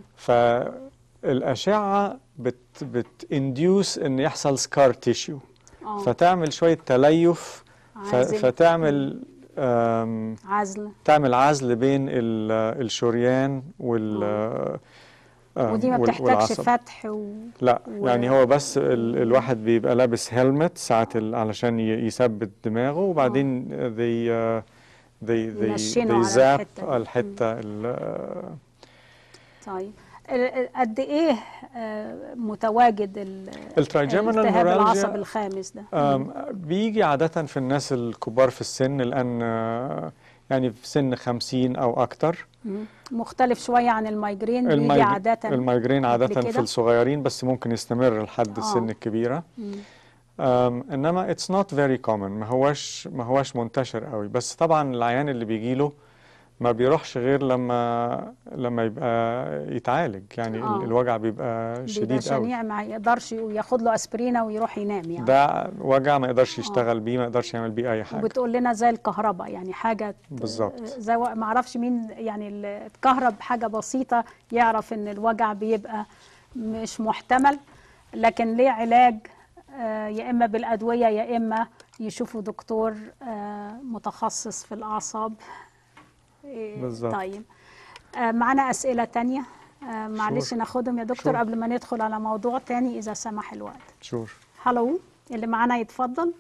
فالأشعة بت بتانديوس إن يحصل سكار تيشيو آه. فتعمل شوية تليف ف- عازل. فتعمل آم، عزل تعمل عزل بين ال- الشريان وال آم، ودي ما وال- بتحتاجش والعصب. فتح و... لا و- يعني هو بس ال الواحد بيبقى لابس هيلمت ساعة ال- علشان ي- يثبت دماغه وبعدين they uh, they they, ينشنوا they على zap الحتة دي. الحتة ال- طيب ال- ال- قد ايه آه، متواجد ال- الترايجيمينال التهاب العصب neuralgia الخامس ده آم، بيجي عادة في الناس الكبار في السن لأن آه، يعني في سن 50 أو أكتر مم. مختلف شوية عن المايجرين بيجي المايج- عادة المايجرين عادة قبل في كده؟ الصغيرين بس ممكن يستمر لحد آه. السن الكبيرة أم، انما it's not very common ما هوش ما هوش منتشر قوي بس طبعا العيان اللي بيجي له ما بيروحش غير لما لما يبقى يتعالج يعني آه. ال- الوجع بيبقى بيبقى شديد قوي شنيع ما يقدرش ياخد له اسبرينه ويروح ينام يعني ده وجع ما يقدرش يشتغل بيه ما يقدرش يعمل بيه اي حاجة وبتقول لنا زي الكهرباء يعني حاجه ت- بالظبط. زي و- ما اعرفش مين يعني اللي اتكهرب حاجه بسيطه يعرف ان الوجع بيبقى مش محتمل لكن ليه علاج آه، يا اما بالادويه يا اما يشوفوا دكتور آه، متخصص في الاعصاب إيه، بالظبط. طيب آه، معانا اسئله تانية آه، معلش Sure. ناخدهم يا دكتور Sure. قبل ما ندخل على موضوع تاني اذا سمح الوقت شور هلو اللي معانا يتفضل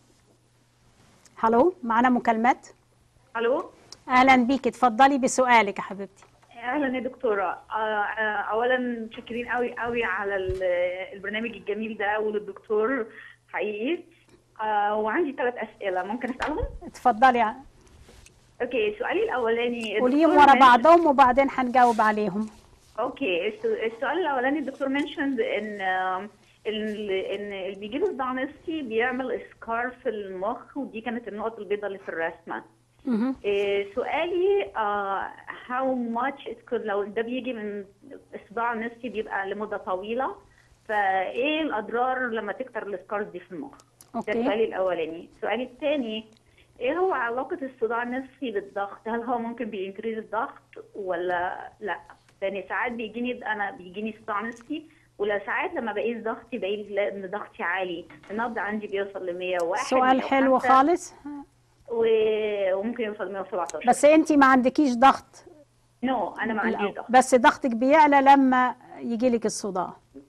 هلو معانا مكالمات الو اهلا بيك اتفضلي بسؤالك يا حبيبتي اهلا يا دكتوره آه، آه، اولا متشكرين قوي قوي على ال- البرنامج الجميل ده وللدكتور حقيقي آه، وعندي ثلاث اسئله ممكن اسالهم اتفضلي ع- اوكي سؤالي الاولاني قوليهم الدكتور ورا منشن- بعضهم وبعدين هنجاوب عليهم اوكي الس- السؤال الاولاني الدكتور منشند ان آم، ال- ان اللي بيجي له صداع نفسي بيعمل اسكار في المخ ودي كانت النقط البيضاء اللي في الرسمه مهم. إيه، سؤالي هاو ماتش لو ده بيجي من صداع نفسي بيبقى لمده طويله فايه الاضرار لما تكتر السكارز دي في المخ ده أوكي. سؤالي الاولاني سؤالي الثاني ايه هو علاقه الصداع النفسي بالضغط هل هو ممكن بينكريز الضغط ولا لا لان ساعات بيجيني انا بيجيني صداع نفسي ولا ساعات لما بقيس ضغطي بلاقي ان ضغطي عالي النبض عندي بيوصل ل 101 سؤال حلو 105. خالص و- وممكن يوصل 117 بس انت ما عندكيش ضغط نو انا ما عنديش الأول. ضغط بس ضغطك بيعلى لما يجي لك الصداع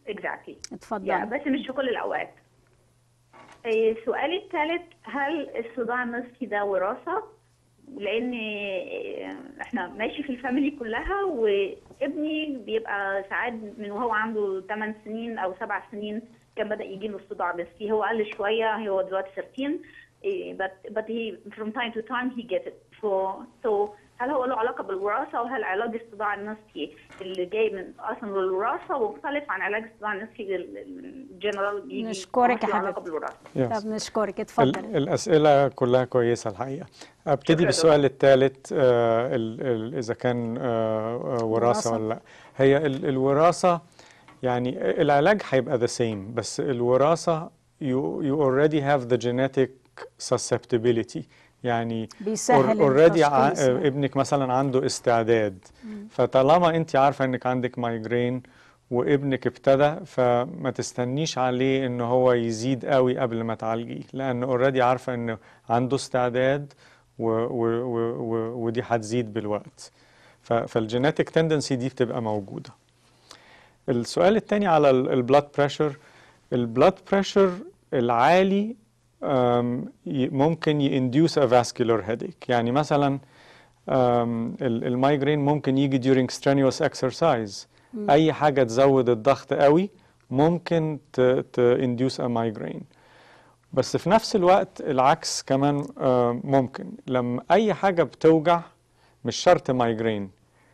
اكزاكتلي اتفضلي بس مش في كل الاوقات إيه، سؤالي الثالث هل الصداع النصفي ده وراثه لان إيه، احنا ماشي في الفاميلي كلها وابني بيبقى ساعات من وهو عنده 8 سنين او 7 سنين كان بدا يجي له الصداع النصفي هو قل شويه هو دلوقتي 13 إيه، but but he from time to time he gets it so so هل هو له علاقه بالوراثه وهل علاج الصداع النصفي اللي جاي من اصلا الوراثه مختلف عن علاج الصداع النصفي الجنرال بيجي نشكرك يا له علاقه حبيبتي. بالوراثه Yes. طب نشكرك ال- اتفضل الأسئلة كلها كويسة الحقيقة أبتدي شكراً بالسؤال الثالث آه، ال- ال- إذا كان آه، آه، وراثة وراثة. ولا لا هي ال- الوراثة يعني العلاج هيبقى the same بس الوراثة you, you already have the genetic susceptibility يعني بيسهل اوريدي التشخيص يعني. ابنك مثلا عنده استعداد فطالما انت عارفه انك عندك مايجرين وابنك ابتدى فما تستنيش عليه ان هو يزيد قوي قبل ما تعالجيه لان اوريدي عارفه انه عنده استعداد و و و و ودي هتزيد بالوقت فالجينيتك تندنسي دي بتبقى موجوده السؤال الثاني على البلاد بريشر البلاد بريشر العالي أم، ي- ممكن ينديوس a vascular headache يعني مثلا أم، ال- المايجرين ممكن يجي during strenuous exercise اي حاجه تزود الضغط قوي ممكن ت, ت induce a migraine بس في نفس الوقت العكس كمان آه، ممكن لما اي حاجه بتوجع مش شرط مايجرين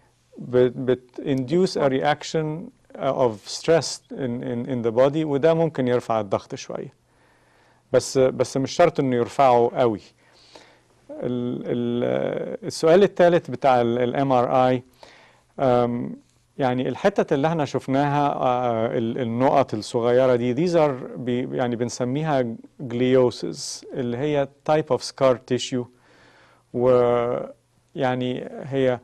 بت induce a reaction of stress in, in, in the body وده ممكن يرفع الضغط شويه بس بس مش شرط انه يرفعه قوي ال- ال- السؤال الثالث بتاع الام ار اي يعني الحتة اللي احنا شفناها آه، ال- النقط الصغيرة دي these are بي يعني بنسميها gliosis اللي هي type of scar tissue ويعني هي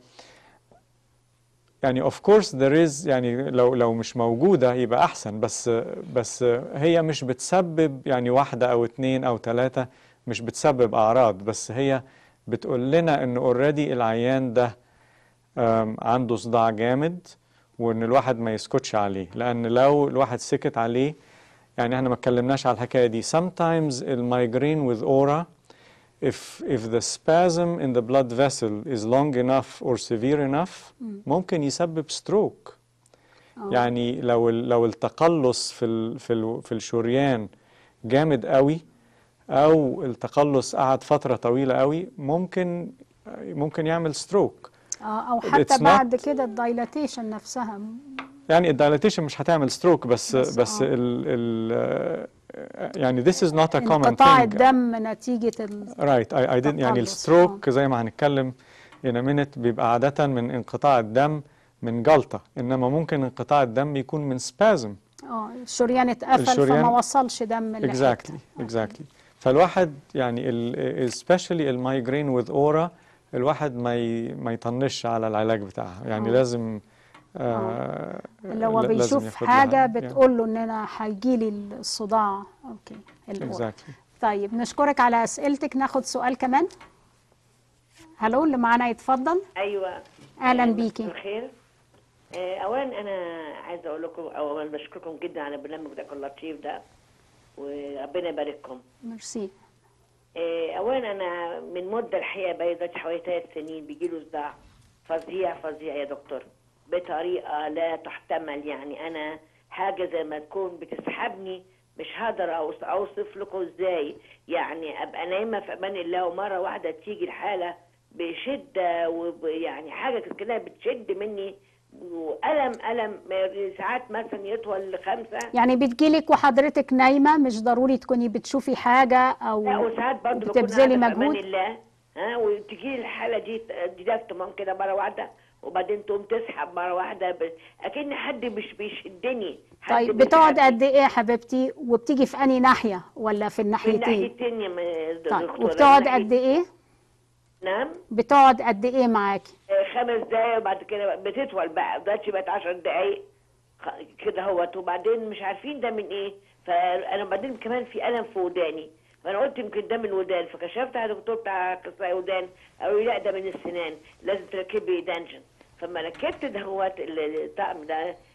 يعني of course there is يعني لو لو مش موجودة يبقى أحسن بس بس هي مش بتسبب يعني واحدة أو اتنين أو تلاتة مش بتسبب أعراض بس هي بتقول لنا إن اوريدي العيان ده آم، عنده صداع جامد وإن الواحد ما يسكتش عليه لأن لو الواحد سكت عليه يعني احنا ما اتكلمناش على الحكاية دي sometimes المايجرين with aura if if the spasm in the blood vessel is long enough or severe enough ممكن يسبب stroke يعني لو ال- لو التقلص في ال في ال في الشريان جامد قوي او التقلص قعد فتره طويله قوي ممكن ممكن يعمل ستروك اه او It's حتى not- بعد كده الدايلاتيشن نفسها يعني الدايلاتيشن مش هتعمل ستروك بس بس بس, آه. ال ال يعني this is not a common انقطاع thing الدم نتيجة ال... right I, I didn't يعني تقلص، الستروك زي ما هنتكلم in a minute بيبقى عادة من انقطاع الدم من جلطة إنما ممكن انقطاع الدم يكون من سبازم اه الشريان اتقفل الشريان- فما وصلش دم لحتة. exactly exactly فالواحد يعني ال especially المايجرين with aura الواحد ما ي, ما يطنش على العلاج بتاعها يعني آه. لازم آه اللي هو ل- لازم بيشوف ياخد لها- حاجة yeah. بتقول له ان انا هيجيلي الصداع اوكي الأورا. exactly طيب نشكرك على اسئلتك ناخد سؤال كمان هلو اللي معانا يتفضل ايوه اهلا آه، بيكي مساء الخير آه، اولا انا عايزه اقول لكم اولا بشكركم جدا على البرنامج ده اللطيف ده وربنا يبارككم ميرسي آه، اولا انا من مده الحقيقه بقى دلوقتي حوالي ثلاث سنين بيجي له صداع فظيع فظيع يا دكتور بطريقه لا تحتمل يعني انا حاجه زي ما تكون بتسحبني مش هقدر أوص- اوصف لكم ازاي يعني ابقى نايمه في امان الله ومره واحده تيجي الحاله بشده ويعني حاجه كده بتشد مني والم الم ساعات مثلا يطول لخمسه يعني بتجيلك وحضرتك نايمة مش ضروري تكوني بتشوفي حاجة او لا وساعات برضه بكون بتبذلي قاعدة في امان مجهود الله ها وتجي الحاله دي دي دفتمون كده مره واحده وبعدين تقوم تسحب مره واحده ب... اكن حد مش بيشدني حد طيب بتقعد بيسحبني. قد ايه يا حبيبتي وبتيجي في انهي ناحية ولا في من الناحيتين ناحيتين يا م- طيب دكتورة، وبتقعد من ناحية- قد ايه نعم بتقعد قد ايه معاكي آه، خمس دقايق وبعد كده بتطول بقى دلوقتي بقت 10 دقايق خ- كده اهوت وبعدين مش عارفين ده من ايه فانا بعدين كمان في الم في وداني فانا قلت يمكن ده من الودان فكشفت على الدكتور بتاع اخصائي ودان قالوا لي لا ده من السنان لازم تركبي دانجن فما ركبت دهوت ال- الطقم ده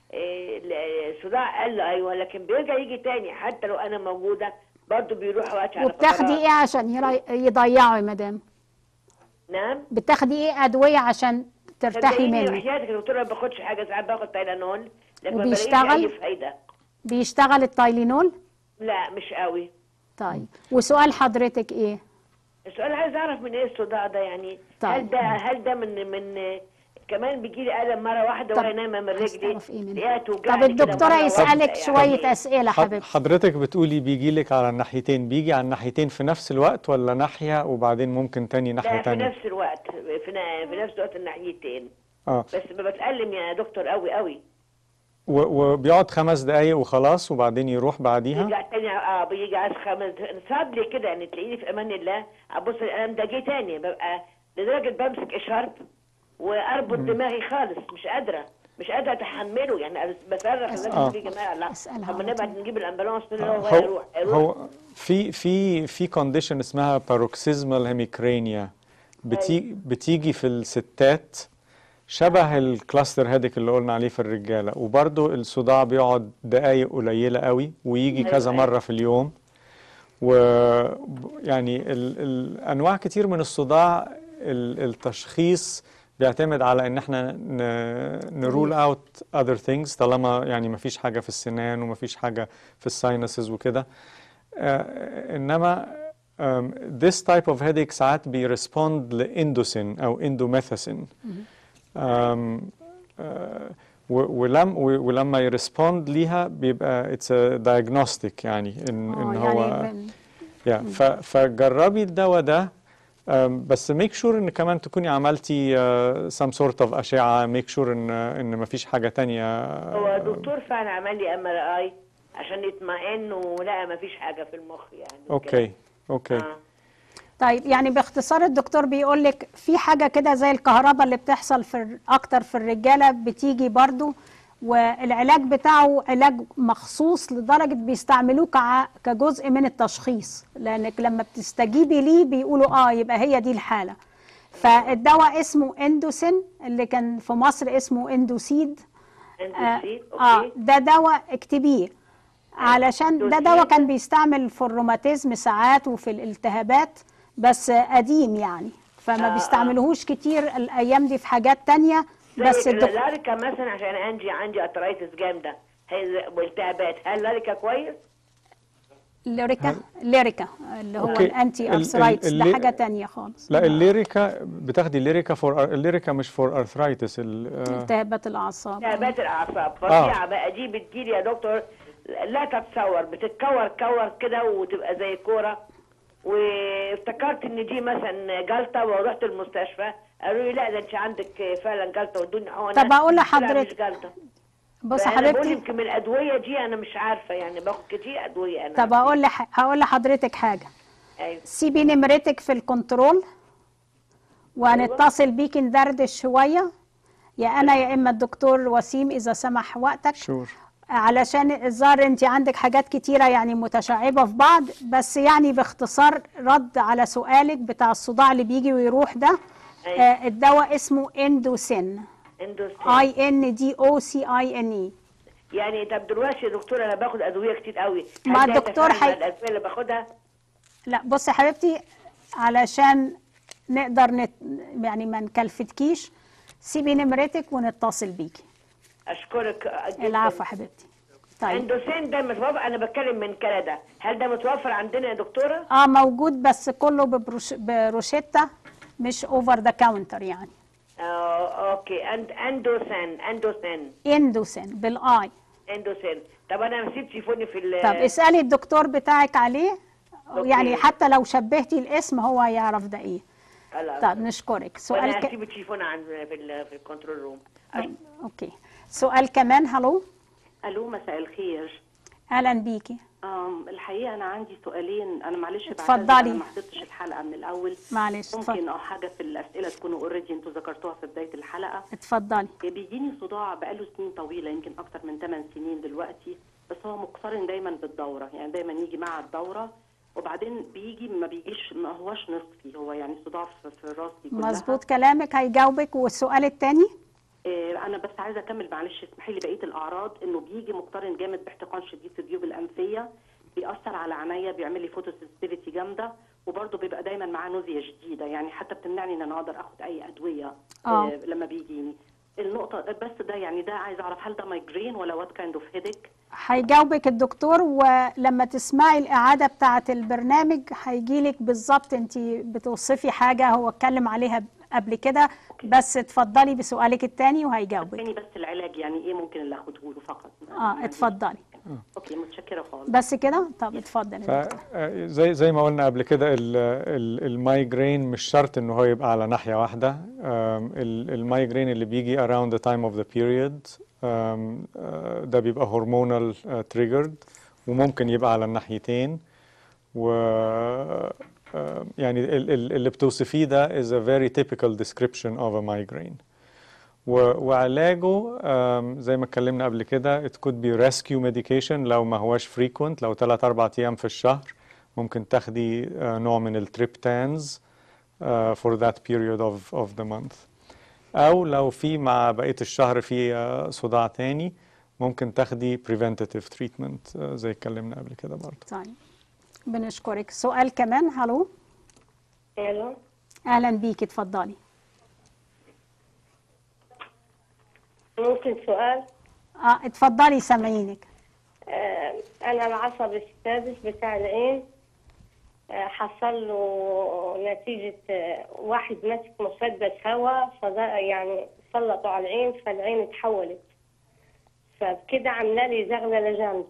إيه، ال- الصداع قل ايوه لكن بيرجع يجي تاني حتى لو انا موجوده برضه بيروح وقت على وبتاخدي فترات. ايه عشان يري- يضيعوا يا مدام نعم بتاخدي ايه ادويه عشان ترتاحي صدقيني منه وحياتك يا دكتوره ما باخدش حاجه ساعات باخد تايلانول لكن ما بلاقيش وبيشتغل؟ اي فايده بيشتغل التايلينول لا مش قوي طيب وسؤال حضرتك ايه السؤال عايز اعرف من ايه الصداع ده يعني طيب. هل ده هل ده من من كمان بيجي لي الم مره واحده طب وانا نايمه من عايز رجلي تعرف إيه منها؟ تلاقيها طب توجعني كده الدكتوره مرة يسالك واحدة شويه يعني. اسئله حض- حبيبتي حضرتك بتقولي بيجي لك على الناحيتين بيجي على الناحيتين في نفس الوقت ولا ناحية وبعدين ممكن تاني ناحية لا في تانية نفس الوقت في, ن- في نفس الوقت الناحيتين اه بس بتألم يا دكتور قوي قوي و- وبيقعد خمس دقايق وخلاص وبعدين يروح بعديها بيرجع تاني اه بيجي عايز خمس صعب لي كده يعني تلاقيني في امان الله ابص الالم ده جه تاني ببقى لدرجه بمسك اشارب واربط دماغي خالص مش قادره مش قادره اتحمله يعني بصرخ الناس آه. اللي يا جماعه لا أسألها طب على نبعد طول. نجيب الامبولانس اللي هو هو هيروح هيروح هو في في في كونديشن اسمها باروكسيزمال هيميكرينيا بتيجي بتيجي في الستات شبه الكلاستر هيدك اللي قلنا عليه في الرجاله وبرده الصداع بيقعد دقايق قليله قوي ويجي أيوة، كذا أيوة. مره في اليوم و يعني ال ال انواع كتير من الصداع ال التشخيص بيعتمد على ان احنا نرول اوت اذر ثينجز طالما يعني ما فيش حاجه في السنان وما فيش حاجه في الساينسز وكده آه، انما um, this type of headache ساعات بيرسبوند لاندوسين او اندوميثاسين um, uh, ولم ولما يرسبوند ليها بيبقى اتس diagnostic يعني ان اه ان هو يعني بن- يا ف- فجربي الدواء ده أم، بس ميك شور ان كمان تكوني عملتي سم سورت اوف اشعه ميك شور ان ان مفيش حاجه تانية هو دكتور فعلا عمل لي ام ار اي عشان يطمئن ولقى ما فيش حاجه في المخ يعني اوكي اوكي آه. طيب يعني باختصار الدكتور بيقول لك في حاجه كده زي الكهرباء اللي بتحصل في الر- اكتر في الرجاله بتيجي برضو والعلاج بتاعه علاج مخصوص لدرجه بيستعملوه كع- كجزء من التشخيص لانك لما بتستجيبي ليه بيقولوا اه يبقى هي دي الحاله فالدواء اسمه اندوسين اللي كان في مصر اسمه اندوسيد اندوسيد اه اوكي ده دواء اكتبيه علشان ده دوسيد. دواء كان بيستعمل في الروماتيزم ساعات وفي الالتهابات بس قديم يعني فما آه، آه. بيستعملوهوش كتير الايام دي في حاجات تانية بس بس الدكتور لاريكا مثلا عشان عندي عندي اترايتس جامده هي والتهابات هل لاريكا كويس؟ ليريكا ليريكا اللي هو أوكي. الانتي ال- ال- ارثرايتس ده اللي- حاجة تانية خالص لا الليريكا بتاخدي الليريكا فور الليريكا مش فور ارثرايتس التهابات الاعصاب التهابات الاعصاب فظيعه بقى دي بتجيلي يا دكتور لا تتصور بتتكور كور كده وتبقى زي كوره وافتكرت ان دي مثلا جلطه ورحت المستشفى قالوا لي لا ده انت عندك فعلا جلطه وادوني حقنه طب أقول لا لحضرتك- مش جلطه بص فأنا بقول حبيبتي يمكن من الادويه دي انا مش عارفه يعني باخد كتير ادويه انا طب اقول لح... هقول لحضرتك حاجة ايوه سيبي نمرتك في الكنترول وهنتصل بيكي ندردش شوية يا انا يا اما الدكتور وسيم اذا سمح وقتك شور علشان الظاهر انت عندك حاجات كتيرة يعني متشعبة في بعض بس يعني باختصار رد على سؤالك بتاع الصداع اللي بيجي ويروح ده أيوة. آه الدواء اسمه اندوسين اندوستين اي ان دي او سي اي ان اي يعني طب دلوقتي يا دكتور انا باخد ادويه كتير قوي هل مع ده الدكتور يتفاعل مع حي- الادويه اللي باخدها لا بصي يا حبيبتي علشان نقدر نت... يعني ما نكلفتكيش سيبي نمرتك ونتصل بيكي اشكرك جدا العفو يا حبيبتي طيب اندوسين ده متوفر انا بتكلم من كندا هل ده متوفر عندنا يا دكتوره اه موجود بس كله ببروش... بروشيتا مش اوفر ذا كاونتر يعني آه اوكي أند اندوسين اندوسين اندوسين بالاي اندوسين طب انا نسيت تليفوني في ال طب اسالي الدكتور بتاعك عليه أوكي. يعني حتى لو شبهتي الاسم هو يعرف ده ايه خلاص. طب نشكرك سؤال وانا ك... هسيب التليفون عندنا في ال في الكنترول روم اوكي سؤال كمان هلو الو مساء الخير اهلا بيكي أم الحقيقه انا عندي سؤالين انا معلش بعتذر، اتفضلي. انا ما حضرتش الحلقه من الاول معلش ممكن اتفضل او حاجه في الاسئله تكونوا اوريدي انتوا ذكرتوها في بدايه الحلقه اتفضلي بيجيني صداع بقاله سنين طويله يمكن اكتر من 8 سنين دلوقتي بس هو مقترن دايما بالدوره يعني دايما يجي مع الدوره وبعدين بيجي ما بيجيش ما هوش نصفي هو يعني صداع في, في راسي كلها مظبوط كلامك هيجاوبك والسؤال الثاني آه، انا بس عايزه اكمل معلش اسمحي لي بقيه الاعراض انه بيجي مقترن جامد باحتقان شديد في الجيوب الانفيه بيأثر على عينيا بيعمل لي فوتوسنسيتيفيتي جامده وبرضه بيبقى دايما معاه نوزيا شديده يعني حتى بتمنعني ان انا اقدر اخد اي ادويه آه. آه لما بيجيني النقطه بس ده يعني ده عايزه اعرف هل ده مايجرين ولا وات كايند اوف هيدك هيجاوبك الدكتور ولما تسمعي الإعادة بتاعة البرنامج هيجيلك بالظبط انت بتوصفي حاجة هو اتكلم عليها قبل كده بس اتفضلي بسؤالك التاني وهيجاوبك تاني بس العلاج يعني ايه ممكن اللي اخده له فقط اه اتفضلي اوكي متشكره خالص بس كده طب اتفضل يا دكتور. زي زي ما قلنا قبل كده ال- ال- المايجرين مش شرط ان هو يبقى على ناحية واحدة أم، ال- المايجرين اللي بيجي around the time of the period أم، آه، ده بيبقى هرمونال triggered وممكن يبقى على الناحيتين و آه، يعني ال- ال- اللي بتوصفيه ده is a very typical description of a migraine و- وعلاجه آم، زي ما اتكلمنا قبل كده it could be rescue medication لو ما هواش frequent لو 3 4 ايام في الشهر ممكن تاخدي آه، نوع من التريبتانز آه، for that period of of the month او لو في مع بقية الشهر في آه، صداع تاني ممكن تاخدي preventative treatment آه، زي اتكلمنا قبل كده برضه طيب بنشكرك سؤال كمان هلو الو اهلا بيكي اتفضلي ممكن سؤال اه اتفضلي سامعينك آه انا العصب السادس بتاع العين آه حصل له نتيجة آه واحد ماسك مسدس هواء فده يعني سلطوا على العين فالعين اتحولت فبكده عامله لي زغلله جامده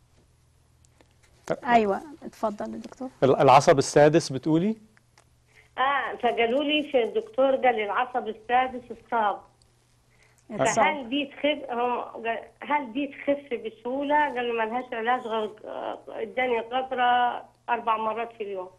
ايوه اتفضل يا دكتور ال- العصب السادس بتقولي اه فقالوا لي في الدكتور قال لي العصب السادس اتصاب فهل دي تخف هم قال- هل دي تخف بسهوله؟ قالوا ما لهاش علاج غير آه، اداني قطره اربع مرات في اليوم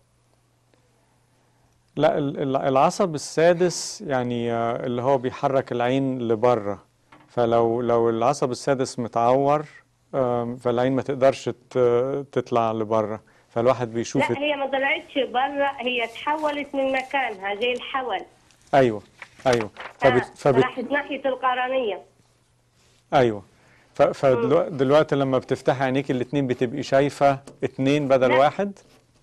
لا ال- ال- العصب السادس يعني آه، اللي هو بيحرك العين لبره فلو لو العصب السادس متعور آم، فالعين ما تقدرش ت- تطلع لبره فالواحد بيشوف لا هي ما طلعتش بره هي اتحولت من مكانها زي الحول ايوه ايوه فبت... آه فبت... راحت ناحيه القرنيه ايوه ف... فدلوقتي لما بتفتحي عينيك الاتنين بتبقي شايفة اتنين بدل لا. واحد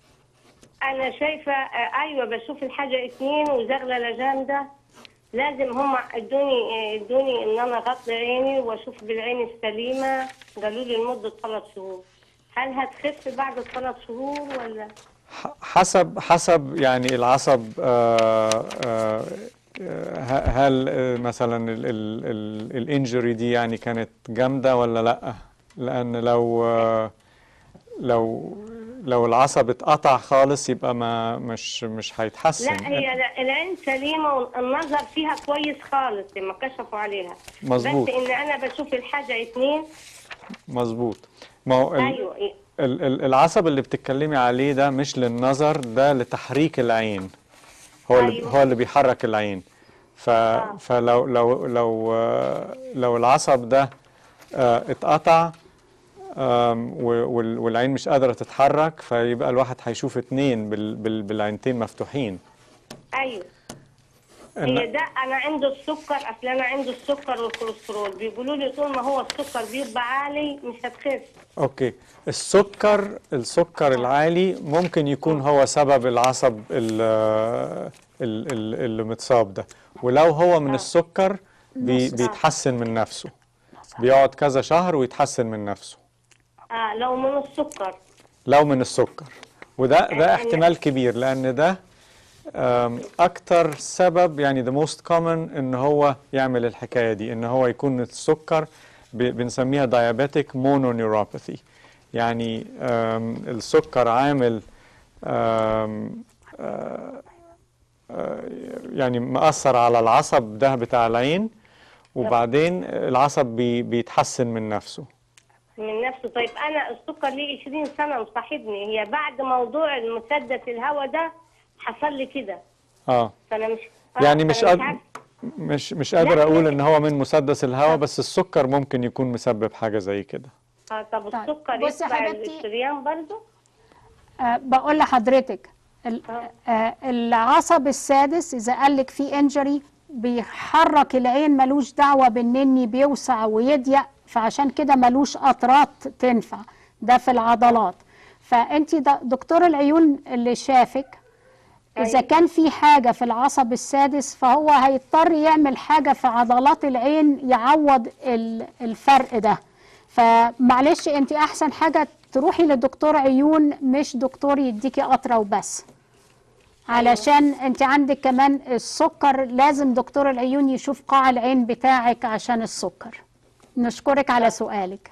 انا شايفه آه ايوه بشوف الحاجه اتنين وزغلله جامده لازم هم ادوني ادوني ان انا اغطي عيني واشوف بالعين السليمه قالوا لي لمده ثلاث شهور هل هتخف بعد الثلاث شهور ولا حسب حسب يعني العصب آه آه آه، هل آه، مثلا الانجري دي يعني كانت جامدة ولا لا لان لو آه، لو لو العصب اتقطع خالص يبقى ما مش مش هيتحسن لا هي لا- العين سليمه والنظر فيها كويس خالص لما كشفوا عليها مظبوط. بس ان انا بشوف الحاجه اتنين مظبوط ما هو ال- ايوه إيه. ال- ال- العصب اللي بتتكلمي عليه ده مش للنظر ده لتحريك العين هو اللي أيوة. هو اللي بيحرك العين ف فلو لو لو آه، لو العصب ده آه، اتقطع آم، و- وال- والعين مش قادرة تتحرك فيبقى الواحد هيشوف اتنين بال- بال- بالعينتين مفتوحين ايوه إن- هي ده انا عنده السكر اصل انا عنده السكر والكوليسترول بيقولوا لي طول ما هو السكر بيبقى عالي مش هتخف اوكي السكر السكر العالي ممكن يكون هو سبب العصب ال- ال- ال- اللي متصاب ده ولو هو من السكر بي نص. بيتحسن من نفسه بيقعد كذا شهر ويتحسن من نفسه اه لو من السكر لو من السكر وده ده احتمال كبير لان ده أم، اكتر سبب يعني the most common ان هو يعمل الحكايه دي ان هو يكون السكر ب- بنسميها diabetic mononeuropathy يعني أم، السكر عامل أم، آه، آه، يعني مأثر على العصب ده بتاع العين وبعدين العصب بي بيتحسن من نفسه من نفسه طيب انا السكر لي 20 سنه مصاحبني هي بعد موضوع المسدس الهواء ده حصل لي كده اه فانا مش آه يعني مش فأنا قادر عارفة. مش مش قادر اقول ان هو من مسدس الهواء بس السكر ممكن يكون مسبب حاجه زي كده اه طب السكر بصي يا يتبع حبيبتي. الشريان برضه آه بقول لحضرتك ال- آه العصب السادس اذا قال لك في انجري بيحرك العين ملوش دعوة بالنني بيوسع ويضيق فعشان كده ملوش قطرات تنفع ده في العضلات فانت د- دكتور العيون اللي شافك اذا كان في حاجة في العصب السادس فهو هيضطر يعمل حاجة في عضلات العين يعوض ال- الفرق ده فمعلش انت احسن حاجة تروحي لدكتور عيون مش دكتور يديكي قطرة وبس علشان انت عندك كمان السكر لازم دكتور العيون يشوف قاع العين بتاعك عشان السكر نشكرك على سؤالك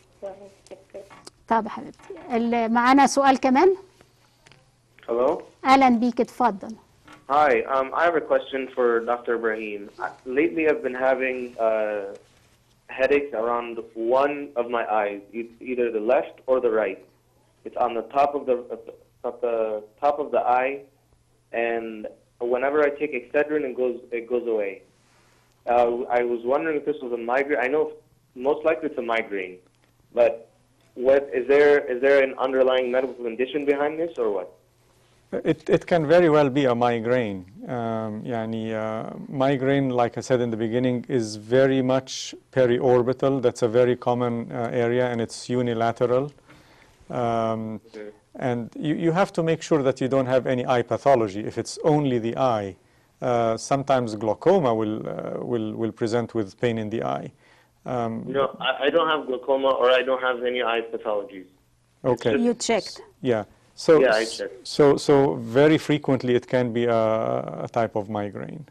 طب يا حبيبتي اللي معانا سؤال كمان Hello. اهلا بيك اتفضل Hi. Um, I have a question for Dr. Ibrahim. I- Lately, I've been having uh, headaches around one of my eyes, e- either the left or the right. It's on the top of the of the- of the top of the eye, and whenever I take Excedrin, it goes it goes away. Uh, I was wondering if this was a migraine. I know most likely it's a migraine, but what is there is there an underlying medical condition behind this or what? It, it can very well be a migraine. Um, يعني, uh, migraine, like I said in the beginning, is very much periorbital. That's a very common uh, area and it's unilateral. Um, and you, you have to make sure that you don't have any eye pathology. If it's only the eye, uh, sometimes glaucoma will, uh, will, will present with pain in the eye. Um, No, I, I don't have glaucoma or I don't have any eye pathologies. okay. You checked. Yeah. So, Yeah, I checked. so, so very frequently it can be a, a type of migraine.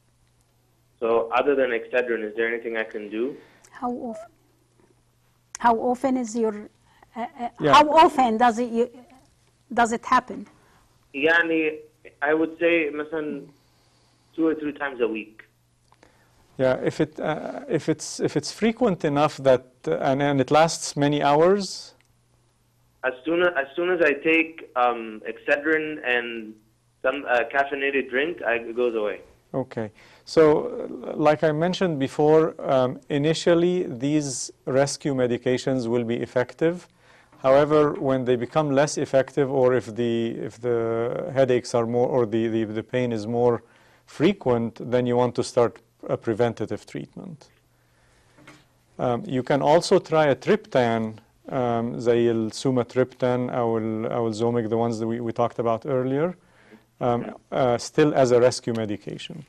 So other than Excedrin, is there anything I can do? How often? How often is your? Uh, uh, Yeah. How often does it you, does it happen? Yani, I would say مثلا two or three times a week. Yeah, if it uh, if it's if it's frequent enough that uh, and and it lasts many hours, As soon as, as soon as I take um, Excedrin and some uh, caffeinated drink, I, it goes away. okay. So, uh, like I mentioned before, um, initially these rescue medications will be effective. However, when they become less effective, or if the if the headaches are more or the, the, the pain is more frequent, then you want to start a preventative treatment. Um, you can also try a triptan um, زي السوماتريبتان أو ال أو الزوميك the ones that we, we talked about earlier um, uh, still as a rescue medication.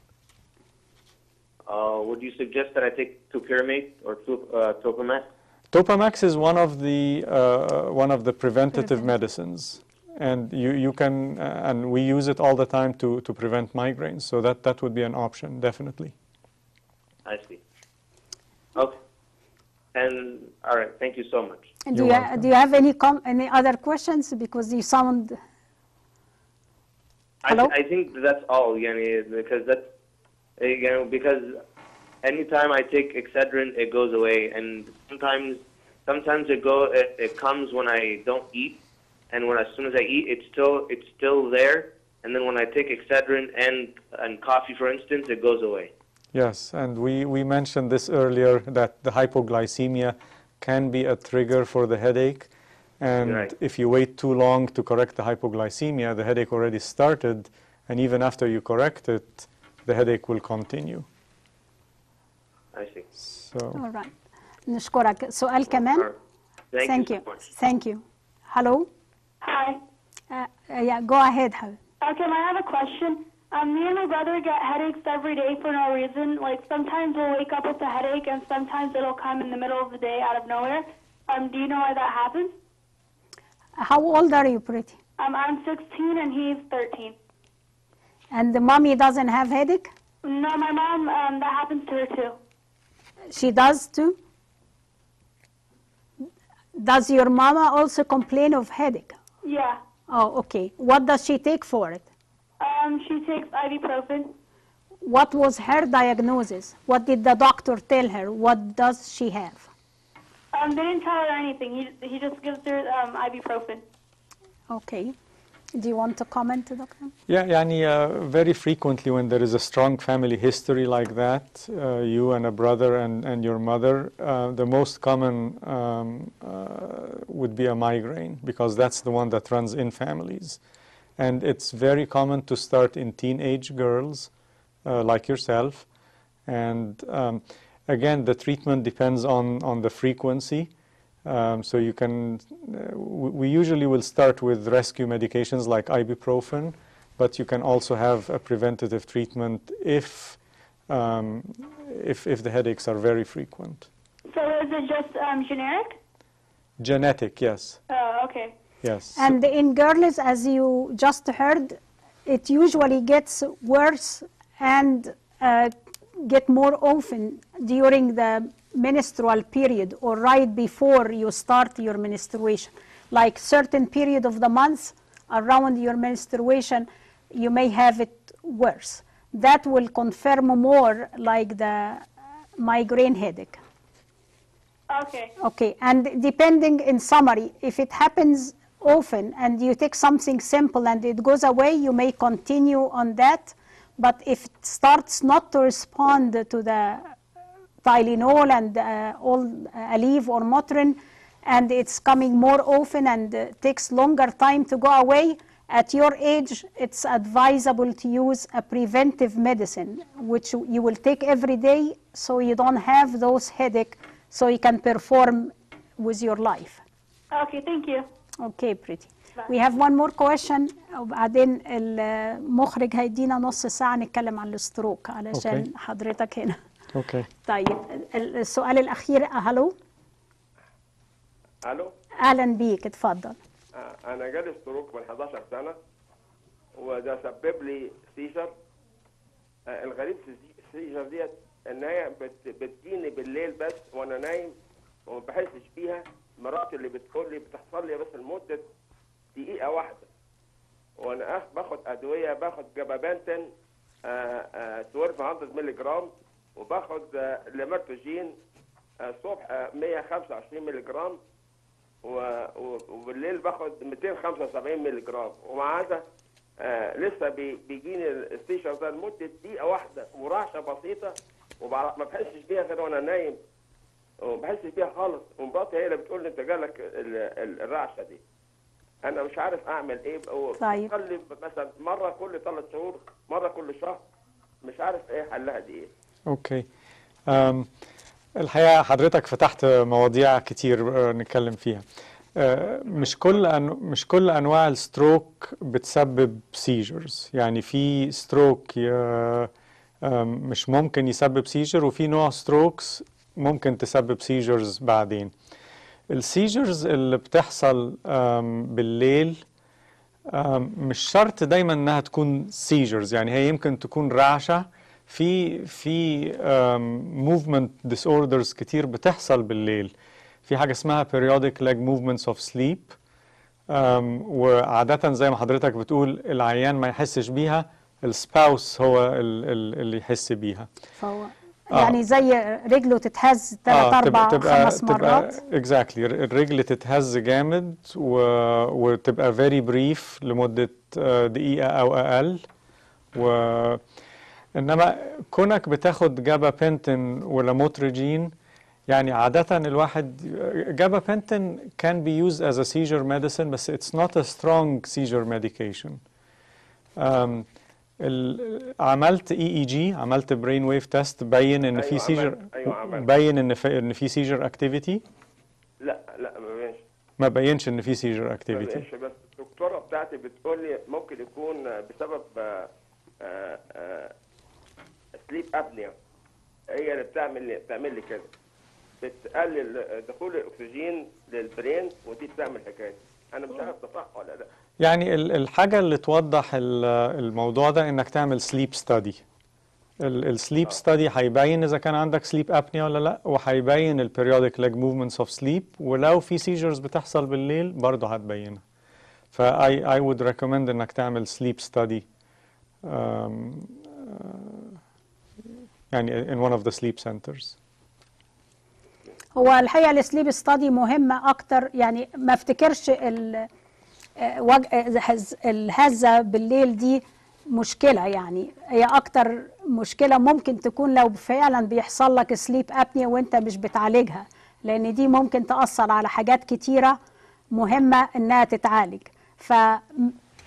Uh, would you suggest that I take topiramate or top, uh, Topamax? Topamax is one of the uh, one of the preventative medicines, and you you can uh, and we use it all the time to to prevent migraines. So that that would be an option definitely. I see. Okay. And all right, thank you so much. And do you, do you have any com- any other questions? Because you sound I, Hello? I think that's all, yani, because that's, uh, you know, because anytime I take Excedrin, it goes away, and sometimes, sometimes it go, it, it comes when I don't eat, and when as soon as I eat, it's still, it's still there, and then when I take Excedrin and and coffee, for instance, it goes away. Yes, and we, we mentioned this earlier that the hypoglycemia can be a trigger for the headache. And Right. if you wait too long to correct the hypoglycemia, the headache already started, and even after you correct it, the headache will continue. I see. So, all right. نشكرك. سؤال كمان. Thank, Thank you. you. so much. Thank you. Hello. Hi. Uh, yeah, go ahead. حبيبي. Okay, I have a question. Um, me and my brother get headaches every day for no reason. Like sometimes we'll wake up with a headache, and sometimes it'll come in the middle of the day out of nowhere. Um, do you know why that happens? How old are you, pretty? Um, I'm 16 and he's 13. And the mommy doesn't have headache? No, my mom. Um, that happens to her too. She does too. Does your mama also complain of headache? Yeah. Oh, okay. What does she take for it? Um, she takes ibuprofen. What was her diagnosis? What did the doctor tell her? What does she have? Um, they didn't tell her anything. He he just gives her um, ibuprofen. Okay. Do you want to comment, doctor? yeah, yani, uh, very frequently when there is a strong family history like that, uh, you and a brother and, and your mother, uh, the most common um, uh, would be a migraine because that's the one that runs in families. And it's very common to start in teenage girls uh, like yourself. And um, again, the treatment depends on, on the frequency. Um, so you can, uh, we we usually will start with rescue medications like ibuprofen, but you can also have a preventative treatment if, um, if, if the headaches are very frequent. So is it just um, generic? Genetic, yes, Oh, okay. yes. And in girls, as you just heard, it usually gets worse and uh, get more often during the menstrual period or right before you start your menstruation. Like certain period of the month around your menstruation, you may have it worse. That will confirm more like the migraine headache. Okay. Okay, and depending in summary, if it happens often and you take something simple and it goes away, you may continue on that. But if it starts not to respond to the Tylenol and uh, all uh, Aleve or Motrin, and it's coming more often and uh, takes longer time to go away, at your age, it's advisable to use a preventive medicine, which you you will take every day so you don't have those headache, so you can perform with your life. Okay, thank you. Okay, pretty. We have one more question وبعدين المخرج هيدينا نص ساعة نتكلم عن الستروك علشان Okay. حضرتك هنا. Okay. طيب ال- السؤال الأخير هلو الو أهلا بيك اتفضل. آه، انا جالي ستروك من 11 سنه وده سبب لي سيجر آه، الغريب في السي- السيجر ديت ان هي بت- بتجيني بالليل بس وانا نايم وما بحسش بيها مراتي اللي بتقول لي بتحصل لي بس لمده دقيقه واحده وانا أخ باخد ادويه باخد جبابانتين آه، آه، 1200 مللي جرام وباخد آه، ليمرتوجين آه، الصبح آه، 125 مللي جرام و- و- وبالليل باخد 275 مللي جرام ومع هذا آه لسه بي- بيجيني الستيشن ده لمده دقيقه واحده ورعشه بسيطه وما بحسش بيها غير وانا نايم وما بحسش بيها خالص ومراتي هي اللي بتقول لي انت جالك ال- ال- الرعشه دي انا مش عارف اعمل ايه طيب. بتقلب مثلا مره كل ثلاث شهور مره كل شهر مش عارف ايه حلها دي ايه اوكي أم الحقيقة حضرتك فتحت مواضيع كتير آه، نتكلم فيها آه، مش كل أنو مش كل انواع الستروك بتسبب سيجرز يعني في ستروك ي- آم، مش ممكن يسبب سيجر وفي نوع ستروكس ممكن تسبب سيجرز بعدين السيجرز اللي بتحصل آم، بالليل آم، مش شرط دايما انها تكون سيجرز يعني هي يمكن تكون رعشه في في موفمنت ديس اوردرز كتير بتحصل بالليل في حاجه اسمها periodic leg movements of sleep آم، وعاده زي ما حضرتك بتقول العيان ما يحسش بيها السباوس هو ال- ال- اللي يحس بيها فهو آه. يعني زي رجله تتهز ثلاث أربع خمس مرات اكزاكتلي الرجل تتهز جامد و... وتبقى فيري بريف لمدة آه، دقيقة أو أقل و إنما كونك بتاخد جابا بنتين ولاموتريجين يعني عادة الواحد جابا بنتين can be used as a seizure medicine بس it's not a strong seizure medication um, ال- عملت اي اي جي عملت برين ويف تيست بين ان في أيوة سيجر عملت- أيوة عملت. بين ان في ان في سيجر اكتيفيتي لا لا ما بينش ما بينش ان في سيجر ما اكتيفيتي بينش بس الدكتوره بتاعتي بتقول لي ممكن يكون بسبب آه، آه، آه، سليب ابنيا هي اللي بتعمل لي بتعمل لي كده بتقلل دخول الاكسجين للبرين ودي بتعمل حكايه انا مش عارف ده صح ولا لا يعني ال- الحاجه اللي توضح ال- الموضوع ده انك تعمل سليب ستادي السليب ستادي هيبين اذا كان عندك سليب ابنيا ولا لا وهيبين البيريودك ليج موفمنتس اوف سليب ولو في سيجرز بتحصل بالليل برضه هتبينها فاي اي وود ريكومند انك تعمل سليب ستادي يعني in one of the sleep centers هو الحقيقه السليب ستادي مهمه اكتر يعني ما افتكرش ال- آه، وج- آه، هز- الهزه بالليل دي مشكله يعني هي اكتر مشكله ممكن تكون لو فعلا بيحصل لك سليب ابنيا وانت مش بتعالجها لان دي ممكن تاثر على حاجات كتيره مهمه انها تتعالج ف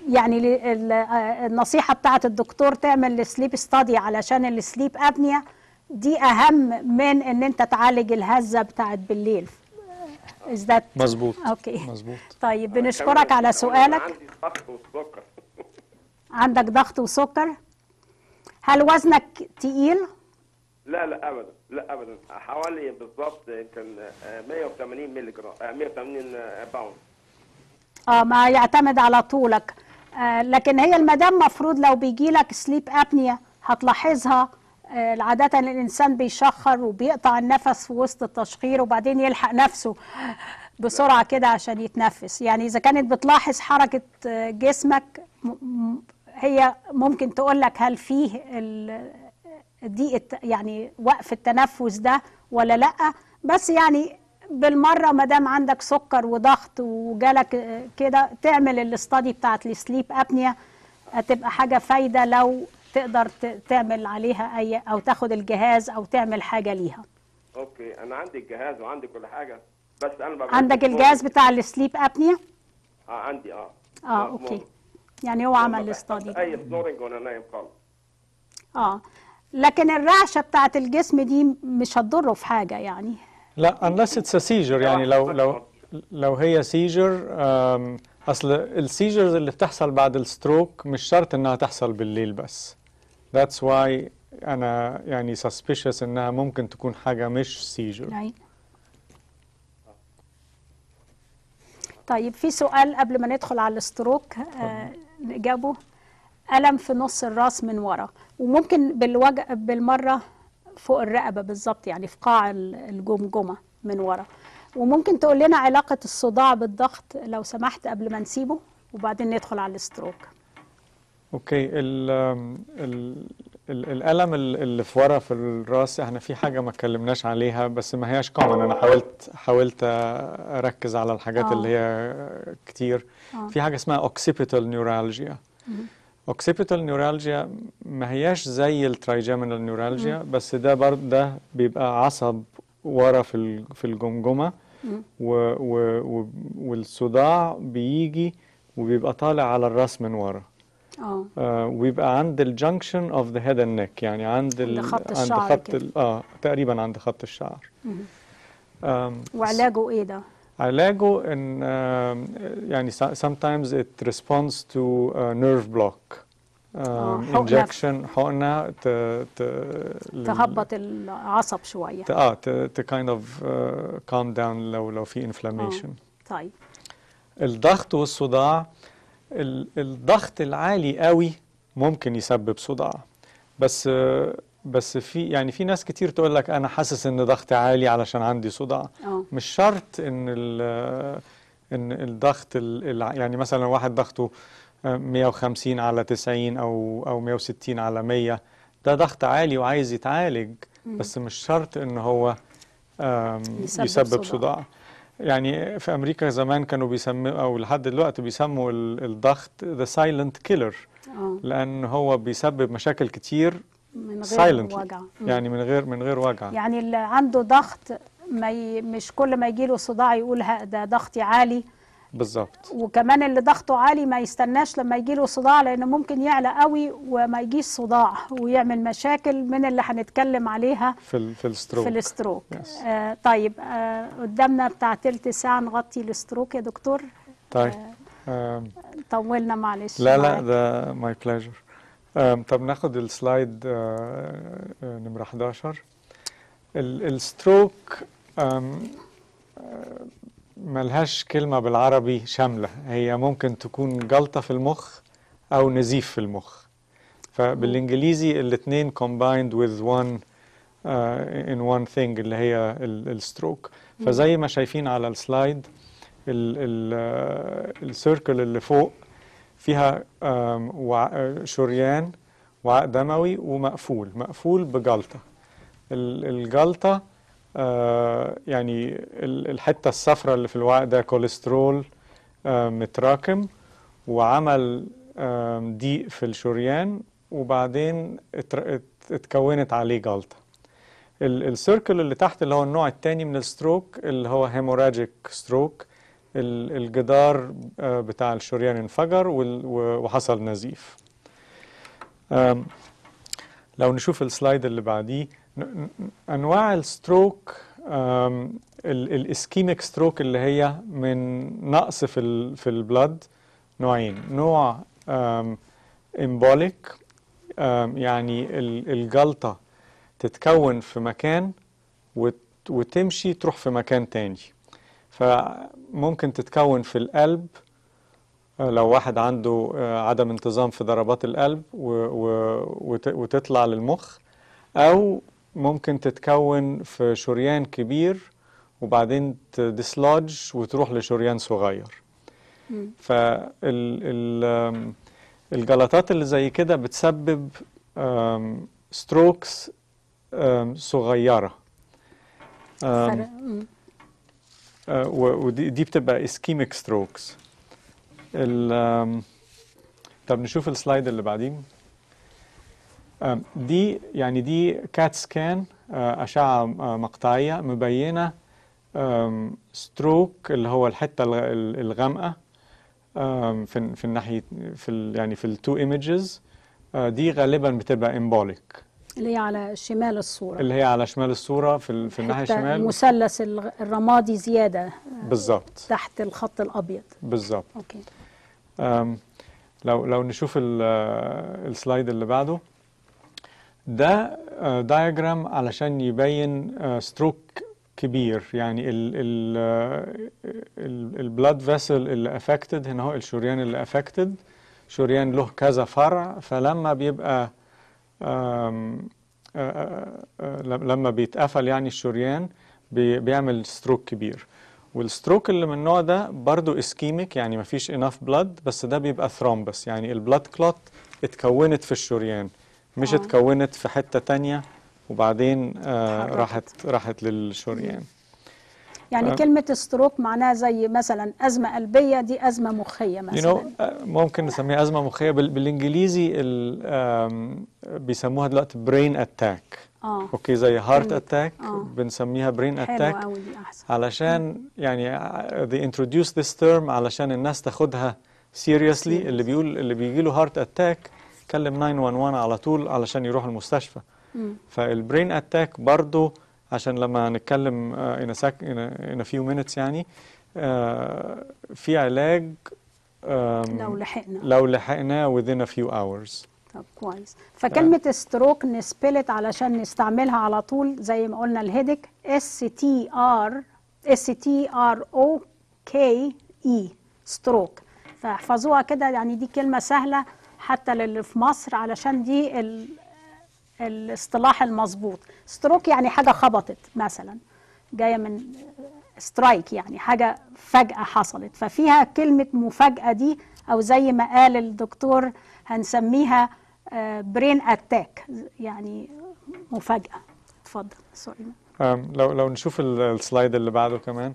يعني ل- ال- آه، النصيحة بتاعت الدكتور تعمل السليب ستادي علشان السليب ابنيا دي اهم من ان انت تعالج الهزة بتاعت بالليل Is that مظبوط اوكي مظبوط طيب بنشكرك على سؤالك عندي ضغط وسكر عندك ضغط وسكر هل وزنك تقيل لا لا ابدا لا ابدا حوالي بالظبط يمكن آه، 180 مللي جرام آه، 180 باوند اه ما يعتمد على طولك آه لكن هي المدام مفروض لو بيجي لك سليب ابنيا هتلاحظها آه عادة الإنسان بيشخر وبيقطع النفس في وسط التشخير وبعدين يلحق نفسه بسرعة كده عشان يتنفس يعني إذا كانت بتلاحظ حركة آه، جسمك م- م- هي ممكن تقول لك هل فيه ال- ضيق الت- يعني وقف التنفس ده ولا لا بس يعني بالمره ما دام عندك سكر وضغط وجالك آه، كده تعمل الاستادي بتاعت السليب ابنيا هتبقى حاجه فايده لو تقدر ت- تعمل عليها اي او تاخد الجهاز او تعمل حاجه ليها اوكي انا عندي الجهاز وعندي كل حاجه بس انا ببقى عندك الجهاز بتاع السليب ابنيا اه عندي اه اه اوكي يعني هو عمل الاستادي ده. اي سنورنج وانا نايم خالص اه لكن الرعشه بتاعت الجسم دي مش هتضره في حاجه يعني لا unless it's a seizure يعني لو لو لو هي سيجر اصل السيجرز اللي بتحصل بعد الستروك مش شرط انها تحصل بالليل بس that's why انا يعني suspicious انها ممكن تكون حاجه مش سيجر يعني طيب في سؤال قبل ما ندخل على الستروك آه نجاوبه ألم في نص الراس من ورا وممكن بالوجه بالمرة فوق الرقبة بالظبط يعني في قاع ال- الجمجمة من ورا وممكن تقول لنا علاقة الصداع بالضغط لو سمحت قبل ما نسيبه وبعدين ندخل على الستروك اوكي ال ال ال الالم ال- اللي في ورا في الراس احنا في حاجه ما اتكلمناش عليها بس ما هياش كومن انا حاولت حاولت اركز على الحاجات آه. اللي هي كتير آه. في حاجه اسمها اوكسيبيتال نيورالجيا اوكسيبيتال نيورالجيا ما هياش زي الترايجيمينال نيورالجيا مم. بس ده برضه ده بيبقى عصب ورا في ال- في الجمجمه و و و والصداع بيجي وبيبقى طالع على الراس من ورا اه آه ويبقى عند الجنكشن اوف ذا هيد اند نيك يعني عند ال- عند خط عند الشعر خط كده. ال- اه تقريبا عند خط الشعر مم. آم، وعلاجه ايه ده؟ علاجه ان آم، يعني so- sometimes it responds to a nerve block آه، um, حقنة. injection حقنة ت ت لل- تهبط العصب شوية ت- اه ت ت kind of uh, calm down لو لو في inflammation طيب الضغط والصداع ال- الضغط العالي قوي ممكن يسبب صداع بس بس في يعني في ناس كتير تقول لك انا حاسس ان ضغطي عالي علشان عندي صداع اه مش شرط ان ال- ان الضغط ال- الع- يعني مثلا لو واحد ضغطه 150 على 90 او او 160 على 100 ده ضغط عالي وعايز يتعالج مم. بس مش شرط ان هو آم، يسبب يسبب صداع. صداع يعني في امريكا زمان كانوا بيسموا او لحد دلوقتي بيسموا ال- الضغط ذا سايلنت كيلر اه لان هو بيسبب مشاكل كتير من غير silently وجع مم. يعني من غير من غير وجع يعني اللي عنده ضغط ما ي... مش كل ما يجيله صداع يقول ها ده ضغطي عالي بالظبط وكمان اللي ضغطه عالي ما يستناش لما يجيله صداع لان ممكن يعلى قوي وما يجيش صداع ويعمل مشاكل من اللي هنتكلم عليها في ال في الستروك في الستروك آه طيب آه قدامنا بتاع تلت ساعة نغطي الستروك يا دكتور طيب آم، طولنا معلش لا لا معاك. ده ماي بليجر طب ناخد السلايد آه، آه، نمرة 11 ال- الستروك آم، آه، ملهاش كلمة بالعربي شاملة هي ممكن تكون جلطة في المخ أو نزيف في المخ فبالإنجليزي الاتنين combined with one uh, in one thing اللي هي الستروك مم. فزي ما شايفين على السلايد السيركل اللي فوق فيها آم، وع- آه، شريان وعاء دموي ومقفول مقفول بجلطة ال- الجلطة آه، يعني ال- الحتة الصفراء اللي في الوعاء ده كوليسترول آه، متراكم وعمل آم، ضيق في الشريان وبعدين اتر- ات- اتكونت عليه جلطة ال- السيركل اللي تحت اللي هو النوع الثاني من الستروك اللي هو هيموراجيك ستروك ال- الجدار آه، بتاع الشريان انفجر وال- و- وحصل نزيف آم، لو نشوف السلايد اللي بعديه ن- ن- انواع الستروك آم، ال- الاسكيميك ستروك اللي هي من نقص في ال في البلد نوعين نوع امبوليك يعني ال- الجلطة تتكون في مكان وت- وتمشي تروح في مكان تاني فممكن تتكون في القلب آه، لو واحد عنده آه، عدم انتظام في ضربات القلب و- و- وت- وتطلع للمخ أو ممكن تتكون في شريان كبير وبعدين تديسلوج وتروح لشريان صغير فالجلطات اللي زي كده بتسبب ستروكس صغيرة آم، فرق- مم. آه، و- ودي دي بتبقى اسكيميك ستروكس طب نشوف السلايد اللي بعدين آم، دي يعني دي كات سكان أشعة آه، مقطعية مبينة ستروك اللي هو الحتة الغ- ال- الغامقة آم، في في الناحية في ال يعني في التو ايمجز دي غالبا بتبقى امبوليك اللي هي على شمال الصورة اللي هي على شمال الصورة في ال- في الناحية حتى الشمال المثلث الغ- الرمادي زيادة بالظبط تحت الخط الأبيض بالظبط أوكي أم، لو لو نشوف ال- آه، السلايد اللي بعده ده دايجرام علشان يبين ستروك كبير يعني البلاد فيسل اللي افكتد هنا هو الشريان اللي افكتد شريان له كذا فرع فلما بيبقى آم، آه، آه، آه، لما بيتقفل يعني الشريان بي- بيعمل ستروك كبير والستروك اللي من النوع ده برضو اسكيميك يعني مفيش اناف بلاد بس ده بيبقى ثرومبس يعني البلاد كلوت اتكونت في الشريان مش آه. اتكونت في حتة تانية وبعدين آه اتحركت. راحت راحت للشريان يعني آه. كلمة ستروك معناها زي مثلا أزمة قلبية دي أزمة مخية you مثلا know, آه، ممكن نسميها أزمة مخية بال- بالإنجليزي ال- آم، بيسموها دلوقتي برين أتاك آه. أوكي زي هارت كلمة- أتاك آه. بنسميها برين حلوة أتاك أوي دي أحسن علشان يعني uh, they introduce this term علشان الناس تاخدها seriously اللي بيقول اللي بيجي له هارت اتاك كلم 911 على طول علشان يروح المستشفى مم. فالبرين اتاك برضو عشان لما هنتكلم uh, in a, sec, in, a, in a few minutes يعني uh, في علاج um, لو لحقنا لو لحقناه within a few hours طب كويس فكلمة ستروك نسبلت علشان نستعملها على طول زي ما قلنا الهيدك اس تي ار اس تي ار او كي اي ستروك فاحفظوها كده يعني دي كلمة سهلة حتى للي في مصر علشان دي ال الاصطلاح المظبوط ستروك يعني حاجة خبطت مثلا جاية من سترايك يعني حاجة فجأة حصلت ففيها كلمة مفاجأة دي أو زي ما قال الدكتور هنسميها برين أتاك يعني مفاجأة اتفضل سوري أم، لو لو نشوف ال- السلايد اللي بعده كمان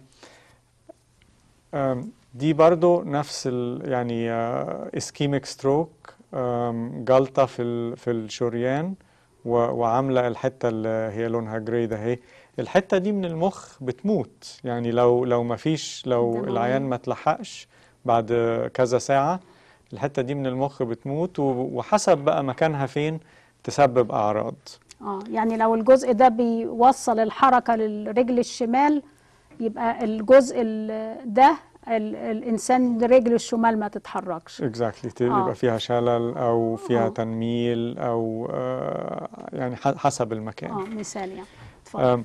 أم، دي برضو نفس ال يعني اسكيميك ستروك جلطة في ال في الشريان و- وعاملة الحتة اللي هي لونها جراي ده هي الحتة دي من المخ بتموت يعني لو لو ما فيش لو دموية. العيان ما تلحقش بعد كذا ساعة الحتة دي من المخ بتموت و- وحسب بقى مكانها فين تسبب أعراض اه يعني لو الجزء ده بيوصل الحركة للرجل الشمال يبقى الجزء ال- ده ال- الإنسان رجله الشمال ما تتحركش اكزاكتلي آه. يبقى فيها شلل او فيها آه. تنميل او آه يعني ح- حسب المكان اه مثال يعني اتفضل آم،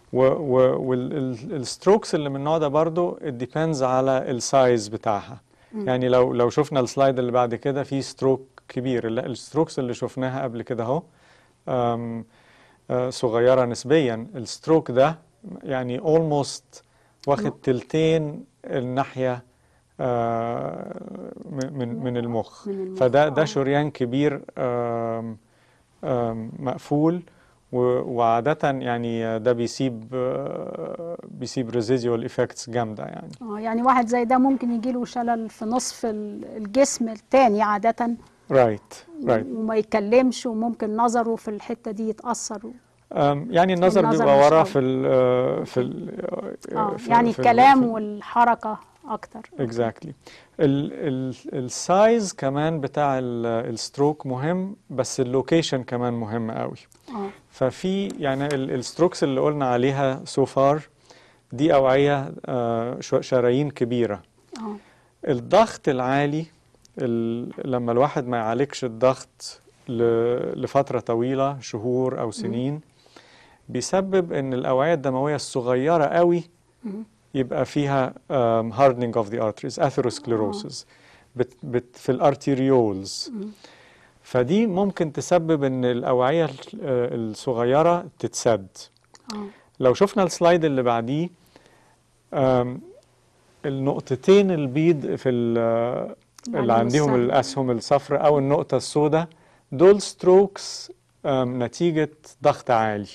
والستروكس اللي من النوع ده برضو it depends على السايز بتاعها مم. يعني لو لو شفنا السلايد اللي بعد كده في ستروك كبير ال- الستروكس اللي شفناها قبل كده اهو آم، آه، صغيرة نسبيا الستروك ده يعني almost واخد مم. تلتين الناحية آه، من من من المخ من المخ، فده آه. ده شريان كبير آم، آم، مقفول و- وعادة يعني ده بيسيب آه، بيسيب ريزيديوال افكتس جامدة يعني اه يعني واحد زي ده ممكن يجيله شلل في نصف ال- الجسم التاني عادة رايت رايت وما يتكلمش وممكن نظره في الحتة دي يتأثر أم، يعني النظر النظر بيبقى مش وراه قوي. في ال في ال اه في- يعني في- الكلام في- والحركة اكتر اكزاكتلي السايز كمان بتاع الستروك مهم بس اللوكيشن كمان مهم قوي اه ففي يعني الستروكس اللي قلنا عليها سو فار دي اوعيه آه، شو- شرايين كبيره اه الضغط العالي ال- لما الواحد ما يعالجش الضغط ل- لفترة طويلة شهور أو سنين بيسبب إن الأوعية الدموية الصغيرة قوي مم. يبقى فيها um, hardening of the arteries atherosclerosis بت بت في الارتيريولز مم. فدي ممكن تسبب ان الاوعيه ال- آه، الصغيره تتسد اه لو شفنا السلايد اللي بعديه آم، النقطتين البيض في ال- آه، اللي العلم عندهم والسهم. الاسهم الصفراء او النقطه السوداء دول ستروكس نتيجه ضغط عالي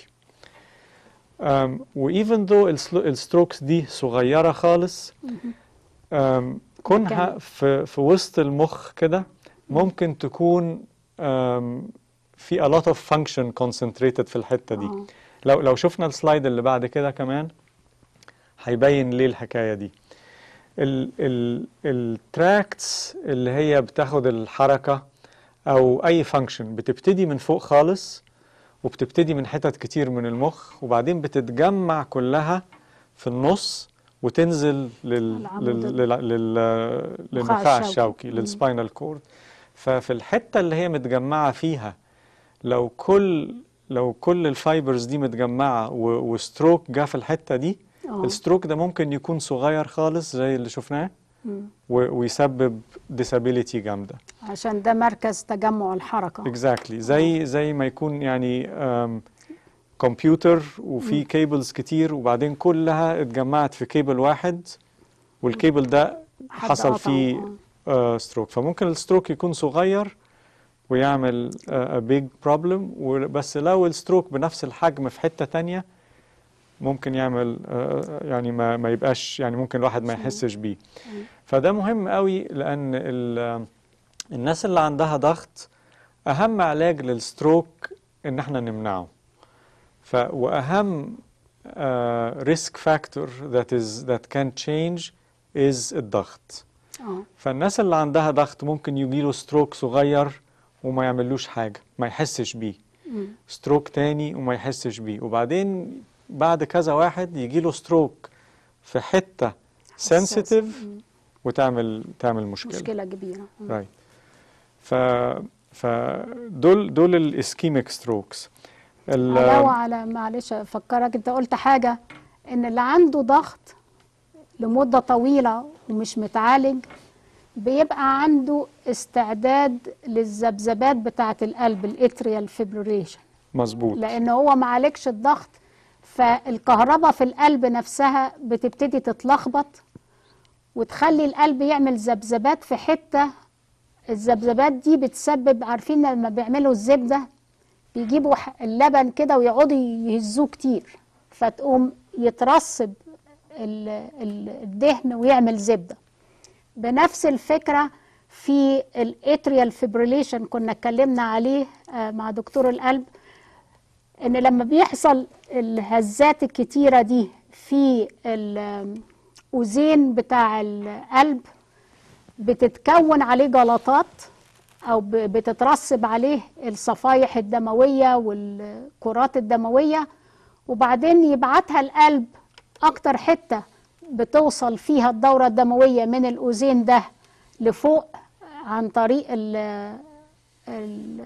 وايفن ذو الستروكس دي صغيره خالص أم، كونها في في وسط المخ كده ممكن تكون أم، في a lot of function concentrated في الحتة دي آه. لو لو شفنا السلايد اللي بعد كده كمان هيبين ليه الحكاية دي ال ال التراكتس اللي هي بتاخد الحركة أو أي فانكشن بتبتدي من فوق خالص وبتبتدي من حتت كتير من المخ وبعدين بتتجمع كلها في النص وتنزل لل العمود لل لل لل للنخاع الشوكي. الشوكي مم. للسباينال كورد ففي الحتة اللي هي متجمعة فيها لو كل لو كل الفايبرز دي متجمعة و- وستروك جه في الحتة دي آه. الستروك ده ممكن يكون صغير خالص زي اللي شفناه مم. و- ويسبب disability جامدة عشان ده مركز تجمع الحركة اكزاكتلي زي زي ما يكون يعني um, كمبيوتر وفي مم. كيبلز كتير وبعدين كلها اتجمعت في كيبل واحد والكيبل ده حد حصل قطعه، فيه ستروك فممكن الستروك يكون صغير ويعمل بيج بروبلم بس لو الستروك بنفس الحجم في حتة تانية ممكن يعمل آه، يعني ما ما يبقاش يعني ممكن الواحد ما يحسش بيه فده مهم قوي لان ال- الناس اللي عندها ضغط اهم علاج للستروك ان احنا نمنعه ف واهم ريسك فاكتور that is that can change is الضغط اه فالناس اللي عندها ضغط ممكن يجيله ستروك صغير وما يعملوش حاجة ما يحسش بيه مم. ستروك تاني وما يحسش بيه وبعدين بعد كذا واحد يجيله ستروك في حتة سنسيتيف مم. وتعمل تعمل مشكلة مشكلة كبيرة مم. رايت ف فدول دول الاسكيميك ستروكس علاوة على معلش أفكرك أنت قلت حاجة إن اللي عنده ضغط لمدة طويلة ومش متعالج بيبقى عنده استعداد للذبذبات بتاعة القلب الاتريال فيبريليشن مظبوط لأن هو ما عالجش الضغط فالكهرباء في القلب نفسها بتبتدي تتلخبط وتخلي القلب يعمل ذبذبات في حتة الذبذبات دي بتسبب عارفين لما بيعملوا الزبدة بيجيبوا ح- اللبن كده ويقعدوا يهزوه كتير فتقوم يترسب ال- ال- الدهن ويعمل زبدة بنفس الفكرة في الاتريال فيبريليشن كنا اتكلمنا عليه آه، مع دكتور القلب ان لما بيحصل الهزات الكتيرة دي في الأذين بتاع القلب بتتكون عليه جلطات او ب- بتترسب عليه الصفائح الدمويه والكرات الدمويه وبعدين يبعتها القلب اكتر حته بتوصل فيها الدوره الدمويه من الاذين ده لفوق عن طريق ال ال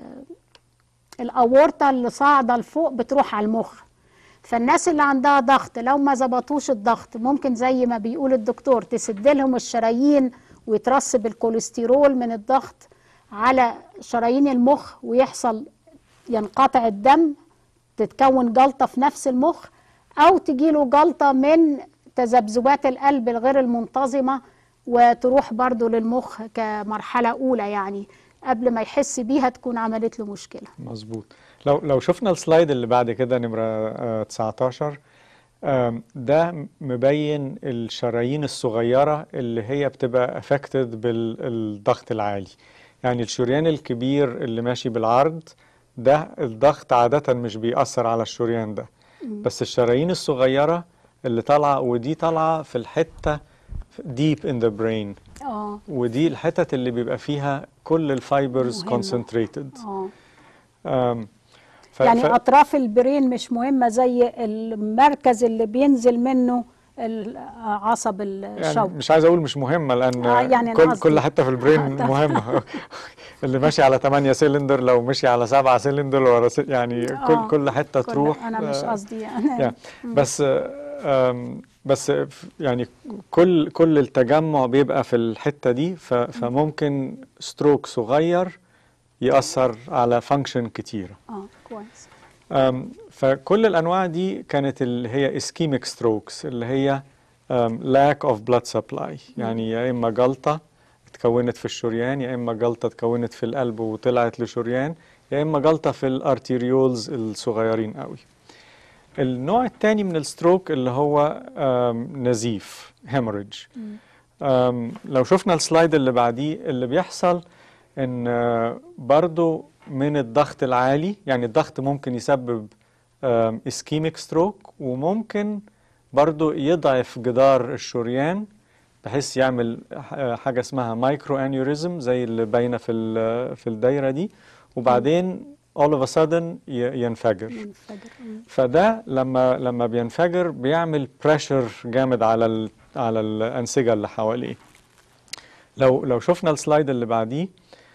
الاورطه اللي صاعده لفوق بتروح على المخ فالناس اللي عندها ضغط لو ما ظبطوش الضغط ممكن زي ما بيقول الدكتور تسد لهم الشرايين ويترسب الكوليسترول من الضغط على شرايين المخ ويحصل ينقطع الدم تتكون جلطة في نفس المخ أو تجيله جلطة من تذبذبات القلب الغير المنتظمة وتروح برضو للمخ كمرحلة أولى يعني قبل ما يحس بيها تكون عملت له مشكلة مظبوط لو لو شفنا السلايد اللي بعد كده نمرة آه، 19 آم، ده مبين الشرايين الصغيرة اللي هي بتبقى افكتد بالضغط العالي يعني الشريان الكبير اللي ماشي بالعرض ده الضغط عادة مش بيأثر على الشريان ده مم. بس الشرايين الصغيرة اللي طالعة ودي طالعة في الحتة deep in the brain اه ودي الحتت اللي بيبقى فيها كل الفايبرز مهمة. concentrated اه أم، ف- يعني ف- اطراف البرين مش مهمه زي المركز اللي بينزل منه ال- عصب يعني الشوك مش عايز اقول مش مهمه لان آه، يعني أنا كل قصدي- كل حته في البرين آه، طبعا. مهمه اللي ماشي على 8 سلندر لو مشي على 7 سلندر ورا س- يعني آه، كل كل حته كل- تروح انا مش آه، قصدي يعني يعني مم. بس آم، بس ف- يعني كل كل التجمع بيبقى في الحته دي ف- فممكن ستروك صغير يأثر على فانكشن كتيره اه كويس أم، فكل الانواع دي كانت اللي هي ischemic strokes اللي هي أم، lack of blood supply يعني يا اما جلطه اتكونت في الشريان يا اما جلطه اتكونت في القلب وطلعت لشريان يا اما جلطه في الارتيريولز الصغيرين قوي النوع الثاني من الستروك اللي هو أم، نزيف hemorrhage أم، لو شفنا السلايد اللي بعديه اللي بيحصل ان آه، برضو من الضغط العالي يعني الضغط ممكن يسبب اسكيميك ستروك وممكن برضو يضعف جدار الشريان بحيث يعمل ح- حاجة اسمها مايكرو انيوريزم زي اللي باينة في ال- في الدايرة دي وبعدين all of a sudden ي- ينفجر ينفجر مم. فده لما لما بينفجر بيعمل بريشر جامد على ال على الأنسجة اللي حواليه لو لو شفنا السلايد اللي بعديه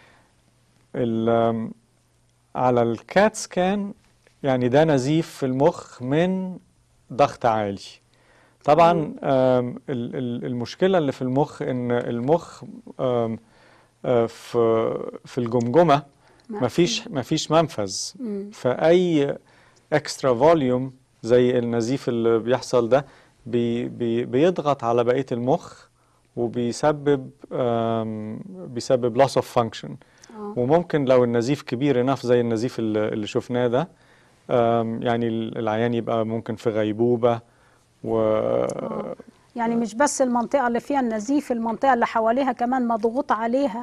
ال- على الكات سكان يعني ده نزيف في المخ من ضغط عالي طبعا آم، ال- ال- المشكلة اللي في المخ ان المخ آم، آه، في في الجمجمة مفيش مفيش منفذ مم. فأي اكسترا فوليوم زي النزيف اللي بيحصل ده بي بي بيضغط على بقية المخ وبيسبب آم، بيسبب loss of function آه. وممكن لو النزيف كبير enough زي النزيف اللي اللي شفناه ده آم، يعني العيان يبقى ممكن في غيبوبة و يعني مش بس المنطقه اللي فيها النزيف المنطقه اللي حواليها كمان مضغوط عليها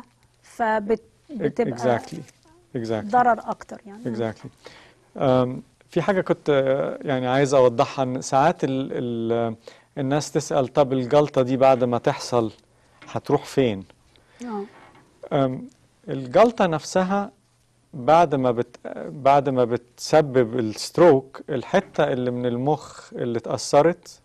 فبتبقى exactly exactly ضرر اكتر يعني exactly um, في حاجة كنت آه، يعني عايز أوضحها إن ساعات ال ال الناس تسأل طب الجلطة دي بعد ما تحصل هتروح فين؟ اه أم، الجلطة نفسها بعد ما بت بعد ما بتسبب الستروك الحتة اللي من المخ اللي اتأثرت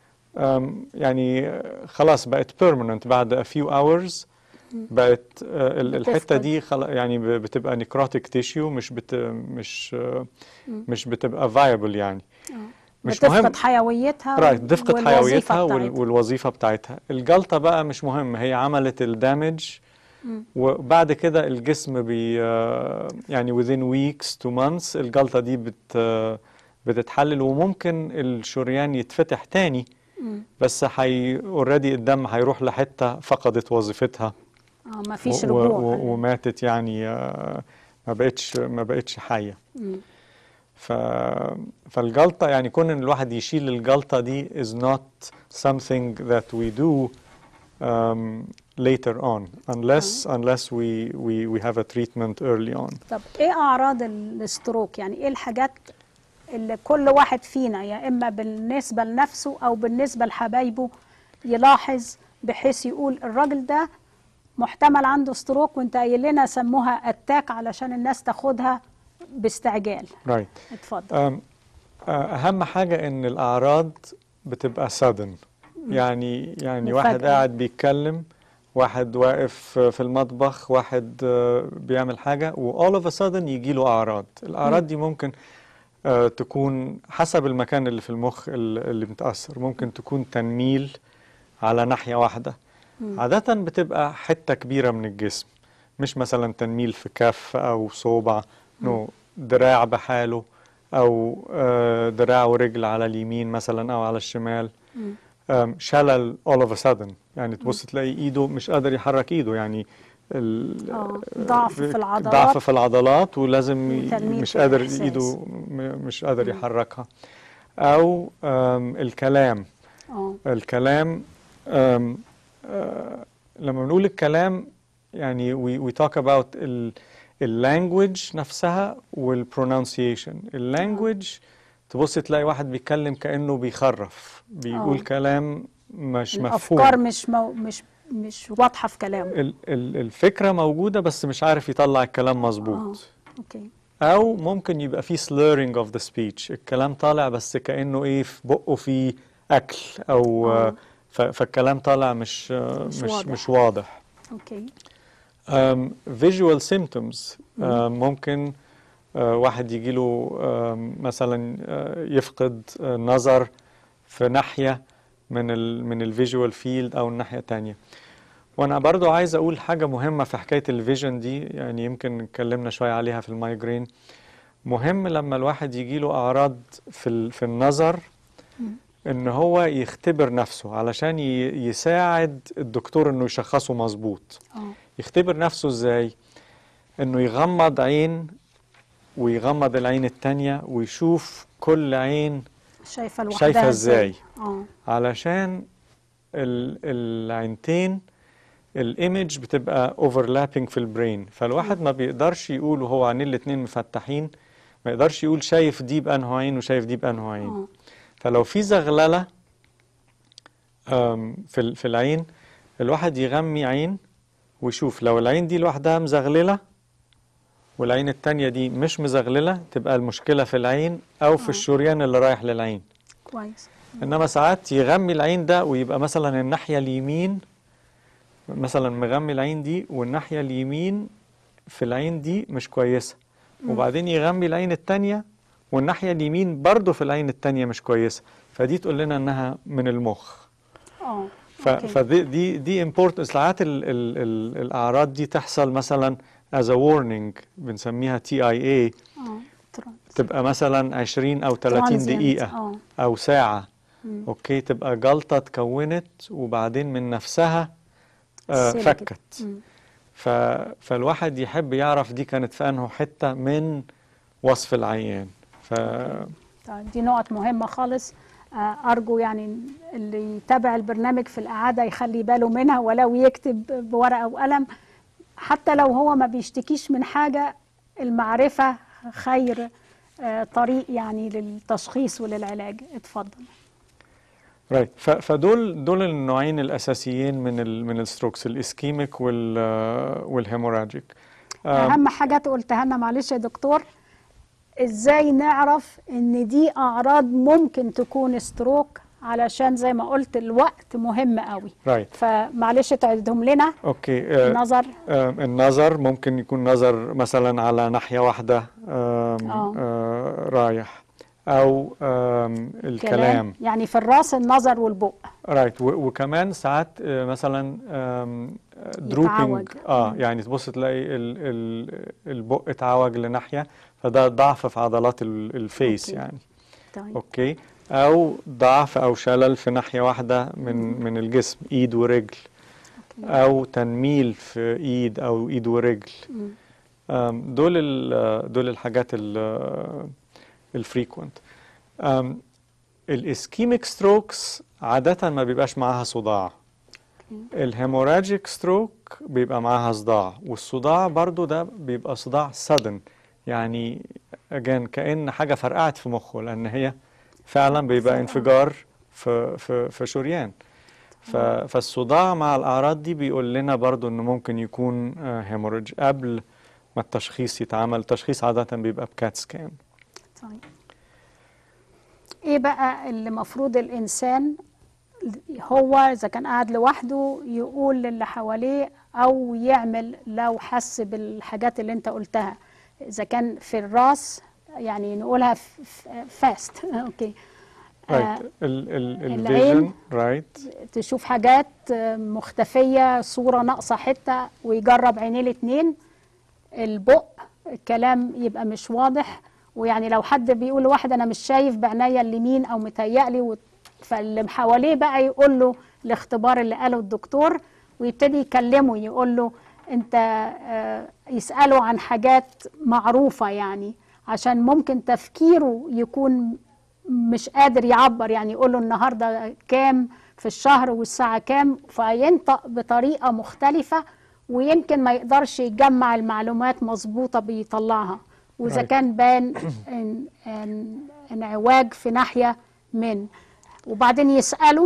أم، يعني آه، خلاص بقت permanent بعد a few hours بقت آه، ال- الحتة بتفقد. دي خلا- يعني ب- بتبقى necrotic tissue مش بت مش آه، مم. مش بتبقى viable يعني آه. مش مهم بتفقد حيويتها رايت تفقد والوظيفة حيويتها وال- بتاعتها. والوظيفة بتاعتها الجلطة بقى مش مهم هي عملت الدامج مم. وبعد كده الجسم بي آه، يعني within weeks to months الجلطة دي بت آه، بتتحلل وممكن الشريان يتفتح تاني مم. بس حي اوريدي الدم هيروح لحتة فقدت وظيفتها اه ما فيش و- رجوع و- و- وماتت يعني آه، ما بقتش ما بقتش حية مم. ف... فالجلطة يعني كون ان الواحد يشيل الجلطة دي is not something that we do um, later on unless unless we, we, we have a treatment early on. طب ايه اعراض الستروك يعني ايه الحاجات اللي كل واحد فينا يا اما بالنسبه لنفسه او بالنسبه لحبايبه يلاحظ بحيث يقول الراجل ده محتمل عنده ستروك وانت قايل لنا سموها اتاك علشان الناس تاخدها باستعجال Right. اتفضل أم، أهم حاجة إن الأعراض بتبقى sudden يعني يعني واحد مفاجأة. قاعد بيتكلم واحد واقف في المطبخ واحد آه، بيعمل حاجة و all of a sudden يجي له أعراض الأعراض مم. دي ممكن آه، تكون حسب المكان اللي في المخ ال- اللي متأثر ممكن تكون تنميل على ناحية واحدة مم. عادة بتبقى حتة كبيرة من الجسم مش مثلا تنميل في كف أو صوبع نو دراع بحاله أو آه، دراع ورجل على اليمين مثلا أو على الشمال مم. آم، شلل all of a sudden يعني تبص تلاقي إيده مش قادر يحرك إيده يعني ال- آه، ضعف في العضلات. ضعف في العضلات ولازم ي- وتنميل مش في قادر الإحساس. إيده م- مش قادر يحركها أو آم، الكلام اه الكلام um, uh, لما بنقول الكلام يعني we, we talk about ال اللانجوج نفسها والpronunciation اللانجوج تبص تلاقي واحد بيتكلم كأنه بيخرف بيقول آه. كلام مش مفهوم الافكار مش مو مش مش واضحه في كلامه ال- ال- الفكرة موجودة بس مش عارف يطلع الكلام مظبوط اوكي أو ممكن يبقى فيه slurring of the speech الكلام طالع بس كأنه إيه في بقه فيه أكل أو آه. ف- فالكلام طالع مش مش مش واضح. مش واضح اوكي um, visual symptoms مم. um, ممكن uh, واحد يجيله um, مثلا uh, يفقد uh, نظر في ناحية من ال من الفيجوال فيلد أو الناحية التانية وأنا برضو عايز أقول حاجة مهمة في حكاية الفيجن دي يعني يمكن اتكلمنا شوية عليها في المايجرين مهم لما الواحد يجيله أعراض في ال في النظر ان هو يختبر نفسه علشان ي- يساعد الدكتور انه يشخصه مظبوط اه يختبر نفسه ازاي انه يغمض عين ويغمض العين التانية ويشوف كل عين شايفه لوحدها شايفة ازاي اه علشان ال- العينتين الايمج بتبقى اوفرلابنج في البرين فالواحد ما بيقدرش يقول وهو عينين الاتنين مفتحين ما يقدرش يقول شايف دي بانه عين وشايف دي بانه عين اه فلو في زغلله أم، في ال- في العين الواحد يغمي عين ويشوف لو العين دي لوحدها مزغلله والعين التانية دي مش مزغلله تبقى المشكله في العين او في الشريان اللي رايح للعين كويس انما ساعات يغمي العين ده ويبقى مثلا الناحيه اليمين مثلا مغمي العين دي والناحيه اليمين في العين دي مش كويسه مم. وبعدين يغمي العين التانية والناحيه اليمين برضه في العين التانية مش كويسه فدي تقول لنا انها من المخ اه ف- أوكي. فدي دي دي امبورت ساعات ال ال ال الاعراض دي تحصل مثلا as a warning بنسميها تي اي اي اه ترى. تبقى مثلا 20 او 30 Transient. دقيقه اه او ساعه مم. اوكي تبقى جلطه اتكونت وبعدين من نفسها آه سلكت. فكت مم. ف... فالواحد يحب يعرف دي كانت في انه حته من وصف العيان ف طيب دي نقط مهمة خالص آه، أرجو يعني اللي يتابع البرنامج في الإعادة يخلي باله منها ولو يكتب بورقة وقلم حتى لو هو ما بيشتكيش من حاجة المعرفة خير آه، طريق يعني للتشخيص وللعلاج اتفضل رايت ف... فدول دول النوعين الاساسيين من ال... من الستروكس الاسكيميك وال والهيموراجيك أهم حاجات قلتها لنا معلش يا دكتور إزاي نعرف إن دي أعراض ممكن تكون ستروك علشان زي ما قلت الوقت مهم قوي رايت فمعلش تعدهم لنا اوكي آه، النظر آه، النظر ممكن يكون نظر مثلا على ناحية واحدة آم، آه. آه، رايح أو آم، الكلام يعني في الراس النظر والبق رايت و- وكمان ساعات آه، مثلا دروبينج يتعوج. اه يعني تبص تلاقي ال ال البق اتعوج لناحية فده ضعف في عضلات ال- الفيس أوكي. يعني طيب اوكي او ضعف او شلل في ناحية واحدة من من الجسم ايد ورجل او تنميل في ايد او ايد ورجل مم. أم، دول ال- دول الحاجات الفريكوينت الاسكيميك ستروكس عادة ما بيبقاش معاها صداع الهيموراجيك ستروك بيبقى معاها صداع والصداع برضو ده بيبقى صداع sudden يعني again كأن حاجة فرقعت في مخه لأن هي فعلا بيبقى انفجار في في في شريان ف- فالصداع مع الأعراض دي بيقول لنا برضو إنه ممكن يكون هيموريج قبل ما التشخيص يتعمل التشخيص عادة بيبقى بكات سكان طيب ايه بقى اللي المفروض الانسان هو اذا كان قاعد لوحده يقول للي حواليه او يعمل لو حس بالحاجات اللي انت قلتها اذا كان في الراس يعني نقولها فاست اوكي رايت الفيجن العين. رايت تشوف حاجات آه، مختفية صورة ناقصة حتة ويجرب عينيه الاتنين البق الكلام يبقى مش واضح ويعني لو حد بيقول لواحد انا مش شايف بعينيا اليمين او متهيألي و- فاللي حواليه بقى يقول له الاختبار اللي قاله الدكتور ويبتدي يكلمه يقول له انت آه، يسأله عن حاجات معروفة يعني عشان ممكن تفكيره يكون مش قادر يعبر يعني يقول له النهارده كام في الشهر والساعة كام فينطق بطريقة مختلفة ويمكن ما يقدرش يجمع المعلومات مظبوطة بيطلعها وإذا Right. كان بان ان ان انعواج في ناحية من وبعدين يسأله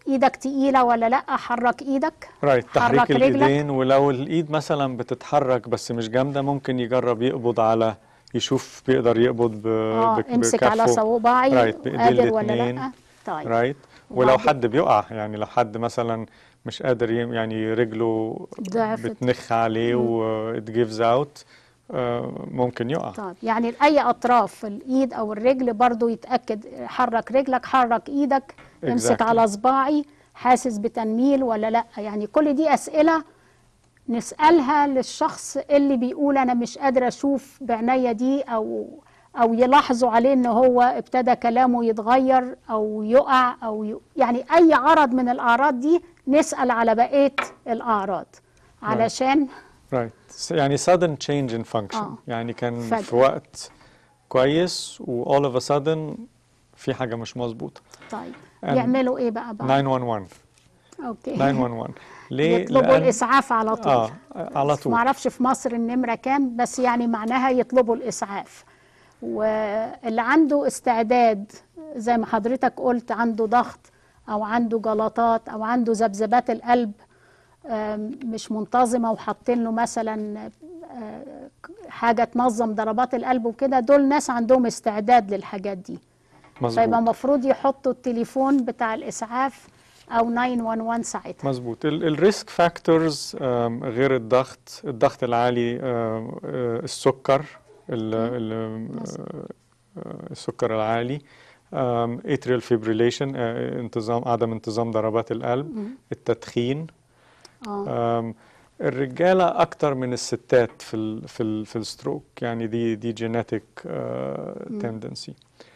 ايدك تقيله ولا لا حرك ايدك رايت تحريك حرك رجلك. الايدين ولو الايد مثلا بتتحرك بس مش جامده ممكن يجرب يقبض على يشوف بيقدر يقبض ب... اه بك- امسك على بكفه. صوابعي رايت بايديه قادر ولا الاتنين. لا طيب رايت ولو وبعدين- حد بيقع يعني لو حد مثلا مش قادر يم يعني رجله ضعفت. بتنخ عليه مم. و it gives out آه، ممكن يقع طيب يعني اي اطراف الايد او الرجل برضو يتاكد حرك رجلك حرك ايدك امسك Exactly. على صباعي حاسس بتنميل ولا لا يعني كل دي اسئله نسالها للشخص اللي بيقول انا مش قادر اشوف بعينيا دي او او يلاحظوا عليه ان هو ابتدى كلامه يتغير او يقع او ي... يعني اي عرض من الاعراض دي نسال على بقيه الاعراض علشان رايت يعني sudden change in function آه. يعني كان فجأة. في وقت كويس و all of a sudden في حاجه مش مظبوطه طيب And يعملوا ايه بقى بعد 911 اوكي 911 ليه؟ يطلبوا لأن- الاسعاف على طول اه على طول ما اعرفش في مصر النمره كام بس يعني معناها يطلبوا الاسعاف واللي عنده استعداد زي ما حضرتك قلت عنده ضغط او عنده جلطات او عنده ذبذبات القلب آم، مش منتظمه وحاطين له مثلا آه، حاجه تنظم ضربات القلب وكده دول ناس عندهم استعداد للحاجات دي فيبقى مظبوط المفروض يحطوا التليفون بتاع الاسعاف او 911 ساعتها مظبوط الريسك فاكتورز غير الضغط الضغط العالي آم، آه، السكر ال- ال- آه، السكر العالي اتريال فيبريليشن انتظام عدم انتظام ضربات القلب مم. التدخين اه آم، الرجاله اكتر من الستات في ال في ال في الستروك يعني دي دي جينيتك مم. تندنسي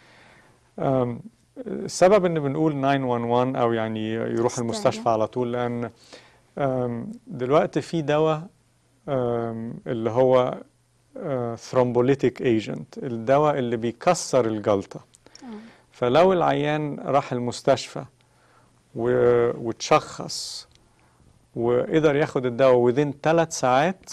السبب ان بنقول 911 او يعني يروح استعجال. المستشفى على طول لان آم، دلوقتي في دواء آم، اللي هو ثرومبوليتيك ايجنت الدواء اللي بيكسر الجلطه فلو العيان راح المستشفى و- وتشخص وقدر ياخد الدواء within ثلاث ساعات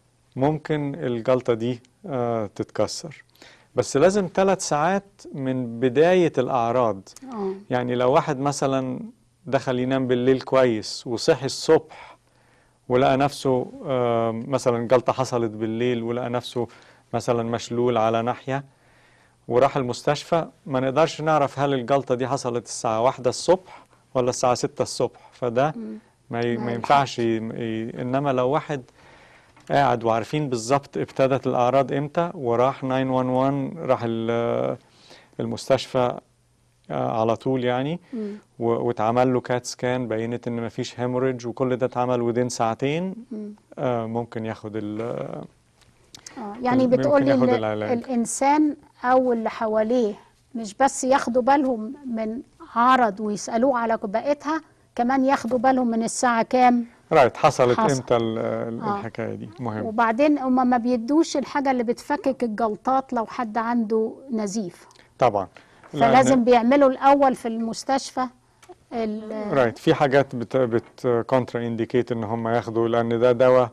ممكن الجلطة دي آه، تتكسر بس لازم ثلاث ساعات من بداية الأعراض اه يعني لو واحد مثلا دخل ينام بالليل كويس وصحي الصبح ولقى نفسه آه، مثلا جلطة حصلت بالليل ولقى نفسه مثلا مشلول على ناحية وراح المستشفى ما نقدرش نعرف هل الجلطة دي حصلت الساعة واحدة الصبح ولا الساعة ستة الصبح فده ما, ي... ما ينفعش ي... ي... إنما لو واحد قاعد وعارفين بالظبط ابتدت الأعراض إمتى وراح 911 راح ال- المستشفى آه، على طول يعني مم. و- واتعمل له كات سكان بينت ان مفيش هيموريدج وكل ده اتعمل ودين ساعتين مم. آه ممكن ياخد ال آه، يعني ممكن بتقولي ياخد ان العلاج. الانسان او اللي حواليه مش بس ياخدوا بالهم من عرض ويسالوه على بقيتها كمان ياخدوا بالهم من الساعه كام رايت حصلت حصل. امتى ال- ال- آه. الحكايه دي مهم وبعدين هما ما بيدوش الحاجه اللي بتفكك الجلطات لو حد عنده نزيف طبعا لأن- فلازم بيعملوا الاول في المستشفى ال- رايت في حاجات بت بت كونترا انديكيت ان هم ياخدوا لان ده دواء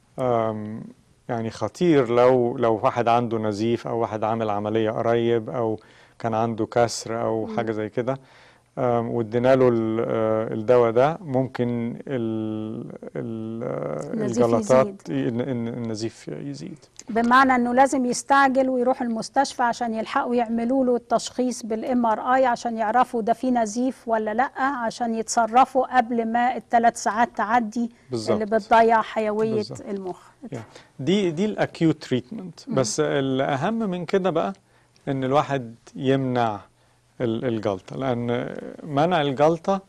آم، يعني خطير لو لو واحد عنده نزيف او واحد عامل عمليه قريب او كان عنده كسر او مم. حاجه زي كده آم، وادينا له ال- آه، الدواء ده ممكن ال- ال- آه، النزيف الجلطات ي- إن- إن النزيف يزيد بمعنى انه لازم يستعجل ويروح المستشفى عشان يلحقوا يعملوا له التشخيص بالام ار اي عشان يعرفوا ده في نزيف ولا لا عشان يتصرفوا قبل ما الثلاث ساعات تعدي بالظبط. اللي بتضيع حيويه بالظبط. المخ Yeah. دي دي الاكيوت تريتمنت مم. بس الاهم من كده بقى ان الواحد يمنع ال- الجلطه لان منع الجلطه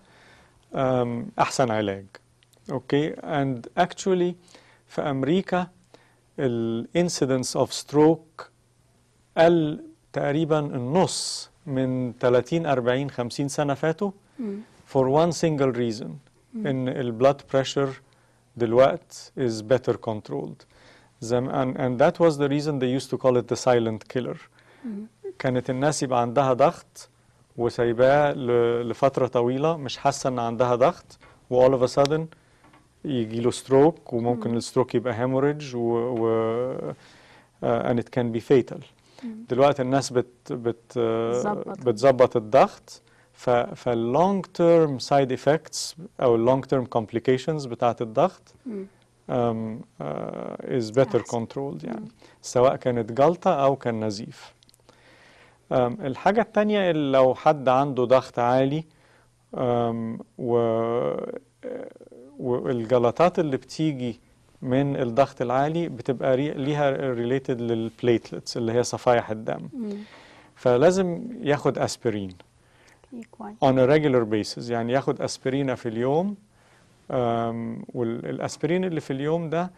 أم، احسن علاج اوكي and actually في امريكا الانسيدنس اوف ستروك قل تقريبا النص من 30 40 50 سنه فاتوا مم. for one single reason مم. ان ال blood pressure دلوقت is better controlled زم and, and that was the reason they used to call it the silent killer مم. كانت الناس يبقى عندها ضغط وسايباه ل- لفترة طويلة مش حاسة ان عندها ضغط و all of a sudden يجي له ستروك وممكن مم. الستروك يبقى hemorrhage و, و uh, and it can be fatal مم. دلوقتي الناس بت بت بتظبط. بتظبط الضغط فاللونج تيرم سايد افكتس او اللونج تيرم كومبليكيشنز بتاعت الضغط مم. um, uh, is better controlled يعني سواء كانت جلطة أو كان نزيف um, الحاجة التانية اللي لو حد عنده ضغط عالي um, و والجلطات اللي بتيجي من الضغط العالي بتبقى ري- ليها ريليتد للبليتلتس اللي هي صفائح الدم مم. فلازم ياخد اسبرين كويس on a regular basis يعني ياخد اسبرينة في اليوم أم، والاسبرين اللي في اليوم ده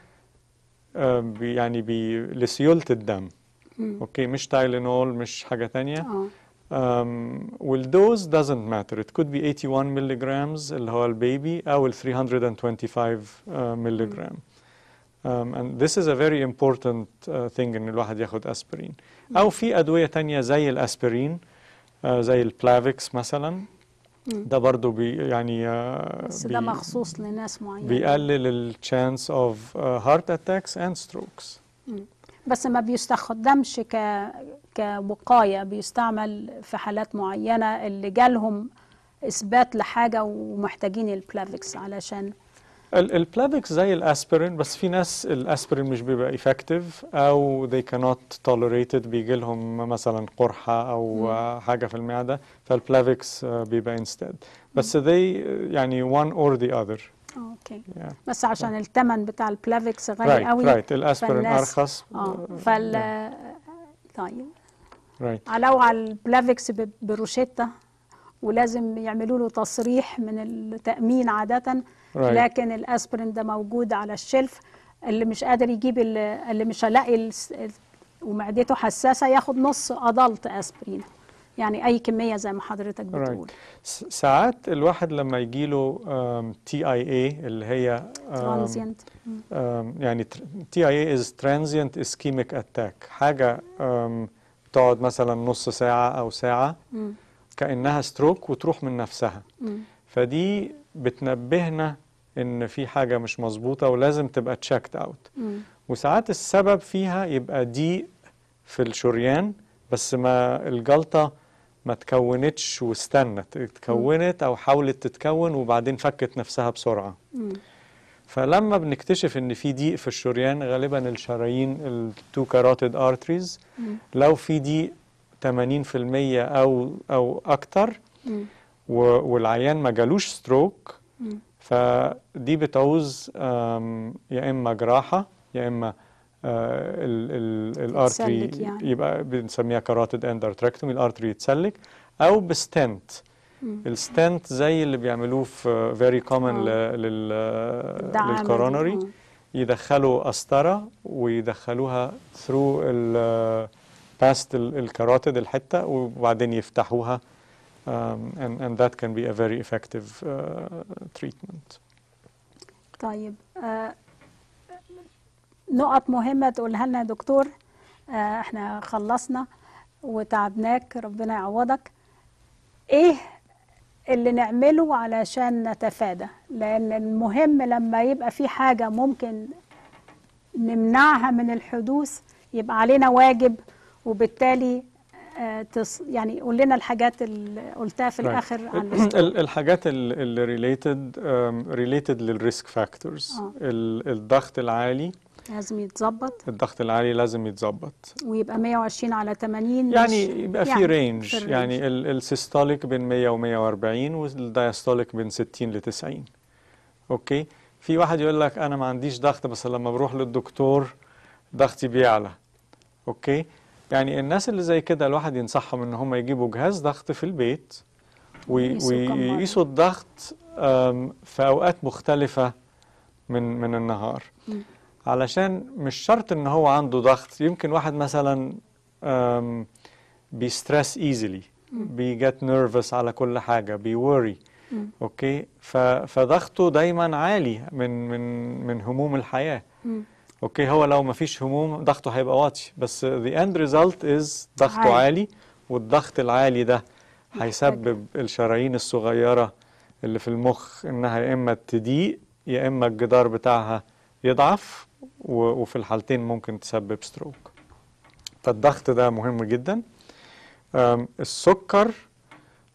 أم، بي يعني بي لسيولة الدم مم. اوكي مش تايلينول مش حاجة تانية اه um, والدوز doesn't matter it could be 81 milligrams اللي هو البيبي أو ال 325 uh, milligram um, and this is a very important uh, thing إن الواحد ياخد أسبرين أو في أدوية تانية زي الأسبرين uh, زي البلافيكس مثلا مم. ده برضو بي يعني uh, بس ده مخصوص لناس معينة بيقلل ال chance of uh, heart attacks and strokes مم. بس ما بيستخدمش ك كوقاية بيستعمل في حالات معينة اللي جالهم إثبات لحاجة ومحتاجين البلافيكس علشان ال- البلافيكس زي الاسبرين بس في ناس الاسبرين مش بيبقى effective او they cannot tolerate it بيجي لهم مثلا قرحة او مم. آه، حاجة في المعدة فالبلافيكس آه، بيبقى instead بس they آه، يعني one or the other اوكي yeah. بس عشان الثمن بتاع البلافيكس غالي Right, قوي right. الأسبرين فالناس- أرخص. اه فال طيب right علاوة على البلافيكس ب- بروشيتا ولازم يعملوا له تصريح من التأمين عادة Right. لكن الأسبرين ده موجود على الشلف اللي مش قادر يجيب ال- اللي مش هلاقي الس- ال- ومعدته حساسة ياخد نص أضلت أسبرين يعني أي كمية زي ما حضرتك بتقول right. س- ساعات الواحد لما يجيله تي اي اي اللي هي um, ترانزيانت um, يعني تي اي اي از ترانزيانت اسكيميك اتاك حاجه um, تقعد مثلا نص ساعه او ساعه كانها ستروك وتروح من نفسها فدي بتنبهنا ان في حاجه مش مظبوطه ولازم تبقى تشيكد اوت وساعات السبب فيها يبقى ضيق في الشريان بس ما الجلطه ما تكونتش واستنت اتكونت او حاولت تتكون وبعدين فكت نفسها بسرعه فلما بنكتشف ان في ضيق في الشريان غالبا الشرايين التو كاروتيد ارتريز لو في ضيق 80% او او اكتر و- والعيان ما جالوش ستروك فدي بتعوز آم، يا اما جراحه يا اما آه، ال- ال- الارتري تتسلك يعني. يبقى بنسميها كاروتيد اندرتراكتومي الارتري يتسلك او بستنت مم. الستنت زي اللي بيعملوه في فيري كومن آه. الدعامة دي، للكورونري آه. يدخلوا قسطره ويدخلوها ثرو ال باست الكاروتيد الحته وبعدين يفتحوها um, and, and that can be a very effective uh, treatment. طيب آه، نقط مهمة تقولها لنا يا دكتور آه، احنا خلصنا وتعبناك ربنا يعوضك ايه اللي نعمله علشان نتفادى لان المهم لما يبقى في حاجة ممكن نمنعها من الحدوث يبقى علينا واجب وبالتالي آه، تص... يعني قول لنا الحاجات اللي قلتها في Right. الاخر عن ال- الستروك. ال- الحاجات ال- اللي related um, related للريسك فاكتورز آه. الضغط العالي لازم يتظبط الضغط العالي لازم يتظبط ويبقى 120 على 80 مش- يعني يبقى في يعني رينج في الرينج. يعني ال- السيستوليك بين 100 و 140 والدايستوليك بين 60 ل 90 اوكي في واحد يقول لك انا ما عنديش ضغط بس لما بروح للدكتور ضغطي بيعلى اوكي يعني الناس اللي زي كده الواحد ينصحهم ان هم يجيبوا جهاز ضغط في البيت وي- ويقيسوا كم مرة. ويقيسوا الضغط أم، في اوقات مختلفة من من النهار مم. علشان مش شرط ان هو عنده ضغط يمكن واحد مثلا أم، بيسترس ايزيلي بيجت نيرفس على كل حاجه بيوري مم. اوكي ف- فضغطه دايما عالي من من من هموم الحياه مم. اوكي هو لو ما فيش هموم ضغطه هيبقى واطي بس the end result is ضغطه عالي. عالي والضغط العالي ده هيسبب الشرايين الصغيره اللي في المخ انها يا اما تضيق يا اما الجدار بتاعها يضعف و- وفي الحالتين ممكن تسبب ستروك فالضغط ده مهم جدا أم، السكر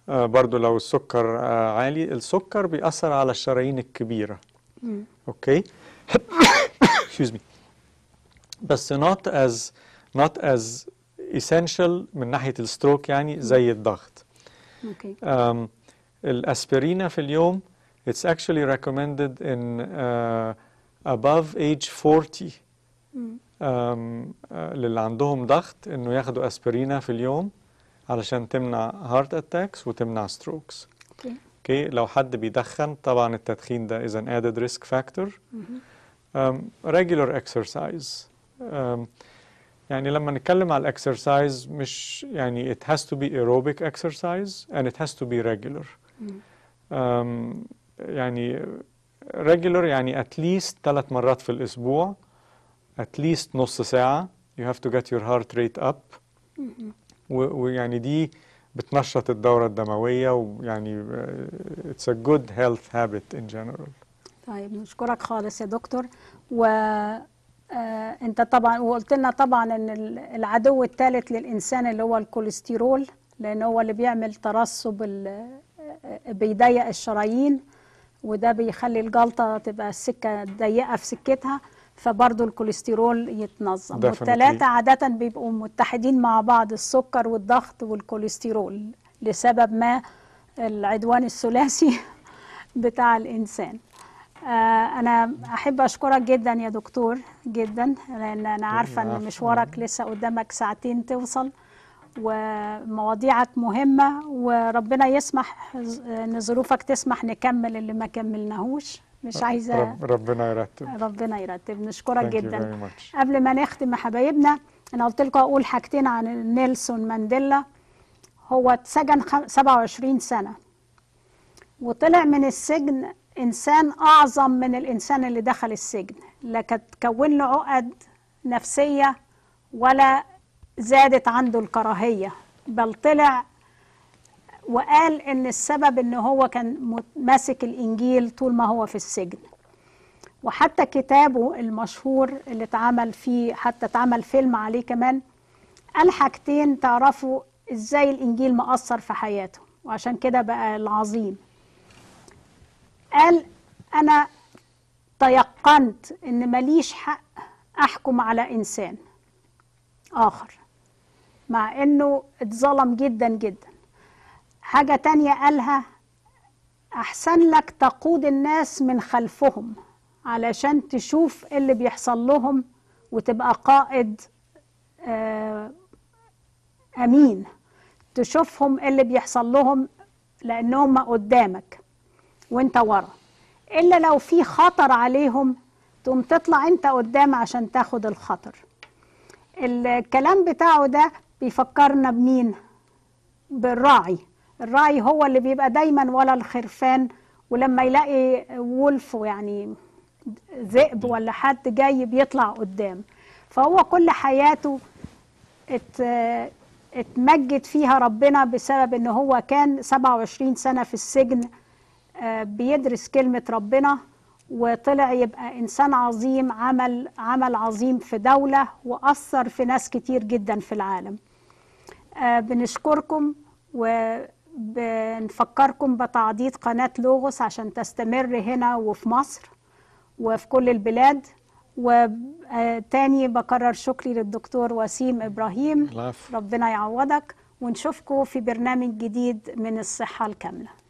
آه، برضو لو السكر آه، عالي السكر بيأثر على الشرايين الكبيرة اوكي excuse me بس not as not as essential من ناحية الستروك يعني زي الضغط اوكي um, الاسبرينا في اليوم it's actually recommended in uh, above age 40 مم. um, uh, للي عندهم ضغط انه ياخدوا اسبرينا في اليوم علشان تمنع هارت اتاكس وتمنع ستروكس اوكي اوكي لو حد بيدخن طبعا التدخين ده is an added risk factor مهم. um, regular exercise um, يعني لما نتكلم على الاكسرسايز مش يعني it has to be aerobic exercise and it has to be regular مم. um, يعني regular يعني at least ثلاث مرات في الأسبوع at least نص ساعة you have to get your heart rate up مهم. و- ويعني دي بتنشط الدورة الدموية ويعني uh, it's a good health habit in general طيب نشكرك خالص يا دكتور و آه، انت طبعا وقلت لنا طبعا ان ال- العدو الثالث للانسان اللي هو الكوليسترول لان هو اللي بيعمل ترسب ال- آه، بيضيق الشرايين وده بيخلي الجلطه تبقى السكه ضيقه في سكتها فبرضه الكوليسترول يتنظم Definitely. والثلاثه عاده بيبقوا متحدين مع بعض السكر والضغط والكوليسترول لسبب ما العدوان الثلاثي بتاع الانسان آه، أنا أحب أشكرك جدا يا دكتور جدا لأن أنا عارفة إن العفو. مشوارك لسه قدامك ساعتين توصل ومواضيعك مهمة وربنا يسمح إن ظروفك تسمح نكمل اللي ما كملناهوش مش عايزة رب ربنا يرتب ربنا يرتب نشكرك Thank you جدا very much. قبل ما نختم يا حبايبنا أنا قلت لكم أقول حاجتين عن نيلسون مانديلا هو اتسجن خم- 27 سنة وطلع من السجن إنسان أعظم من الإنسان اللي دخل السجن لا كانت تكون له عقد نفسية ولا زادت عنده الكراهية بل طلع وقال إن السبب إن هو كان مت- ماسك الإنجيل طول ما هو في السجن وحتى كتابه المشهور اللي اتعمل فيه حتى اتعمل فيلم عليه كمان قال حاجتين تعرفوا ازاي الانجيل مأثر في حياته وعشان كده بقى العظيم قال انا تيقنت ان ماليش حق احكم على انسان اخر مع انه اتظلم جدا جدا حاجة تانية قالها احسن لك تقود الناس من خلفهم علشان تشوف اللي بيحصل لهم وتبقى قائد آه امين تشوفهم اللي بيحصل لهم لانهم قدامك وانت ورا الا لو في خطر عليهم تقوم تطلع انت قدام عشان تاخد الخطر الكلام بتاعه ده بيفكرنا بمين بالراعي الراعي هو اللي بيبقى دايما ولا الخرفان ولما يلاقي وولف يعني ذئب ولا حد جاي بيطلع قدام فهو كل حياته ات اتمجد فيها ربنا بسبب ان هو كان 27 سنة في السجن آه، بيدرس كلمة ربنا وطلع يبقى إنسان عظيم عمل عمل عظيم في دولة وأثر في ناس كتير جدا في العالم آه، بنشكركم وبنفكركم بتعضيد قناة لوغوس عشان تستمر هنا وفي مصر وفي كل البلاد وتاني بكرر شكري للدكتور وسيم إبراهيم العفو. ربنا يعوضك ونشوفكم في برنامج جديد من الصحة الكاملة